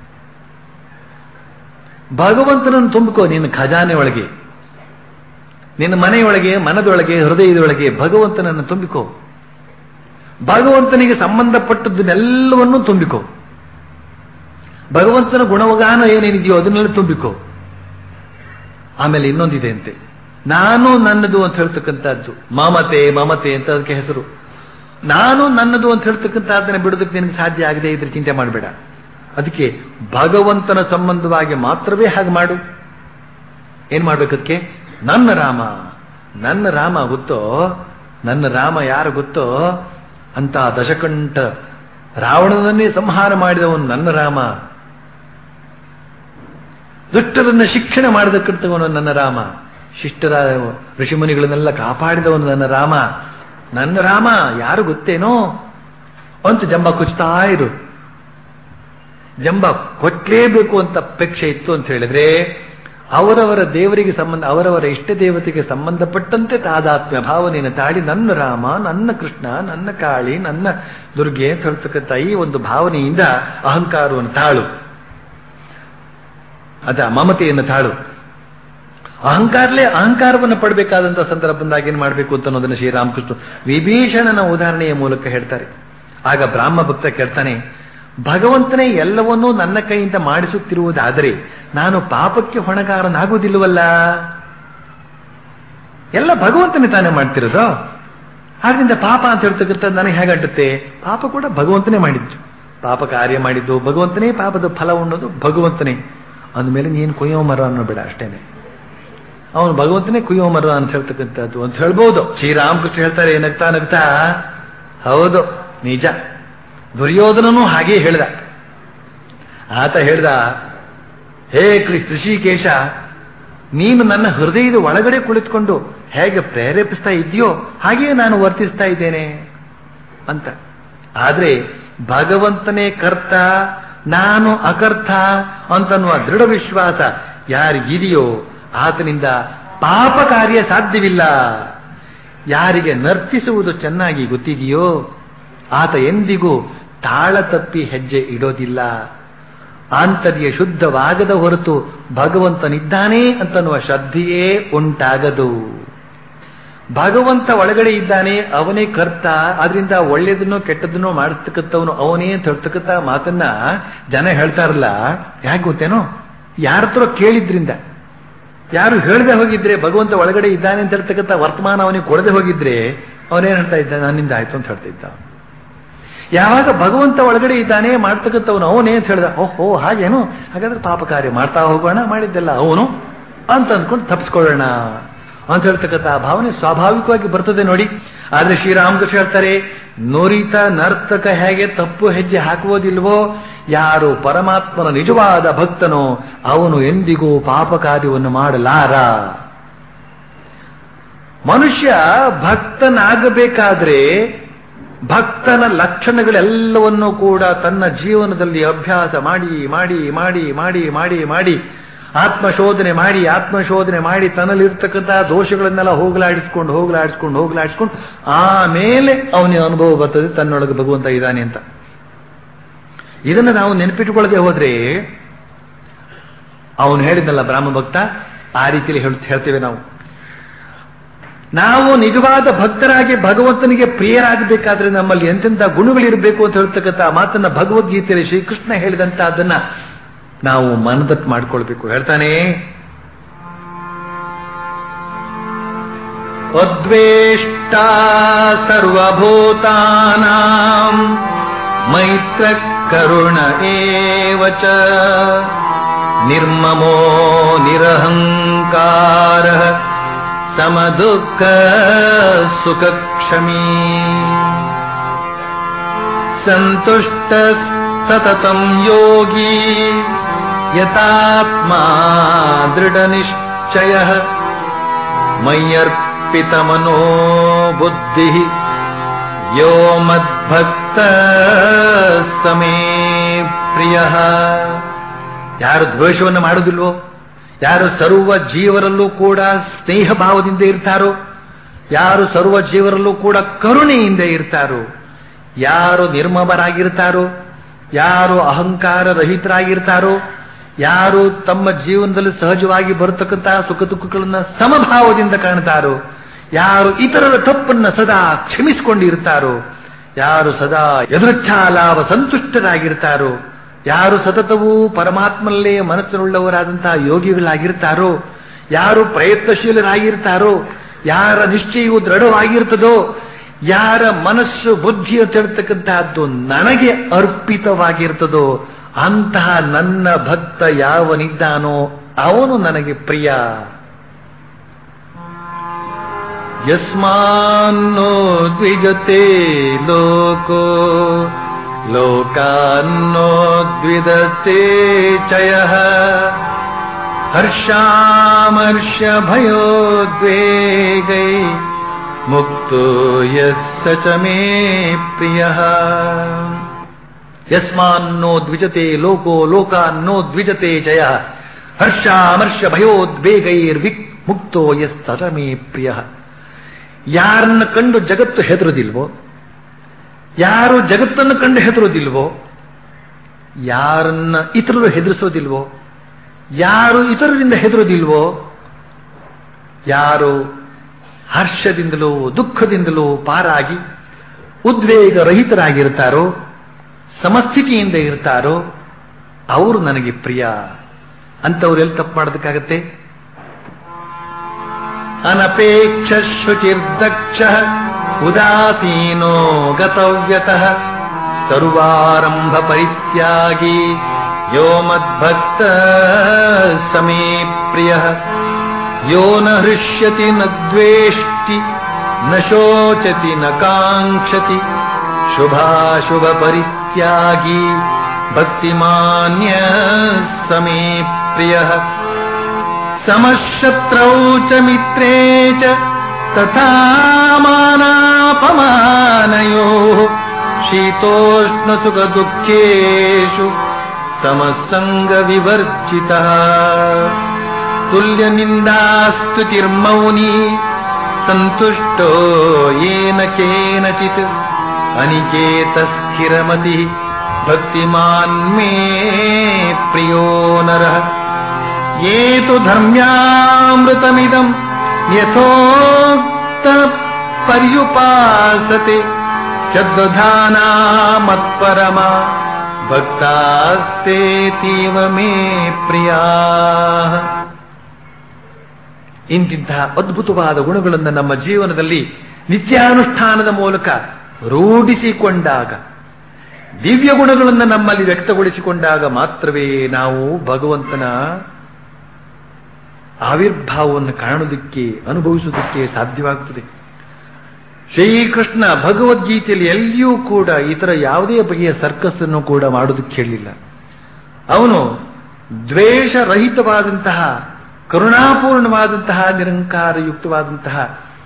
ಭಗವಂತನನ್ನು ತುಂಬಿಕೋ ನಿನ್ನ ಖಜಾನೆ ಒಳಗೆ ನಿನ್ನ ಮನೆಯೊಳಗೆ ಮನದೊಳಗೆ ಹೃದಯದೊಳಗೆ ಭಗವಂತನನ್ನು ತುಂಬಿಕೋ ಭಗವಂತನಿಗೆ ಸಂಬಂಧಪಟ್ಟದ್ದನ್ನೆಲ್ಲವನ್ನೂ ತುಂಬಿಕೋ ಭಗವಂತನ ಗುಣವಗಾನ ಏನೇನಿದೆಯೋ ಅದನ್ನೆಲ್ಲ ತುಂಬಿಕೋ ಆಮೇಲೆ ಇನ್ನೊಂದಿದೆ ಅಂತೆ ನಾನು ನನ್ನದು ಅಂತ ಹೇಳ್ತಕ್ಕಂಥದ್ದು ಮಮತೆ ಮಮತೆ ಅಂತ ಅದಕ್ಕೆ ಹೆಸರು ನಾನು ನನ್ನದು ಅಂತ ಹೇಳ್ತಕ್ಕಂಥದ್ದನ್ನ ಬಿಡೋದಕ್ಕೆ ನಿನಗೆ ಸಾಧ್ಯ ಆಗದೆ ಇದ್ರೆ ಚಿಂತೆ ಮಾಡಬೇಡ ಅದಕ್ಕೆ ಭಗವಂತನ ಸಂಬಂಧವಾಗಿ ಮಾತ್ರವೇ ಹಾಗೆ ಮಾಡು ಏನ್ ಮಾಡ್ಬೇಕದಕ್ಕೆ ನನ್ನ ರಾಮ ನನ್ನ ರಾಮ ಗೊತ್ತೋ ನನ್ನ ರಾಮ ಯಾರು ಗೊತ್ತೋ ಅಂತ ದಶಕಂಠ ರಾವಣನನ್ನೇ ಸಂಹಾರ ಮಾಡಿದವನು ನನ್ನ ರಾಮ ದುಷ್ಟರನ್ನ ಶಿಕ್ಷಣ ಮಾಡದಕ್ಕಂತವನು ನನ್ನ ರಾಮ ಶಿಷ್ಟರ ಋಷಿಮುನಿಗಳನ್ನೆಲ್ಲ ಕಾಪಾಡಿದವನು ನನ್ನ ರಾಮ ನನ್ನ ರಾಮ ಯಾರು ಗೊತ್ತೇನೋ ಅಂತ ಜಂಬ ಕುಚ್ತಾ ಇರು ಜಂಬ ಕೊಟ್ಲೇಬೇಕು ಅಂತ ಅಪೇಕ್ಷೆ ಇತ್ತು ಅಂತ ಹೇಳಿದ್ರೆ ಅವರವರ ದೇವರಿಗೆ ಸಂಬಂಧ ಅವರವರ ಇಷ್ಟ ದೇವತೆಗೆ ಸಂಬಂಧಪಟ್ಟಂತೆ ತಾದಾತ್ಮ್ಯ ಭಾವನೆಯನ್ನು ತಾಳಿ ನನ್ನ ರಾಮ ನನ್ನ ಕೃಷ್ಣ ನನ್ನ ಕಾಳಿ ನನ್ನ ದುರ್ಗೆ ಅಂತ ಹೇಳ್ತಕ್ಕಂಥ ಈ ಒಂದು ಭಾವನೆಯಿಂದ ಅಹಂಕಾರವನ್ನು ತಾಳು ಅದ ಮಮತೆಯನ್ನು ತಾಳು ಅಹಂಕಾರಲೇ ಅಹಂಕಾರವನ್ನು ಪಡಬೇಕಾದಂತಹ ಸಂದರ್ಭ ಬಂದಾಗ ಏನ್ ಮಾಡಬೇಕು ಅಂತ ಅನ್ನೋದನ್ನು ಶ್ರೀರಾಮಕೃಷ್ಣ ವಿಭೀಷಣನ ಉದಾಹರಣೆಯ ಮೂಲಕ ಹೇಳ್ತಾರೆ ಆಗ ಬ್ರಾಹ್ಮ ಭಕ್ತ ಕೇಳ್ತಾನೆ ಭಗವಂತನೇ ಎಲ್ಲವನ್ನೂ ನನ್ನ ಕೈಯಿಂದ ಮಾಡಿಸುತ್ತಿರುವುದಾದರೆ ನಾನು ಪಾಪಕ್ಕೆ ಹೊಣಗಾರನಾಗುವುದಿಲ್ಲವಲ್ಲ ಎಲ್ಲ ಭಗವಂತನೇ ತಾನೇ ಮಾಡ್ತಿರೋದು ಆದ್ರಿಂದ ಪಾಪ ಅಂತ ಹೇಳ್ತಕ್ಕಂಥ ನನಗೆ ಹೇಗಂಟುತ್ತೆ ಪಾಪ ಕೂಡ ಭಗವಂತನೇ ಮಾಡಿದ್ದು ಪಾಪ ಕಾರ್ಯ ಮಾಡಿದ್ದು ಭಗವಂತನೇ ಪಾಪದ ಫಲ ಉಣ್ಣೋದು ಭಗವಂತನೇ ಅಂದಮೇಲೆ ನೀನು ಕುಯ್ಯೋ ಮರ ಅನ್ನೋಬೇಡ ಅಷ್ಟೇನೆ ಅವನು ಭಗವಂತನೇ ಕುಯ್ಯೋ ಮರ ಅಂತ ಹೇಳ್ತಕ್ಕಂಥದ್ದು ಅಂತ ಹೇಳ್ಬೋದು ಶ್ರೀರಾಮಕೃಷ್ಣ ಹೇಳ್ತಾರೆ ನಗ್ತಾ ನಗ್ತಾ ಹೌದು ನಿಜ ದುರ್ಯೋಧನನು ಹಾಗೇ ಹೇಳ್ದ ಆತ ಹೇಳ್ದ ಹೇ ಋಷಿಕೇಶ ನೀನು ನನ್ನ ಹೃದಯದ ಒಳಗಡೆ ಕುಳಿತುಕೊಂಡು ಹೇಗೆ ಪ್ರೇರೇಪಿಸ್ತಾ ಇದೆಯೋ ಹಾಗೆಯೇ ನಾನು ವರ್ತಿಸ್ತಾ ಇದ್ದೇನೆ ಅಂತ ಆದ್ರೆ ಭಗವಂತನೇ ಕರ್ತ ನಾನು ಅಕರ್ಥ ಅಂತನ್ನುವ ದೃಢ ವಿಶ್ವಾಸ ಯಾರಿಗಿದೆಯೋ ಆತನಿಂದ ಪಾಪ ಕಾರ್ಯ ಸಾಧ್ಯವಿಲ್ಲ ಯಾರಿಗೆ ನರ್ತಿಸುವುದು ಚೆನ್ನಾಗಿ ಗೊತ್ತಿದೆಯೋ ಆತ ಎಂದಿಗೂ ತಾಳ ತಪ್ಪಿ ಹೆಜ್ಜೆ ಇಡೋದಿಲ್ಲ ಆಂತರ್ಯ ಶುದ್ಧವಾಗದ ಹೊರತು ಭಗವಂತನಿದ್ದಾನೆ ಅಂತನ್ನುವ ಶ್ರದ್ಧೆಯೇ ಉಂಟಾಗದು ಭಗವಂತ ಒಳಗಡೆ ಇದ್ದಾನೆ ಅವನೇ ಕರ್ತ ಆದ್ರಿಂದ ಒಳ್ಳೇದನ್ನೋ ಕೆಟ್ಟದನ್ನೋ ಮಾಡಿಸ್ತಕ್ಕಂಥವನು ಅವನೇ ಅಂತ ಹೇಳ್ತಕ್ಕಂಥ ಮಾತನ್ನ ಜನ ಹೇಳ್ತಾರಲ್ಲ ಯಾಕೆ ಗೊತ್ತೇನೋ ಯಾರ ಹತ್ರ ಕೇಳಿದ್ರಿಂದ ಯಾರು ಹೇಳದೆ ಹೋಗಿದ್ರೆ ಭಗವಂತ ಒಳಗಡೆ ಇದ್ದಾನೆ ಅಂತ ಹೇಳ್ತಕ್ಕಂಥ ವರ್ತಮಾನ ಅವನಿಗೆ ಕೊಡದೆ ಹೋಗಿದ್ರೆ ಅವನೇನ್ ಹೇಳ್ತಾ ಇದ್ದ ನನ್ನಿಂದ ಆಯ್ತು ಅಂತ ಹೇಳ್ತಾ ಇದ್ದ ಯಾವಾಗ ಭಗವಂತ ಒಳಗಡೆ ಇದ್ದಾನೆ ಮಾಡ್ತಕ್ಕಂಥವನು ಅವನೇ ಅಂತ ಹೇಳ್ದ ಓಹೋ ಹಾಗೇನು ಹಾಗಾದ್ರೆ ಪಾಪ ಕಾರ್ಯ ಮಾಡ್ತಾ ಹೋಗೋಣ ಮಾಡಿದ್ದೆಲ್ಲ ಅವನು ಅಂತ ಅಂದ್ಕೊಂಡು ತಪ್ಪಿಸ್ಕೊಳ್ಳೋಣ ಅಂತ ಹೇಳ್ತಕ್ಕಂಥ ಆ ಭಾವನೆ ಸ್ವಾಭಾವಿಕವಾಗಿ ಬರ್ತದೆ ನೋಡಿ ಆದ್ರೆ ಶ್ರೀರಾಮಕೃಷ್ಣ ಹೇಳ್ತಾರೆ ನುರಿತ ನರ್ತಕ ಹೇಗೆ ತಪ್ಪು ಹೆಜ್ಜೆ ಹಾಕುವುದಿಲ್ವೋ ಯಾರು ಪರಮಾತ್ಮನ ನಿಜವಾದ ಭಕ್ತನೋ ಅವನು ಎಂದಿಗೂ ಪಾಪ ಕಾರ್ಯವನ್ನು ಮಾಡಲಾರ ಮನುಷ್ಯ ಭಕ್ತನಾಗಬೇಕಾದ್ರೆ ಭಕ್ತನ ಲಕ್ಷಣಗಳೆಲ್ಲವನ್ನೂ ಕೂಡ ತನ್ನ ಜೀವನದಲ್ಲಿ ಅಭ್ಯಾಸ ಮಾಡಿ ಮಾಡಿ ಮಾಡಿ ಮಾಡಿ ಮಾಡಿ ಮಾಡಿ ಆತ್ಮಶೋಧನೆ ಮಾಡಿ ಆತ್ಮಶೋಧನೆ ಮಾಡಿ ತನ್ನಲ್ಲಿರ್ತಕ್ಕಂತಹ ದೋಷಗಳನ್ನೆಲ್ಲ ಹೋಗಲಾಡಿಸ್ಕೊಂಡು ಹೋಗಲಾಡಿಸ್ಕೊಂಡು ಹೋಗಲಾಡಿಸ್ಕೊಂಡು ಆಮೇಲೆ ಅವನಿಗೆ ಅನುಭವ ಬರ್ತದೆ ತನ್ನೊಳಗೆ ಭಗವಂತ ಇದ್ದಾನೆ ಅಂತ ಇದನ್ನು ನಾವು ನೆನಪಿಟ್ಟುಕೊಳ್ಳದೆ ಹೋದ್ರೆ ಅವನು ಹೇಳಿದ್ನಲ್ಲ ಬ್ರಾಹ್ಮ ಭಕ್ತ ಆ ರೀತಿಯಲ್ಲಿ ಹೇಳ್ತೇವೆ ನಾವು ನಾವು ನಿಜವಾದ ಭಕ್ತರಾಗಿ ಭಗವಂತನಿಗೆ ಪ್ರಿಯರಾಗಬೇಕಾದ್ರೆ ನಮ್ಮಲ್ಲಿ ಎಂತೆಂಥ ಗುಣಗಳಿರಬೇಕು ಅಂತ ಹೇಳ್ತಕ್ಕಂಥ ಮಾತನ್ನ ಭಗವದ್ಗೀತೆಯಲ್ಲಿ ಶ್ರೀಕೃಷ್ಣ ಹೇಳಿದಂತ ಅದನ್ನ ನಾವು ಮನದಟ್ಟು ಮಾಡ್ಕೊಳ್ಬೇಕು ಹೇಳ್ತಾನೆ ಅದ್ವೇಷ್ಟ ಸರ್ವಭೂತಾನಾಂ ಮೈತ್ರ ಕರುಣ ಏವಚ ನಿರ್ಮಮೋ ನಿರಹಂಕಾರ ಸಮದುಃಖ ಸುಖಕ್ಷಮೀ ಸಂತುಷ್ಟ ಸತತಂ ಯೋಗಿ ಯತಾತ್ಮಾ ದೃಢನಿಶ್ಚಯ ಮಯ್ಯರ್ಪಿತಮನೋ ಬುದ್ಧಿ ಯೋ ಮದ್ಭಕ್ತ ಸಮೇ ಪ್ರಿಯ ಯಾರು ದ್ವೇಷವನ್ನು ಮಾಡುವುದಿಲ್ವೋ ಯಾರು ಸರ್ವ ಜೀವರಲ್ಲೂ ಕೂಡ ಸ್ನೇಹ ಭಾವದಿಂದ ಇರ್ತಾರೋ ಯಾರು ಸರ್ವ ಜೀವರಲ್ಲೂ ಕೂಡ ಕರುಣೆಯಿಂದ ಇರ್ತಾರೋ ಯಾರು ನಿರ್ಮಮರಾಗಿರ್ತಾರೋ ಯಾರು ಅಹಂಕಾರ ರಹಿತರಾಗಿರ್ತಾರೋ ಯಾರು ತಮ್ಮ ಜೀವನದಲ್ಲಿ ಸಹಜವಾಗಿ ಬರತಕ್ಕಂತಹ ಸುಖ ದುಃಖಗಳನ್ನ ಸಮಭಾವದಿಂದ ಕಾಣ್ತಾರೋ ಯಾರು ಇತರರ ತಪ್ಪನ್ನ ಸದಾ ಕ್ಷಮಿಸಿಕೊಂಡಿರ್ತಾರೋ ಯಾರು ಸದಾ ಯದೃಚ್ಛಾಲಾಭ ಸಂತುಷ್ಟರಾಗಿರ್ತಾರೋ ಯಾರು ಸತತವೂ ಪರಮಾತ್ಮನಲ್ಲೇ ಮನಸ್ಸಿನುಳ್ಳವರಾದಂತಹ ಯೋಗಿಗಳಾಗಿರ್ತಾರೋ ಯಾರು ಪ್ರಯತ್ನಶೀಲರಾಗಿರ್ತಾರೋ ಯಾರ ನಿಶ್ಚಯವು ದೃಢವಾಗಿರ್ತದೋ ಯಾರ ಮನಸ್ಸು ಬುದ್ಧಿ ಅಂತ ಹೇಳ್ತಕ್ಕಂತಹದ್ದು ನನಗೆ ಅರ್ಪಿತವಾಗಿರ್ತದೋ ಅಂತಹ ನನ್ನ ಭಕ್ತ ಯಾವನಿದ್ದಾನೋ ಅವನು ನನಗೆ ಪ್ರಿಯ ಯಸ್ಮಾನ್ನೋ ದ್ವಿಜತೆ ಲೋಕೋ ಲೋಕಾನ್ನೋ ದ್ವಿದತೆ ಚಯ ಹರ್ಷಾಮರ್ಷ ಭಯೋದ್ವೇಗೈ ಮುಕ್ತೋ ಯಸ್ಸ ಚ ಮೇ ಪ್ರಿಯ ಯಸ್ಮಾನ್ನೋ ದ್ವಿಜತೆ ಲೋಕೋ ಲೋಕಾನ್ನೋ ದ್ವಿಜತೆ ಜಯ ಹರ್ಷಾಮರ್ಷ ಭಯೋದ್ವೇಗೈರ್ವಿಕ್ ಮುಕ್ತೋ ಯಸ್ಸ ಚ ಮೇ ಪ್ರಿಯ ಯಾರನ್ನ ಕಂಡು ಜಗತ್ತು ಹೆದರುದಿಲ್ವೋ ಯಾರು ಜಗತ್ತನ್ನು ಕಂಡು ಹೆದರುದಿಲ್ವೋ ಯಾರನ್ನ ಇತರರು ಹೆದರಿಸೋದಿಲ್ವೋ ಯಾರು ಇತರರಿಂದ ಹೆದರೋದಿಲ್ವೋ ಯಾರು ಹರ್ಷದಿಂದಲೂ ದುಃಖದಿಂದಲೂ ಪಾರಾಗಿ ಉದ್ವೇಗ ರಹಿತರಾಗಿರ್ತಾರೋ ಸಮಸ್ಥಿತಿಯಿಂದ ಇರ್ತಾರೋ ಅವರು ನನಗೆ ಪ್ರಿಯ ಅಂತವ್ರು ಎಲ್ಲಿ ತಪ್ಪು ಮಾಡೋದಕ್ಕಾಗತ್ತೆ ಅನಪೇಕ್ಷ ಶುಚಿರ್ದಕ್ಷ ಉದಾಸೀನೋ ಗತವ್ಯತಃ ಸರ್ವಾರಂಭ ಪರಿತ್ಯಾಗಿ ಯೋ ಮದ್ಭಕ್ತ ಸಮೇ ಪ್ರಿಯ ಯೋ ನ ಹೃಷ್ಯತಿ ನ ದ್ವೇಷ್ಟಿ ನ ಶೋಚತಿ ನ ಕಾಂಕ್ಷತಿ ಶುಭಾಶುಭ ಪರಿತ್ಯಾಗಿ ಭಕ್ತಿಮಾನ್ಯ ಸಮೇ ಪ್ರಿಯ ಸಮಶತ್ರೌ ಚ ಮಿತ್ರೇ ಚ ತಥಾ ಮಾನಾಪಮಾನಯೋ ಶೀತೋಷ್ಣ ಸುಖ ದುಃಖೇಶು ಸಮಸಂಗ ವಿವರ್ಜಿತ ತುಲ್ಯ ನಿಂದಾಸ್ತುತಿರ್ಮೌನಿ ಸಂತುಷ್ಟೋ ಯೇನ ಕೇನಚಿತ್ ಅನಿಕೇತ ಸ್ಥಿರಮತಿ ಭಕ್ತಿಮಾನ್ ಮೇ ಪ್ರಿಯೋ ನರಃ ये तु धर्म्यामृतमिदम् यथोक्त पर्युपासते चद्वधाना मत्परमा ಭಕ್ತಾಸ್ತೇತೀವ ಮೇ ಪ್ರಿಯಾ ಇಂತಿಂತಹ ಅದ್ಭುತವಾದ ಗುಣಗಳನ್ನು ನಮ್ಮ ಜೀವನದಲ್ಲಿ ನಿತ್ಯಾನುಷ್ಠಾನದ ಮೂಲಕ ರೂಢಿಸಿಕೊಂಡಾಗ ದಿವ್ಯ ಗುಣಗಳನ್ನು ನಮ್ಮಲ್ಲಿ ವ್ಯಕ್ತಗೊಳಿಸಿಕೊಂಡಾಗ ಮಾತ್ರವೇ ನಾವು ಭಗವಂತನ ಆವಿರ್ಭಾವವನ್ನು ಕಾಣುವುದಕ್ಕೆ ಅನುಭವಿಸುವುದಕ್ಕೆ ಸಾಧ್ಯವಾಗುತ್ತದೆ ಶ್ರೀಕೃಷ್ಣ ಭಗವದ್ಗೀತೆಯಲ್ಲಿ ಎಲ್ಲಿಯೂ ಕೂಡ ಇತರ ಯಾವುದೇ ಬಗೆಯ ಸರ್ಕಸ್ ಅನ್ನು ಕೂಡ ಮಾಡುವುದಕ್ಕೆ ಹೇಳಿಲ್ಲ ಅವನು ದ್ವೇಷರಹಿತವಾದಂತಹ ಕರುಣಾಪೂರ್ಣವಾದಂತಹ ನಿರಂಕಾರಯುಕ್ತವಾದಂತಹ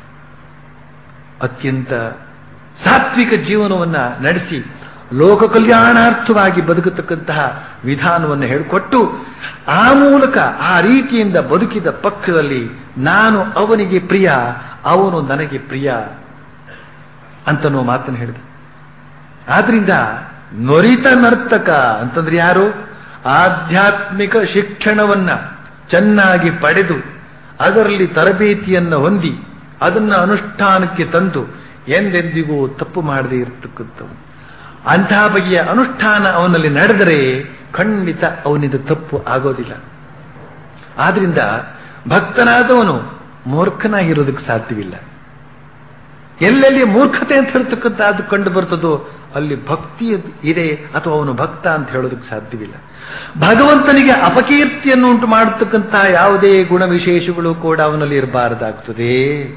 ಅತ್ಯಂತ ಸಾತ್ವಿಕ ಜೀವನವನ್ನ ನಡೆಸಿ ಲೋಕ ಕಲ್ಯಾಣಾರ್ಥವಾಗಿ ಬದುಕತಕ್ಕಂತಹ ವಿಧಾನವನ್ನು ಹೇಳಿಕೊಟ್ಟು ಆ ಮೂಲಕ ಆ ರೀತಿಯಿಂದ ಬದುಕಿದ ಪಕ್ಷದಲ್ಲಿ ನಾನು ಅವನಿಗೆ ಪ್ರಿಯ ಅವನು ನನಗೆ ಪ್ರಿಯ ಅಂತನೋ ಮಾತನ್ನು ಹೇಳಿದ ಆದ್ರಿಂದ ನೊರಿತ ನರ್ತಕ ಅಂತಂದ್ರೆ ಯಾರು ಆಧ್ಯಾತ್ಮಿಕ ಶಿಕ್ಷಣವನ್ನ ಚೆನ್ನಾಗಿ ಪಡೆದು ಅದರಲ್ಲಿ ತರಬೇತಿಯನ್ನು ಹೊಂದಿ ಅದನ್ನ ಅನುಷ್ಠಾನಕ್ಕೆ ತಂದು ಎಂದೆಂದಿಗೂ ತಪ್ಪು ಮಾಡದೇ ಇರತಕ್ಕಂಥವು ಅಂತಹ ಬಗೆಯ ಅನುಷ್ಠಾನ ಅವನಲ್ಲಿ ನಡೆದರೆ ಖಂಡಿತ ಅವನಿಂದ ತಪ್ಪು ಆಗೋದಿಲ್ಲ ಆದ್ರಿಂದ ಭಕ್ತನಾದವನು ಮೂರ್ಖನಾಗಿರೋದಕ್ಕೆ ಸಾಧ್ಯವಿಲ್ಲ ಎಲ್ಲೆಲ್ಲಿ ಮೂರ್ಖತೆ ಅಂತ ಹೇಳ್ತಕ್ಕಂಥದ್ದು ಕಂಡು ಬರ್ತದೋ ಅಲ್ಲಿ ಭಕ್ತಿ ಇದೆ ಅಥವಾ ಅವನು ಭಕ್ತ ಅಂತ ಹೇಳೋದಕ್ಕೆ ಸಾಧ್ಯವಿಲ್ಲ ಭಗವಂತನಿಗೆ ಅಪಕೀರ್ತಿಯನ್ನು ಉಂಟು ಮಾಡತಕ್ಕಂಥ ಯಾವುದೇ ಗುಣ ವಿಶೇಷಗಳು ಕೂಡ ಅವನಲ್ಲಿ ಇರಬಾರದಾಗ್ತದೆ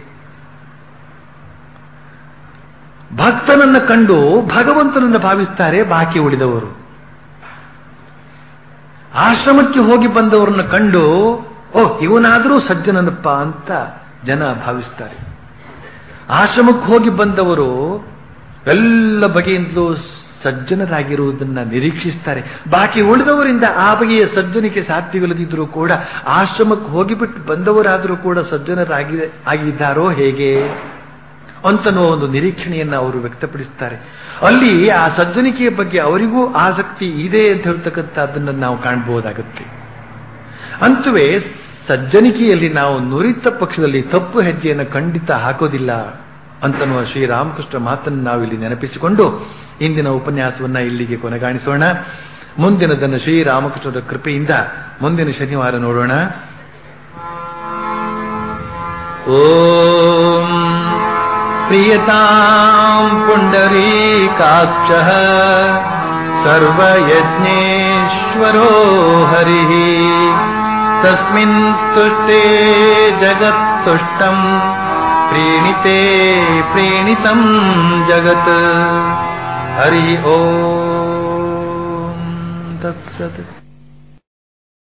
ಭಕ್ತನನ್ನ ಕಂಡು ಭಗವಂತನನ್ನು ಭಾವಿಸ್ತಾರೆ ಬಾಕಿ ಉಳಿದವರು ಆಶ್ರಮಕ್ಕೆ ಹೋಗಿ ಬಂದವರನ್ನು ಕಂಡು ಓ ಇವನಾದರೂ ಸಜ್ಜನನಪ್ಪ ಅಂತ ಜನ ಭಾವಿಸ್ತಾರೆ ಆಶ್ರಮಕ್ಕೆ ಹೋಗಿ ಬಂದವರು ಎಲ್ಲ ಬಗೆಯಿಂದಲೂ ಸಜ್ಜನರಾಗಿರುವುದನ್ನ ನಿರೀಕ್ಷಿಸ್ತಾರೆ ಬಾಕಿ ಉಳಿದವರಿಂದ ಆ ಬಗೆಯ ಸಜ್ಜನಿಕೆ ಸಾಧ್ಯವಿಲ್ಲದಿದ್ರೂ ಕೂಡ ಆಶ್ರಮಕ್ಕೆ ಹೋಗಿಬಿಟ್ಟು ಬಂದವರಾದರೂ ಕೂಡ ಸಜ್ಜನರಾಗಿ ಆಗಿದ್ದಾರೋ ಹೇಗೆ ಅಂತನೋ ಒಂದು ನಿರೀಕ್ಷಣೆಯನ್ನು ಅವರು ವ್ಯಕ್ತಪಡಿಸ್ತಾರೆ ಅಲ್ಲಿ ಆ ಸಜ್ಜನಿಕೆಯ ಬಗ್ಗೆ ಅವರಿಗೂ ಆಸಕ್ತಿ ಇದೆ ಅಂತ ಹೇಳ್ತಕ್ಕಂಥದ್ದನ್ನು ನಾವು ಕಾಣಬಹುದಾಗುತ್ತೆ ಅಂತುವೇ ಸಜ್ಜನಿಕೆಯಲ್ಲಿ ನಾವು ನುರಿತ ಪಕ್ಷದಲ್ಲಿ ತಪ್ಪು ಹೆಜ್ಜೆಯನ್ನು ಖಂಡಿತ ಹಾಕೋದಿಲ್ಲ ಅಂತನ್ನುವ ಶ್ರೀರಾಮಕೃಷ್ಣ ಮಾತನ್ನು ನಾವು ಇಲ್ಲಿ ನೆನಪಿಸಿಕೊಂಡು ಇಂದಿನ ಉಪನ್ಯಾಸವನ್ನ ಇಲ್ಲಿಗೆ ಕೊನೆಗಾಣಿಸೋಣ ಮುಂದಿನದನ್ನು ಶ್ರೀರಾಮಕೃಷ್ಣರ ಕೃಪೆಯಿಂದ ಮುಂದಿನ ಶನಿವಾರ ನೋಡೋಣ ಓಂ ಪ್ರಿಯತಾಂ ಪುಂಡರೀಕಾಕ್ಷಃ ಸರ್ವಯಜ್ಞೇಶ್ವರೋ ಹರಿಃ ತಸ್ಮಿನ್ ಸ್ತುಷ್ಟೇ ಜಗತ್ತುಷ್ಟಂ ಪ್ರೀಣಿತೆ ಪ್ರೀಣಿತಂ ಜಗತ್ ಹರಿ ಓಂ ತತ್ಸತ್